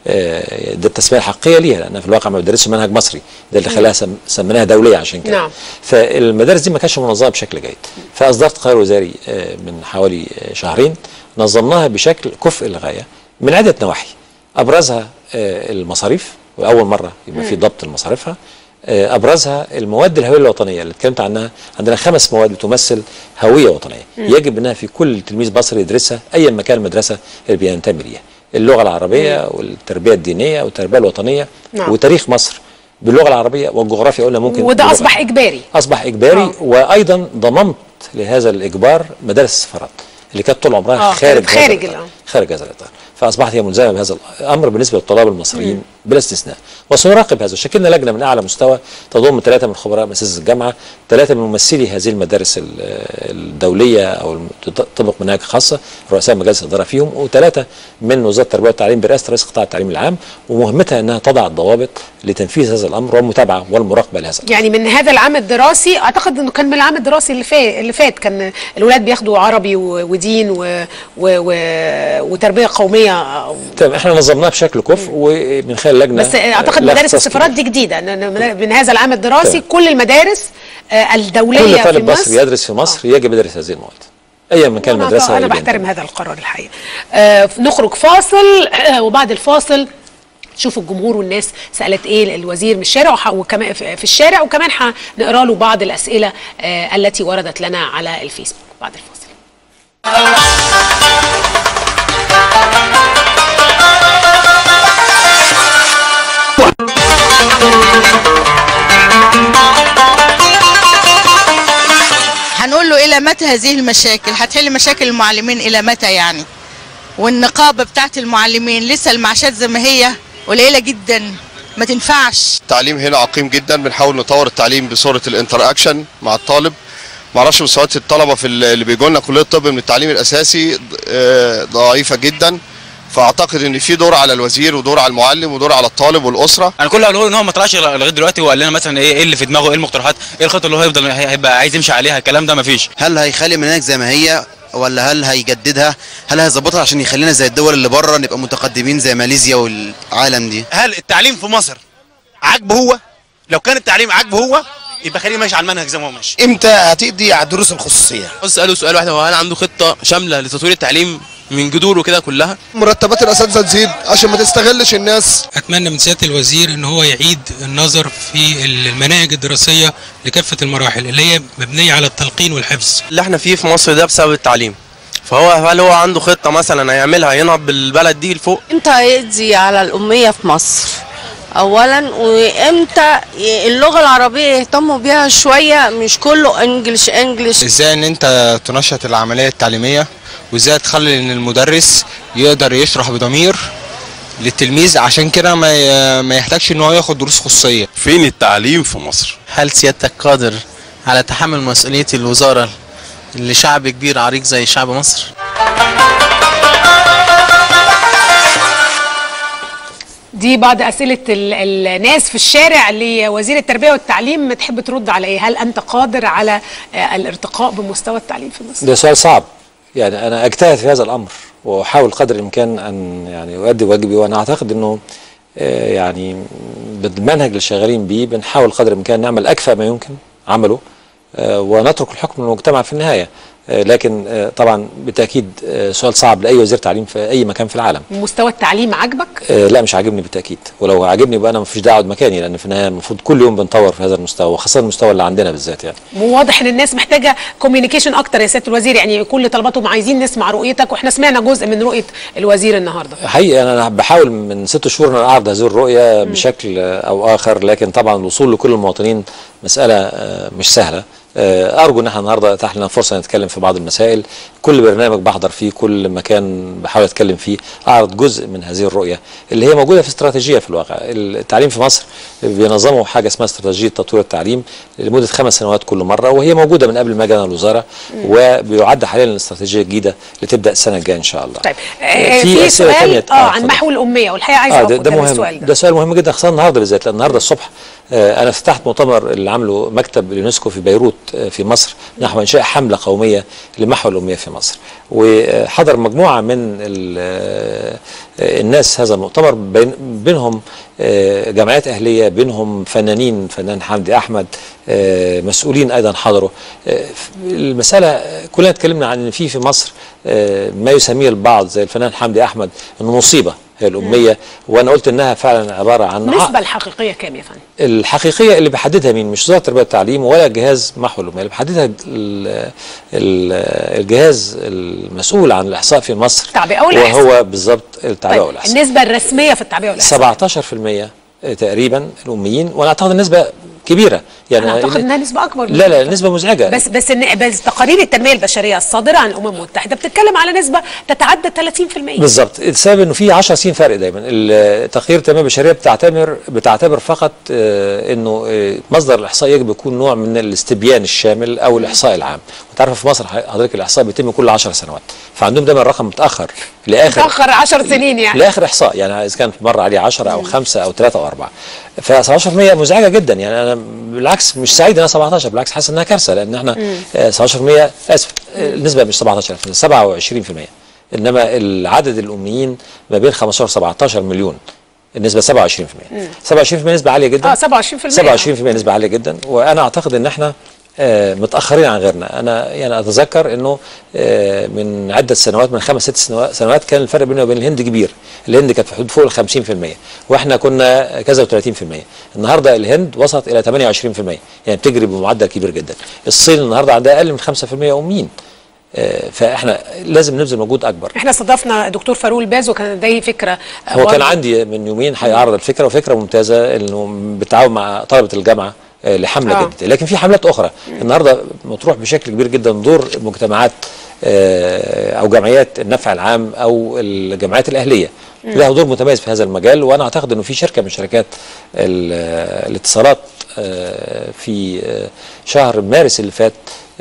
آه، ده التسميه الحقيقيه ليها لانها في الواقع ما بتدرسش منهج مصري ده اللي مم. خلاها سم- سميناها دوليه عشان كده نعم. فالمدارس دي ما كانتش منظمه بشكل جيد فاصدرت قرار وزاري آه، من حوالي آه، شهرين نظمناها بشكل كفء للغايه من عده نواحي ابرزها آه، المصاريف واول مره يبقى في مم. ضبط لمصاريفها آه، ابرزها المواد الهويه الوطنيه اللي اتكلمت عنها عندنا خمس مواد بتمثل هويه وطنيه مم. يجب انها في كل تلميذ مصري يدرسها ايا ما كان المدرسه اللي بينتمي ليها اللغه العربيه والتربيه الدينيه والتربيه الوطنيه نعم. وتاريخ مصر باللغه العربيه والجغرافيا قلنا ممكن وده باللغة- أصبح إجباري اصبح اجباري وايضا ضمنت لهذا الاجبار مدارس السفارات اللي كانت طول عمرها آه، خارج كانت خارج هذا الإطار. الآن. خارج هذا الاطار فاصبحت هي ملزمه بهذا الامر بالنسبه للطلاب المصريين بلا استثناء وسنراقب هذا شكلنا لجنه من اعلى مستوى تضم ثلاثه من خبراء مؤسسه الجامعه ثلاثه من ممثلي هذه المدارس ال- الدوليه او الم- تطبق مناهج خاصه رؤساء مجالس الاداره فيهم وثلاثه من وزاره التربيه والتعليم برئاسه رئيس قطاع التعليم العام ومهمتها انها تضع الضوابط لتنفيذ هذا الامر والمتابعه والمراقبه لهذا يعني من هذا العام الدراسي اعتقد انه كان من العام الدراسي اللي فات اللي فات كان الاولاد بياخدوا عربي و- ودين و و و وتربيه قوميه تمام احنا نظمناها بشكل كفء ومن خلال لجنه بس اعتقد لها مدارس اختصاص السفارات دي جديده إن- إن من هذا العام الدراسي تمام. كل المدارس آه، الدوليه كل في طالب مصر مصري يدرس في مصر يجب يدرس هذه المواد ايا ما كان أنا- المدرسه انا اللي بينتمي. بحترم هذا القرار الحقيقه آه نخرج فاصل آه وبعد الفاصل شوفوا الجمهور والناس سالت ايه الوزير من الشارع وح- وكمان في في الشارع وكمان هنقرا له بعض الاسئله آه التي وردت لنا على الفيسبوك بعد الفاصل هنقول له الى متى هذه المشاكل هتحل مشاكل المعلمين الى متى يعني والنقابه بتاعت المعلمين لسه المعاشات زي ما هي قليله جدا ما تنفعش التعليم هنا عقيم جدا بنحاول نطور التعليم بصوره الانتر اكشن مع الطالب معرفش مستويات الطلبه في اللي بيجوا لنا كليه الطب من التعليم الاساسي آه، ضعيفه جدا فاعتقد ان في دور على الوزير ودور على المعلم ودور على الطالب والاسره انا كل اللي هقوله ان هو ما طلعش لغايه دلوقتي وقال لنا مثلا ايه إيه اللي في دماغه ايه المقترحات ايه الخطه اللي هو هيفضل هي- هيبقى عايز يمشي عليها الكلام ده ما فيش هل هيخلي المناهج زي ما هي ولا هل هيجددها هل هيظبطها عشان يخلينا زي الدول اللي بره نبقى متقدمين زي ماليزيا والعالم دي هل التعليم في مصر عاجبه هو لو كان التعليم عاجبه هو يبقى خليه ماشي على المنهج زي ما هو ماشي امتى هتقضي على الدروس الخصوصيه اساله سؤال واحد هو هل عنده خطه شامله لتطوير التعليم من جذوره كده كلها مرتبات الاساتذه تزيد عشان ما تستغلش الناس اتمنى من سياده الوزير ان هو يعيد النظر في المناهج الدراسيه لكافه المراحل اللي هي مبنيه على التلقين والحفظ اللي احنا فيه في مصر ده بسبب التعليم فهو هل هو عنده خطه مثلا هيعملها ينهض بالبلد دي لفوق امتى هيقضي على الأمية في مصر أولا وامتى اللغة العربية يهتموا بيها شوية مش كله انجلش انجلش ازاي ان انت تنشط العمليه التعليميه وازاي تخلي ان المدرس يقدر يشرح بضمير للتلميذ عشان كده ما ي- ما يحتاجش ان هو ياخد دروس خصوصيه فين التعليم في مصر هل سيادتك قادر على تحمل مسؤولية الوزارة لشعب كبير عريق زي شعب مصر؟ دي بعض اسئله ال- الناس في الشارع لوزير التربيه والتعليم تحب ترد على ايه هل انت قادر على آه، الارتقاء بمستوى التعليم في مصر ده سؤال صعب يعني انا اجتهد في هذا الامر واحاول قدر الامكان ان يعني اؤدي واجبي وانا اعتقد انه آه، يعني بالمنهج اللي شغالين بيه بنحاول قدر الامكان نعمل اكفأ ما يمكن عمله آه، ونترك الحكم للمجتمع في النهايه آه، لكن آه، طبعا بالتاكيد آه، سؤال صعب لاي وزير تعليم في اي مكان في العالم مستوى التعليم عاجبك آه، لا مش عاجبني بالتاكيد ولو عاجبني يبقى انا مفيش داعي اقعد مكاني لان في النهايه المفروض كل يوم بنطور في هذا المستوى وخاصه المستوى اللي عندنا بالذات يعني واضح ان الناس محتاجه كوميونيكيشن اكتر يا سياده الوزير يعني كل طلباتهم عايزين نسمع رؤيتك واحنا سمعنا جزء من رؤيه الوزير النهارده حقيقي انا بحاول من ست شهور ان أنا اعرض هذه الرؤيه بشكل آه، او اخر لكن طبعا الوصول لكل المواطنين مساله آه، مش سهله آه، ارجو ان احنا النهارده اتاح لنا فرصه نتكلم في بعض المسائل كل برنامج بحضر فيه كل مكان بحاول اتكلم فيه اعرض جزء من هذه الرؤيه اللي هي موجوده في استراتيجيه في الواقع التعليم في مصر بينظموا حاجه اسمها استراتيجيه تطوير التعليم لمده خمس سنوات كل مره وهي موجوده من قبل ما اجي انا الوزاره وبيعد حاليا الاستراتيجيه الجديده اللي تبدا السنه الجايه ان شاء الله طيب آه، في في أسئلة تانية. سؤال اه آه، عن اتفضل. محو الاميه والحقيقه عايزه اه اقف ده, ده قدام مهم السؤال ده ده سؤال مهم جدا خاصه النهارده بالذات لان النهارده الصبح آه انا فتحت مؤتمر اللي عامله مكتب اليونسكو في بيروت آه في مصر نحو انشاء حمله قوميه لمحو الاميه في مصر وحضر مجموعه من ال- آه، آه، الناس هذا المؤتمر بين بينهم آه، جمعيات اهليه بينهم فنانين فنان حمدي احمد آه، مسؤولين ايضا حضروا آه، المساله آه، كلنا اتكلمنا عن ان في في مصر آه، ما يسميه البعض زي الفنان حمدي احمد انه مصيبه هي الاميه وانا قلت انها فعلا عباره عن النسبه الحقيقيه كام يا فندم الحقيقيه اللي بيحددها مين مش وزاره التربيه والتعليم ولا جهاز محو الاميه اللي بيحددها ال- ال- الجهاز المسؤول عن الاحصاء في مصر التعبئة والإحصاء. وهو بالظبط التعبئه طيب والاحصاء النسبه الرسميه في التعبئه والاحصاء 17% تقريبا الاميين وانا اعتقد النسبه كبيره يعني انا اعتقد انها نسبه اكبر من لا كده. لا نسبه مزعجه بس بس إن- بس تقارير التنميه البشريه الصادره عن الامم المتحده بتتكلم على نسبه تتعدى 30% بالظبط السبب انه في 10 سنين فرق دايما التقرير التنميه البشريه بتعتبر بتعتبر فقط آه، انه آه، مصدر الاحصاء يجب يكون نوع من الاستبيان الشامل او الاحصاء العام وانت عارف في مصر حضرتك الاحصاء بيتم كل 10 سنوات فعندهم دايما الرقم متاخر لاخر تاخر 10 سنين يعني لاخر احصاء يعني اذا كان مره عليه 10 او 5 او 3 او 4 ف 17% مزعجه جدا يعني انا بالعكس مش سعيد انها 17 بالعكس حاسس انها كارثه لان احنا مم. آه، 17% اسف آه، النسبه مش 17 27% انما العدد الاميين ما بين 15 و 17 مليون النسبه 27% مم. 27% نسبه عاليه جدا اه 27% 27% نسبه عاليه جدا وانا اعتقد ان احنا آه، متاخرين عن غيرنا انا يعني اتذكر انه آه، من عده سنوات من خمس ست سنوا- سنوات كان الفرق بيننا وبين الهند كبير الهند كانت في حدود فوق ال 50% واحنا كنا كذا و30% النهارده الهند وصلت الى 28% يعني بتجري بمعدل كبير جدا الصين النهارده عندها اقل من 5% اميين آه، فاحنا لازم نبذل مجهود اكبر احنا استضفنا دكتور فاروق الباز وكان لديه فكره آه، هو كان برضه. عندي من يومين هيعرض الفكره وفكره ممتازه انه بالتعاون مع طلبه الجامعه آه، لحمله آه. آه. جديده لكن في حملات اخرى النهارده مطروح بشكل كبير جدا دور المجتمعات آه، او جمعيات النفع العام او الجمعيات الاهليه مم. لها دور متميز في هذا المجال وانا اعتقد انه في شركه من شركات ال- الاتصالات آه، في آه، شهر مارس اللي فات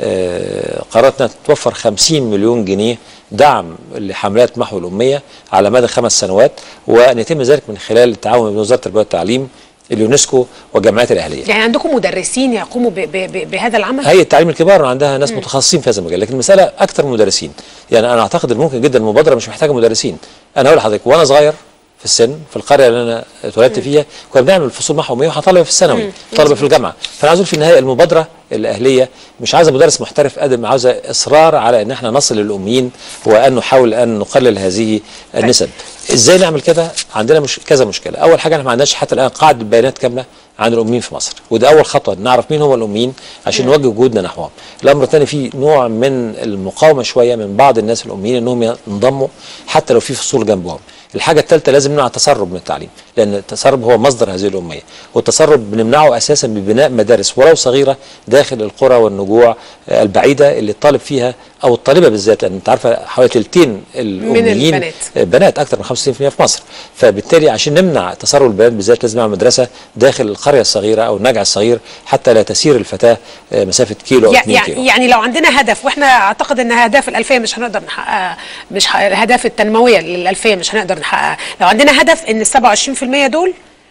آه، قررت انها توفر 50 مليون جنيه دعم لحملات محو الاميه على مدى خمس سنوات وان يتم ذلك من خلال التعاون بين وزاره التربيه والتعليم اليونسكو والجامعات الاهليه. يعني عندكم مدرسين يقوموا ب ب ب بهذا العمل هيئه التعليم الكبار عندها ناس مم. متخصصين في هذا المجال لكن المساله اكثر مدرسين يعني انا اعتقد ان ممكن جدا المبادره مش محتاجه مدرسين انا اقول لحضرتك وانا صغير في السن في القريه اللي انا اتولدت مم. فيها كنا بنعمل فصول محو 100 طلبه في الثانوي مم. طلبه في الجامعه فانا عايز اقول في النهايه المبادره الاهليه مش عايزه مدرس محترف قد عاوزه اصرار على ان احنا نصل للاميين وان نحاول ان نقلل هذه النسب ازاي نعمل كده عندنا مش كذا مشكله اول حاجه احنا ما عندناش حتى الان قاعده بيانات كامله عن الاميين في مصر وده اول خطوه نعرف مين هم الاميين عشان مم. نوجه جهودنا نحوهم الامر الثاني في نوع من المقاومه شويه من بعض الناس الاميين انهم ينضموا حتى لو في فصول جنبهم الحاجه الثالثه لازم نمنع التسرب من التعليم لان التسرب هو مصدر هذه الاميه والتسرب بنمنعه اساسا ببناء مدارس ولو صغيره داخل القرى والنجوع آه، البعيده اللي الطالب فيها او الطالبه بالذات لان انت عارفه حوالي ثلثين الاميين البنات. آه، بنات اكثر من 65% في مصر فبالتالي عشان نمنع تسرب البنات بالذات لازم نعمل مدرسه داخل القريه الصغيره او النجع الصغير حتى لا تسير الفتاه آه، مسافه كيلو او يع- 2 كيلو يعني, يعني لو عندنا هدف واحنا اعتقد ان اهداف الالفيه مش هنقدر نحققها مش ح- الاهداف التنمويه للالفيه مش هنقدر نحققها لو عندنا هدف ان ال 27% دول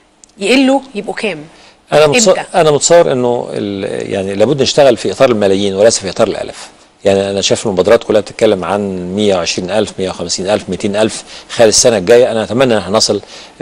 يقلوا يبقوا كام انا متصور إمتى؟ انا متصور انه ال- يعني لابد نشتغل في اطار الملايين وليس في اطار الالاف يعني انا شايف المبادرات كلها بتتكلم عن 120000 150000 200000 خلال السنه الجايه انا اتمنى ان احنا نصل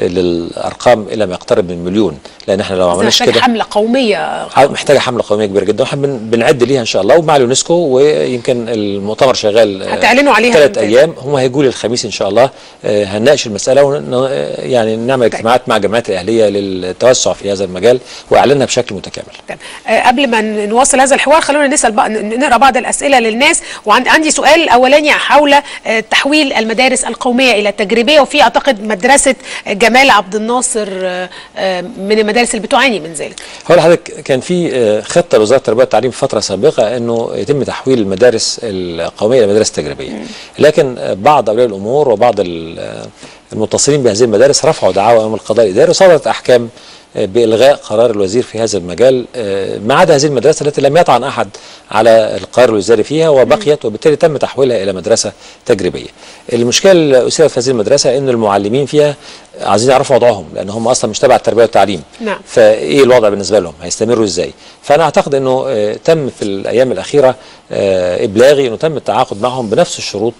للارقام الى ما يقترب من مليون لان احنا لو ما بس عملناش محتاج كده حمله قوميه محتاجه حمله قوميه كبيره جدا واحنا بن- بنعد ليها ان شاء الله ومع اليونسكو ويمكن المؤتمر شغال هتعلنوا عليها ثلاث إمتى؟ ايام هم هيجوا لي الخميس ان شاء الله آه، هنناقش المساله ون يعني نعمل اجتماعات مع الجامعات الاهليه للتوسع في هذا المجال واعلنها بشكل متكامل آه، قبل ما ن- نواصل هذا الحوار خلونا نسال بقى ن- نقرا بعض الاسئله للناس وعندي سؤال اولاني حول آه، تحويل المدارس القوميه الى التجريبيه وفي اعتقد مدرسه جمال عبد الناصر آه، آه، من المدارس اللي بتعاني من ذلك هقول لحضرتك كان في آه، خطه لوزاره التربيه والتعليم في فتره سابقه انه يتم تحويل المدارس القوميه الى مدارس تجريبيه لكن آه، بعض اولياء الامور وبعض ال- آه، المتصلين بهذه المدارس رفعوا دعاوى امام القضاء الاداري وصدرت احكام آه، بالغاء قرار الوزير في هذا المجال آه، ما عدا هذه المدرسه التي لم يطعن احد على القرار الوزاري فيها وبقيت وبالتالي تم تحويلها الى مدرسه تجريبيه. المشكله اللي اثيرت في هذه المدرسه ان المعلمين فيها عايزين يعرفوا وضعهم لان هم اصلا مش تبع التربيه والتعليم. نعم فايه الوضع بالنسبه لهم هيستمروا ازاي فانا اعتقد انه آه، تم في الايام الاخيره آه، ابلاغي انه تم التعاقد معهم بنفس الشروط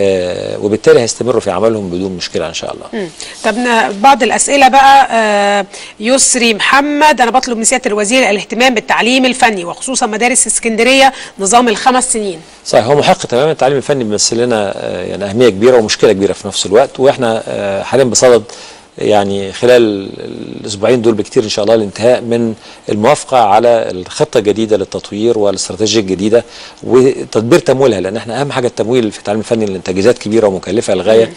آه، وبالتالي هيستمروا في عملهم بدون مشكله ان شاء الله مم. طب ن- بعض الاسئله بقى آه، يسري محمد انا بطلب من سياده الوزير الاهتمام بالتعليم الفني وخصوصا مدارس اسكندريه نظام الخمس سنين صحيح هو محق تماما التعليم الفني بيمثل لنا آه، يعني اهميه كبيره ومشكله كبيره في نفس الوقت واحنا آه، حاليا بصدد يعني خلال الاسبوعين دول بكتير ان شاء الله الانتهاء من الموافقه على الخطه الجديده للتطوير والاستراتيجيه الجديده وتدبير تمويلها لان احنا اهم حاجه التمويل في التعليم الفني لان تجهيزات كبيره ومكلفه للغايه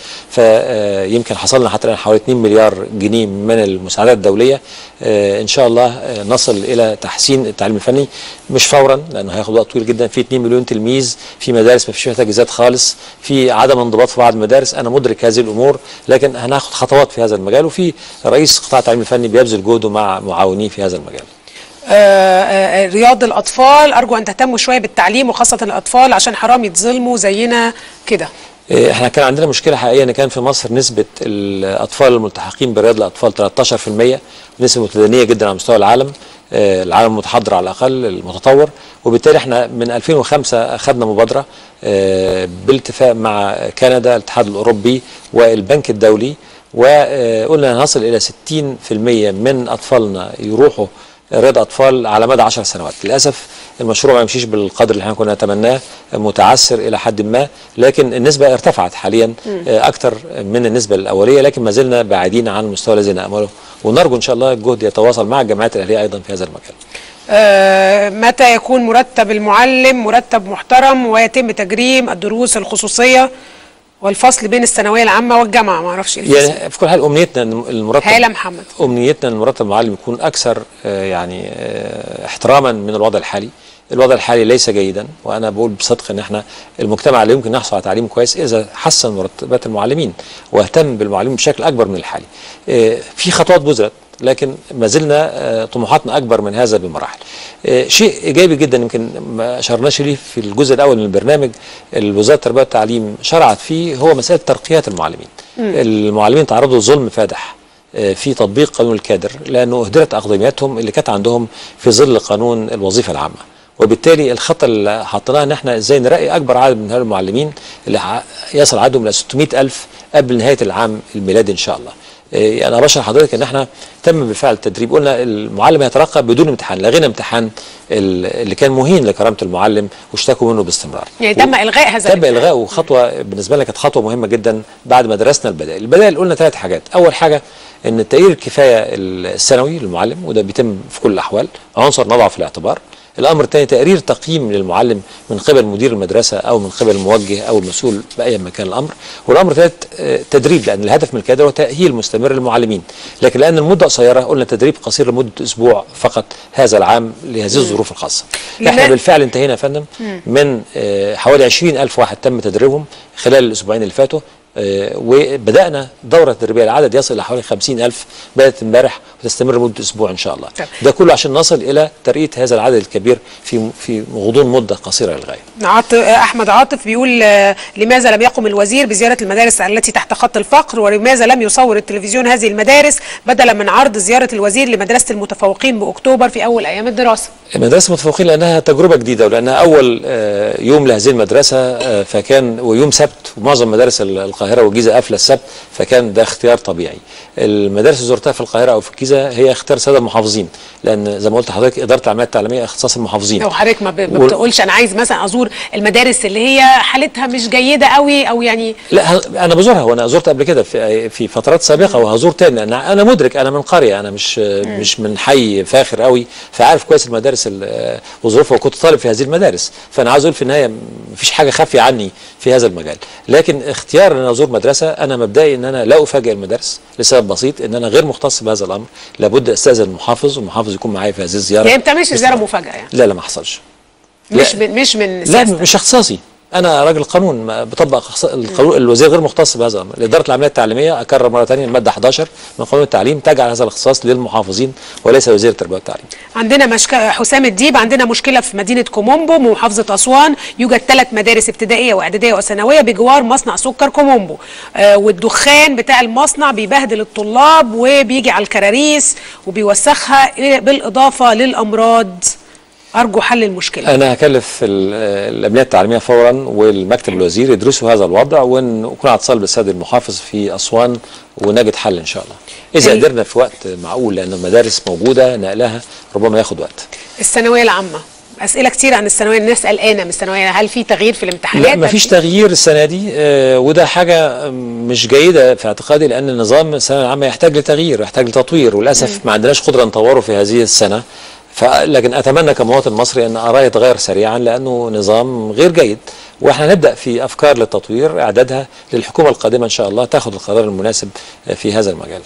فيمكن حصلنا حتى الان حوالي 2 مليار جنيه من المساعدات الدوليه آه، ان شاء الله آه، نصل الى تحسين التعليم الفني مش فورا لانه هياخد وقت طويل جدا في 2 مليون تلميذ في مدارس ما فيش فيها تجهيزات خالص في عدم انضباط في بعض المدارس انا مدرك هذه الامور لكن هناخد خطوات في هذا المجال وفي رئيس قطاع التعليم الفني بيبذل جهده مع معاونيه في هذا المجال آه، آه، رياض الاطفال ارجو ان تهتموا شويه بالتعليم وخاصه الاطفال عشان حرام يتظلموا زينا كده إيه، احنا كان عندنا مشكله حقيقيه ان كان في مصر نسبه الاطفال الملتحقين برياض الاطفال 13% نسبه متدنيه جدا على مستوى العالم آه، العالم المتحضر على الاقل المتطور وبالتالي احنا من 2005 اخذنا مبادره آه، بالاتفاق مع كندا الاتحاد الاوروبي والبنك الدولي وقلنا هنصل الى 60% من اطفالنا يروحوا رياض اطفال على مدى 10 سنوات للاسف المشروع ما يمشيش بالقدر اللي احنا كنا نتمناه متعثر الى حد ما لكن النسبه ارتفعت حاليا مم. آه، اكثر من النسبه الاوليه لكن ما زلنا بعيدين عن المستوى الذي نامله ونرجو ان شاء الله الجهد يتواصل مع الجامعات الاهليه ايضا في هذا المجال آه، متى يكون مرتب المعلم مرتب محترم ويتم تجريم الدروس الخصوصية والفصل بين الثانوية العامة والجامعة ما اعرفش ايه الفصل. يعني في كل حال امنيتنا ان المرتب هالة محمد امنيتنا ان المرتب المعلم يكون اكثر آه، يعني آه، احتراما من الوضع الحالي الوضع الحالي ليس جيدا وانا بقول بصدق ان احنا المجتمع لا يمكن يحصل على تعليم كويس اذا حسن مرتبات المعلمين واهتم بالمعلمين بشكل اكبر من الحالي. آه، في خطوات بذلت لكن ما زلنا آه، طموحاتنا اكبر من هذا بمراحل. آه، شيء ايجابي جدا يمكن ما اشرناش ليه في الجزء الاول من البرنامج اللي وزاره التربيه والتعليم شرعت فيه هو مساله ترقيات المعلمين. مم. المعلمين تعرضوا لظلم فادح آه، في تطبيق قانون الكادر لانه اهدرت اقدمياتهم اللي كانت عندهم في ظل قانون الوظيفه العامه. وبالتالي الخطه اللي حطيناها ان احنا ازاي نرقي اكبر عدد من هؤلاء المعلمين اللي ع- يصل عددهم الى 600 الف قبل نهايه العام الميلادي ان شاء الله. إيه، انا بشرح لحضرتك ان احنا تم بالفعل التدريب قلنا المعلم يترقى بدون امتحان لغينا امتحان ال- اللي كان مهين لكرامه المعلم واشتكوا منه باستمرار. يعني تم الغاء هذا تم الامتحان. الغائه خطوه بالنسبه لنا كانت خطوه مهمه جدا بعد ما درسنا البدائل البدائل قلنا ثلاث حاجات اول حاجه ان التقرير الكفايه السنوي للمعلم وده بيتم في كل الاحوال عنصر نضعه في الاعتبار الامر الثاني تقرير تقييم للمعلم من قبل مدير المدرسه او من قبل الموجه او المسؤول باي مكان الامر والامر الثالث آه، تدريب لان الهدف من الكادر هو تاهيل مستمر للمعلمين لكن لان المده قصيره قلنا تدريب قصير لمده اسبوع فقط هذا العام لهذه الظروف الخاصه احنا لما- بالفعل انتهينا يا فندم مم. من آه، حوالي 20 ألف واحد تم تدريبهم خلال الأسبوعين اللي فاتوا آه، وبدأنا دورة تدريبية العدد يصل إلى حوالي 50 ألف بدأت امبارح وتستمر مدة أسبوع إن شاء الله طب. ده كله عشان نصل إلى ترقية هذا العدد الكبير في في غضون مدة قصيرة للغاية عاط... احمد عاطف بيقول آه، لماذا لم يقم الوزير بزياره المدارس التي تحت خط الفقر ولماذا لم يصور التلفزيون هذه المدارس بدلا من عرض زياره الوزير لمدرسه المتفوقين باكتوبر في اول ايام الدراسه مدرسة المتفوقين لأنها تجربة جديدة ولأنها أول آه، يوم لهذه المدرسة آه، فكان ويوم سبت ومعظم مدارس ال- القاهرة والجيزة قافلة السبت فكان ده اختيار طبيعي. المدارس اللي زرتها في القاهرة أو في الجيزة هي اختيار سادة المحافظين لأن زي ما قلت لحضرتك إدارة العمليات التعليمية اختصاص المحافظين. لو حضرتك ما, ب... ما وال- بتقولش انا عايز مثلا ازور المدارس اللي هي حالتها مش جيده قوي او يعني لا ه- انا بزورها وانا زرت قبل كده في في فترات سابقه وهزور تاني لان انا مدرك انا من قريه انا مش مش من حي فاخر قوي فعارف كويس المدارس ال- وظروفها وكنت طالب في هذه المدارس فانا عاوز اقول في النهايه مفيش حاجه خافيه عني في هذا المجال لكن اختيار ان انا ازور مدرسه انا مبدئي ان انا لا افاجئ المدارس لسبب بسيط ان انا غير مختص بهذا الامر لابد استاذن المحافظ والمحافظ يكون معايا في هذه الزياره هي ما بتعملش زياره مفاجاه يعني لا لا ما حصلش مش من مش من لا سياستك. مش اختصاصي انا راجل قانون ما بطبق اختص- القانون الوزير غير مختص بهذا الامر اداره العمليات التعليميه اكرر مره ثانيه الماده 11 من قانون التعليم تجعل هذا الاختصاص للمحافظين وليس وزير التربيه والتعليم عندنا مشك... حسام الديب عندنا مشكله في مدينه كومومبو محافظه اسوان يوجد ثلاث مدارس ابتدائيه واعداديه وثانويه بجوار مصنع سكر كومومبو آه والدخان بتاع المصنع بيبهدل الطلاب وبيجي على الكراريس وبيوسخها بالاضافه للامراض ارجو حل المشكله انا هكلف ال- الامنيه التعليميه فورا والمكتب الوزير يدرسوا هذا الوضع ونكون على اتصال بالسيد المحافظ في اسوان ونجد حل ان شاء الله اذا ال- قدرنا في وقت معقول لان المدارس موجوده نقلها ربما ياخد وقت الثانويه العامه اسئله كتير عن الثانويه الناس قلقانه من الثانويه هل في تغيير في الامتحانات لا مفيش تغيير السنه دي آه وده حاجه مش جيده في اعتقادي لان النظام الثانويه العامه يحتاج لتغيير يحتاج لتطوير وللاسف ما عندناش قدره نطوره في هذه السنه ف لكن اتمنى كمواطن مصري ان اراه يتغير سريعا لانه نظام غير جيد واحنا نبدا في افكار للتطوير اعدادها للحكومه القادمه ان شاء الله تاخذ القرار المناسب في هذا المجال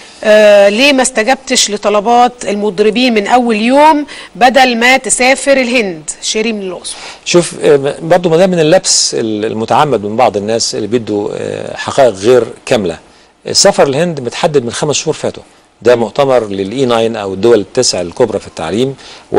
آه ليه ما استجبتش لطلبات المضربين من اول يوم بدل ما تسافر الهند شيري من الاقصر شوف آه، برضو ما ده من اللبس المتعمد من بعض الناس اللي بيدوا آه، حقائق غير كامله السفر الهند متحدد من خمس شهور فاتوا ده مؤتمر للاي 9 او الدول التسع الكبرى في التعليم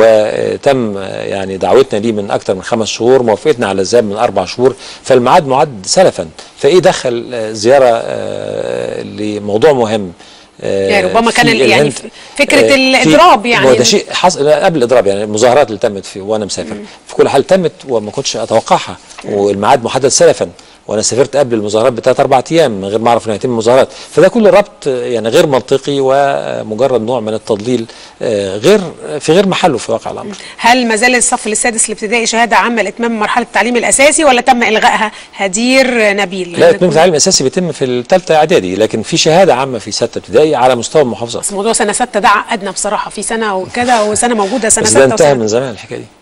وتم آه، يعني دعوتنا ليه من اكثر من خمس شهور موافقتنا على الذهاب من اربع شهور فالميعاد معد سلفا فايه دخل آه، زياره آه، لموضوع مهم آه، يعني ربما كان في ال- يعني الهند. فكرة آه، في- الإضراب يعني. ما هو ده شيء حصل لا، قبل الاضراب يعني المظاهرات اللي تمت في وانا مسافر في كل حال تمت وما كنتش اتوقعها والميعاد محدد سلفا وانا سافرت قبل المظاهرات بثلاث اربع ايام من غير ما اعرف ان هيتم المظاهرات فده كله ربط آه، يعني غير منطقي ومجرد نوع من التضليل آه، غير في غير محله في واقع الامر هل ما زال الصف السادس الابتدائي شهاده عامه لاتمام مرحله التعليم الاساسي ولا تم الغائها هدير نبيل لا اتمام التعليم الاساسي بيتم في الثالثه اعدادي لكن في شهاده عامه في سته ابتدائي على مستوى المحافظه بس موضوع سنه سته ده عقدنا بصراحه في سنه وكده وسنه موجوده سنه بس سته ده انتهى وسنة من زمان الحكايه دي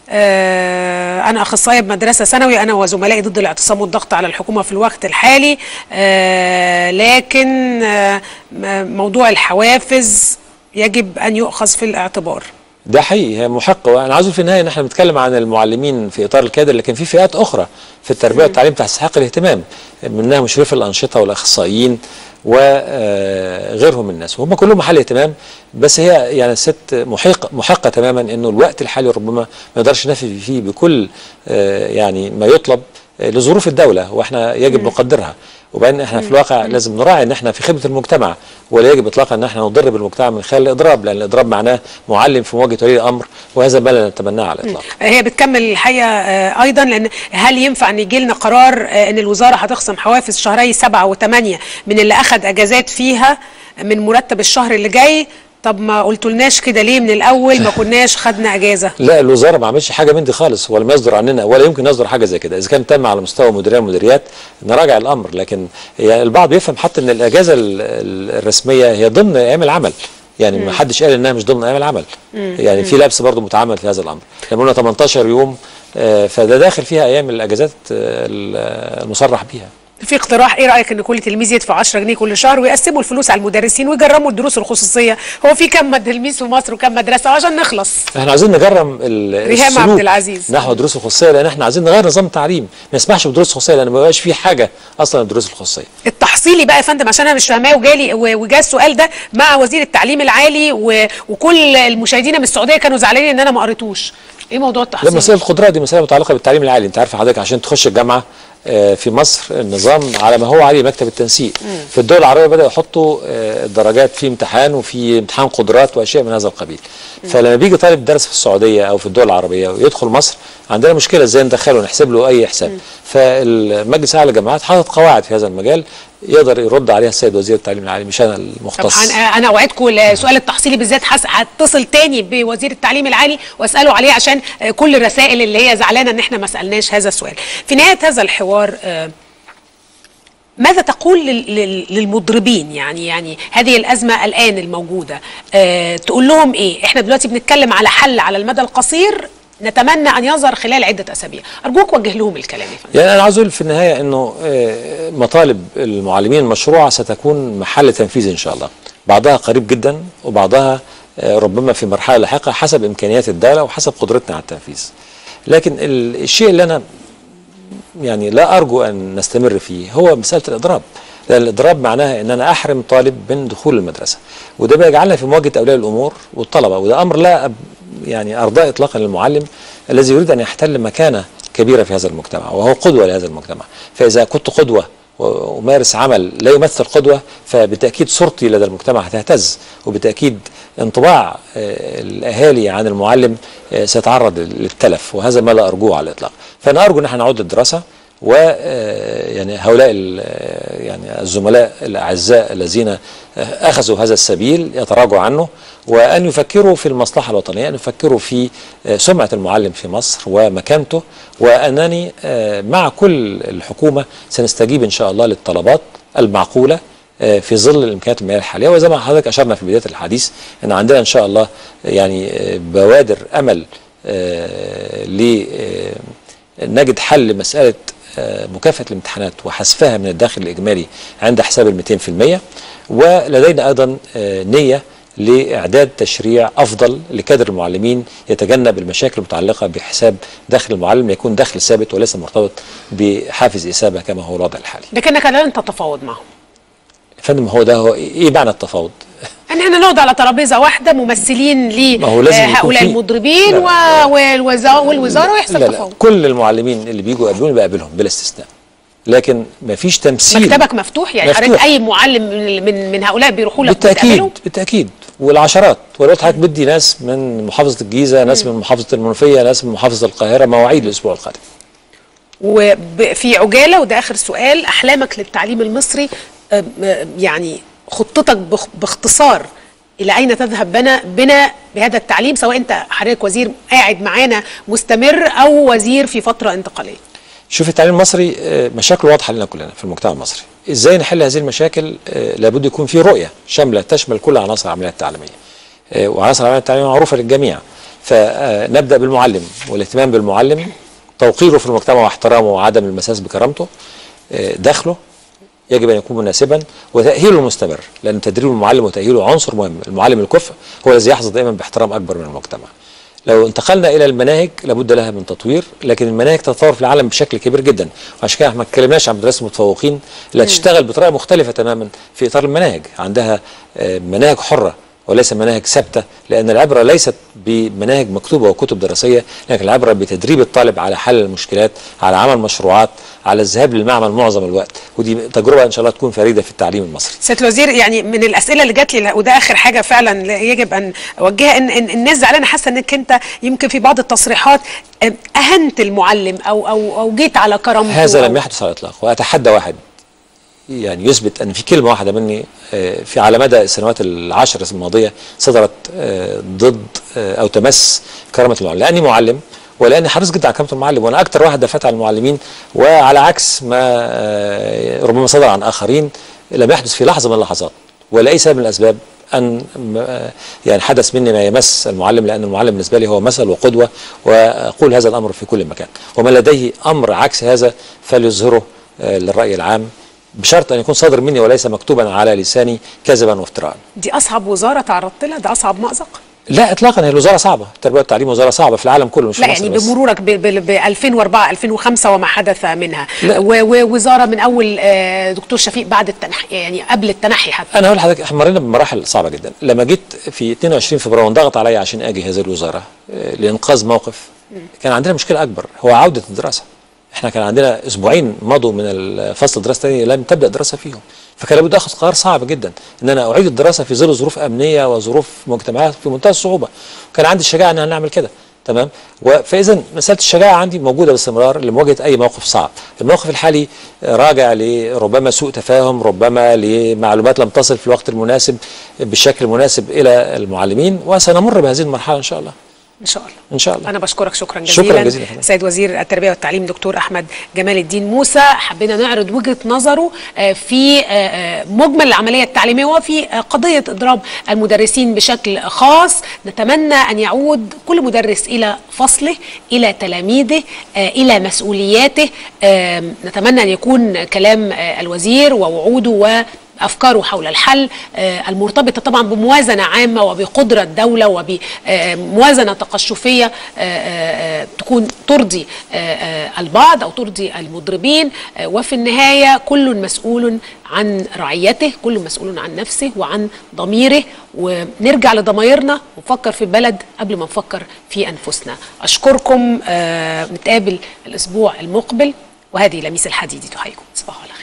آه أنا أخصائية بمدرسة ثانوي أنا وزملائي ضد الاعتصام والضغط على الحكومة في الوقت الحالي آه لكن آه م- موضوع الحوافز يجب أن يؤخذ في الاعتبار ده حقيقي هي محقه وانا عاوز في النهايه ان احنا بنتكلم عن المعلمين في اطار الكادر لكن في فئات اخرى في التربيه والتعليم تستحق الاهتمام منها مشرف الانشطه والاخصائيين وغيرهم من الناس وهم كلهم محل اهتمام بس هي يعني ست محقه محقه تماما انه الوقت الحالي ربما ما نقدرش نفي فيه بكل آه، يعني ما يطلب آه، لظروف الدوله واحنا يجب مم. نقدرها وبعدين احنا في الواقع لازم نراعي ان احنا في خدمه المجتمع ولا يجب اطلاقا ان احنا نضر بالمجتمع من خلال الاضراب لان الاضراب معناه معلم في مواجهه ولي الامر وهذا ما لا نتمناه على الاطلاق هي بتكمل الحقيقه آه، ايضا لان هل ينفع ان يجي لنا قرار آه، ان الوزاره هتخصم حوافز شهري سبعه وثمانيه من اللي اخذ اجازات فيها من مرتب الشهر اللي جاي طب ما قلتولناش كده ليه من الاول ما كناش خدنا اجازه لا الوزاره ما عملتش حاجه من دي خالص ولم يصدر عننا ولا يمكن يصدر حاجه زي كده اذا كان تم على مستوى مديريه المديريات نراجع الامر لكن يعني البعض يفهم حتى ان الاجازه ال- ال- الرسميه هي ضمن ايام العمل يعني ما مم. حدش قال انها مش ضمن ايام العمل مم. يعني في مم. لبس برضه متعمد في هذا الامر لما قلنا 18 يوم آه، فده داخل فيها ايام الاجازات آه، المصرح بيها في اقتراح ايه رايك ان كل تلميذ يدفع 10 جنيه كل شهر ويقسموا الفلوس على المدرسين ويجرموا الدروس الخصوصيه هو في كم تلميذ في مصر وكم مدرسه عشان نخلص احنا عايزين نجرم ال- ريهام السلوك عبد العزيز. نحو الدروس الخصوصيه لان احنا عايزين نغير نظام التعليم ما نسمحش بدروس خصوصيه لان ما بقاش في حاجه اصلا الدروس الخصوصيه التحصيلي بقى يا فندم عشان انا مش فاهماه وجالي و- وجا السؤال ده مع وزير التعليم العالي و... وكل المشاهدين من السعوديه كانوا زعلانين ان انا ما قريتوش ايه موضوع لا التحصيل مسألة القدرات دي مسألة متعلقة بالتعليم العالي انت عارف حضرتك عشان تخش الجامعة آه، في مصر النظام على ما هو عليه مكتب التنسيق مم. في الدول العربية بدأوا يحطوا آه، الدرجات في امتحان وفي امتحان قدرات وأشياء من هذا القبيل فلما بيجي طالب درس في السعودية أو في الدول العربية ويدخل مصر عندنا مشكلة ازاي ندخله ونحسب له أي حساب فالمجلس الأعلى للجامعات حاطط قواعد في هذا المجال يقدر يرد عليها السيد وزير التعليم العالي مش أنا طب المختص هن- انا اوعدكم السؤال التحصيلي بالذات حس- هتصل تاني بوزير التعليم العالي واساله عليه عشان آه، كل الرسائل اللي هي زعلانه ان احنا ما سالناش هذا السؤال في نهايه هذا الحوار آه، ماذا تقول لل- لل- للمضربين يعني يعني هذه الازمه الان الموجوده أه تقول لهم ايه احنا دلوقتي بنتكلم على حل على المدى القصير نتمنى ان يظهر خلال عده اسابيع ارجوك وجه لهم الكلام يا فندم يعني انا عاوز اقول في النهايه انه آه، مطالب المعلمين المشروعه ستكون محل تنفيذ ان شاء الله بعضها قريب جدا وبعضها آه، ربما في مرحله لاحقه حسب امكانيات الدوله وحسب قدرتنا على التنفيذ لكن ال- الشيء اللي انا يعني لا ارجو ان نستمر فيه هو مساله الاضراب لان الاضراب معناها ان انا احرم طالب من دخول المدرسه وده بيجعلنا في مواجهه اولياء الامور والطلبه وده امر لا أب- يعني ارضاء اطلاقا للمعلم الذي يريد ان يحتل مكانه كبيره في هذا المجتمع وهو قدوه لهذا المجتمع فاذا كنت قدوه ومارس عمل لا يمثل قدوه فبالتاكيد صورتي لدى المجتمع هتهتز وبالتاكيد انطباع آه، الاهالي عن المعلم آه، سيتعرض للتلف وهذا ما لا ارجوه على الاطلاق فانا ارجو ان احنا نعود للدراسه و آه، يعني هؤلاء ال- آه، يعني الزملاء الاعزاء الذين آه، اخذوا هذا السبيل يتراجعوا عنه وان يفكروا في المصلحه الوطنيه ان يفكروا في آه، سمعه المعلم في مصر ومكانته وانني آه، مع كل الحكومه سنستجيب ان شاء الله للطلبات المعقوله آه، في ظل الامكانيات الماليه الحاليه وزي ما حضرتك اشرنا في بدايه الحديث ان عندنا ان شاء الله يعني آه، بوادر امل آه، ل آه، نجد حل لمساله آه، مكافاه الامتحانات وحذفها من الداخل الاجمالي عند حساب ال 200% ولدينا ايضا آه، نيه لاعداد تشريع افضل لكادر المعلمين يتجنب المشاكل المتعلقه بحساب دخل المعلم يكون دخل ثابت وليس مرتبط بحافز اثابه كما هو الوضع الحالي. لكنك لن تتفاوض معهم يا فندم هو ده هو ايه معنى التفاوض؟ ان احنا نقعد على ترابيزه واحده ممثلين ما هو لازم يكون لهؤلاء في- المضربين لا، و- والوزا- والوزاره ويحصل لا لا تفاوض كل المعلمين اللي بيجوا يقابلوني بقابلهم بلا استثناء لكن ما فيش تمثيل مكتبك مفتوح يعني مفتوح. حضرتك اي معلم من من, من هؤلاء بيروحوا لك بالتاكيد وتقابلهم؟ بالتاكيد والعشرات ولو حضرتك بدي ناس من محافظه الجيزه ناس من محافظه المنوفيه ناس من محافظه القاهره مواعيد الاسبوع القادم وفي عجاله وده اخر سؤال احلامك للتعليم المصري أم- أم- يعني خطتك باخ- باختصار الى اين تذهب بنا بنا بهذا التعليم سواء انت حضرتك وزير قاعد معانا مستمر او وزير في فتره انتقاليه شوف التعليم المصري آه، مشاكل واضحه لنا كلنا في المجتمع المصري ازاي نحل هذه المشاكل آه، لابد يكون في رؤيه شامله تشمل كل عناصر العمليه التعليميه آه، وعناصر العمليه التعليميه معروفه للجميع فنبدا بالمعلم والاهتمام بالمعلم توقيره في المجتمع واحترامه وعدم المساس بكرامته آه، دخله يجب ان يكون مناسبا وتاهيله مستمر لان تدريب المعلم وتاهيله عنصر مهم المعلم الكفء هو الذي يحظى دائما باحترام اكبر من المجتمع لو انتقلنا الى المناهج لابد لها من تطوير لكن المناهج تتطور في العالم بشكل كبير جدا وعشان كده احنا ما اتكلمناش عن مدرسه المتفوقين اللي هتشتغل بطريقه مختلفه تماما في اطار المناهج عندها آه، مناهج حره وليس مناهج ثابته لان العبره ليست بمناهج مكتوبه وكتب دراسيه لكن العبره بتدريب الطالب على حل المشكلات على عمل مشروعات على الذهاب للمعمل معظم الوقت ودي تجربه ان شاء الله تكون فريده في التعليم المصري سياده الوزير يعني من الاسئله اللي جات لي وده اخر حاجه فعلا يجب ان اوجهها ان, إن الناس زعلانه حاسه انك انت يمكن في بعض التصريحات آه، اهنت المعلم او او او جيت على كرامته هذا أو- لم يحدث على الاطلاق واتحدى واحد يعني يثبت ان في كلمه واحده مني آه، في على مدى السنوات العشر الماضيه صدرت آه، ضد آه، او تمس كرامه المعلم لاني معلم ولاني حريص جدا على كرامه المعلم وانا اكثر واحد دافعت عن المعلمين وعلى عكس ما آه، ربما صدر عن اخرين لم يحدث في لحظه من اللحظات ولاي سبب من الاسباب ان م- آه، يعني حدث مني ما يمس المعلم لان المعلم بالنسبه لي هو مثل وقدوه واقول هذا الامر في كل مكان ومن لديه امر عكس هذا فليظهره آه، للراي العام بشرط ان يكون صادر مني وليس مكتوبا على لساني كذبا وافتراء دي اصعب وزاره تعرضت لها ده اصعب مازق لا اطلاقا هي الوزاره صعبه التربيه والتعليم وزاره صعبه في العالم كله مش لا في مصر يعني بس. بمرورك ب ب- ب 2004 2005 وما حدث منها لا. و- ووزاره من اول آه، دكتور شفيق بعد التنحي يعني قبل التنحي حتى انا هقول لحضرتك احنا مرينا بمراحل صعبه جدا لما جيت في 22 فبراير وانضغط عليا عشان اجي هذه الوزاره آه، لانقاذ موقف كان عندنا مشكله اكبر هو عوده الدراسه احنا كان عندنا اسبوعين مضوا من الفصل الدراسي الثاني لم تبدا الدراسه فيهم فكان لابد اخذ قرار صعب جدا ان انا اعيد الدراسه في ظل ظروف امنيه وظروف مجتمعيه في منتهى الصعوبه كان عندي الشجاعه ان انا نعمل كده تمام و- فاذا مساله الشجاعه عندي موجوده باستمرار لمواجهه اي موقف صعب الموقف الحالي راجع لربما سوء تفاهم ربما لمعلومات لم تصل في الوقت المناسب بالشكل المناسب الى المعلمين وسنمر بهذه المرحله ان شاء الله ان شاء الله ان شاء الله انا بشكرك شكرا جزيلا شكرا جزيلا حضرتك. سيد وزير التربيه والتعليم دكتور احمد جمال الدين موسى حبينا نعرض وجهه نظره آه، في آه، آه، مجمل العمليه التعليميه وفي آه، قضيه اضراب المدرسين بشكل خاص نتمنى ان يعود كل مدرس الى فصله الى تلاميذه آه، الى مسؤولياته آه، نتمنى ان يكون كلام آه، الوزير ووعوده و افكاره حول الحل آه، المرتبطه طبعا بموازنه عامه وبقدره الدوله وبموازنه تقشفيه آه، آه، آه، تكون ترضي آه، آه، البعض او ترضي المضربين آه، وفي النهايه كل مسؤول عن رعيته كل مسؤول عن نفسه وعن ضميره ونرجع لضمايرنا ونفكر في البلد قبل ما نفكر في انفسنا اشكركم آه، نتقابل الاسبوع المقبل وهذه لميس الحديدي تحييكم صباح الخير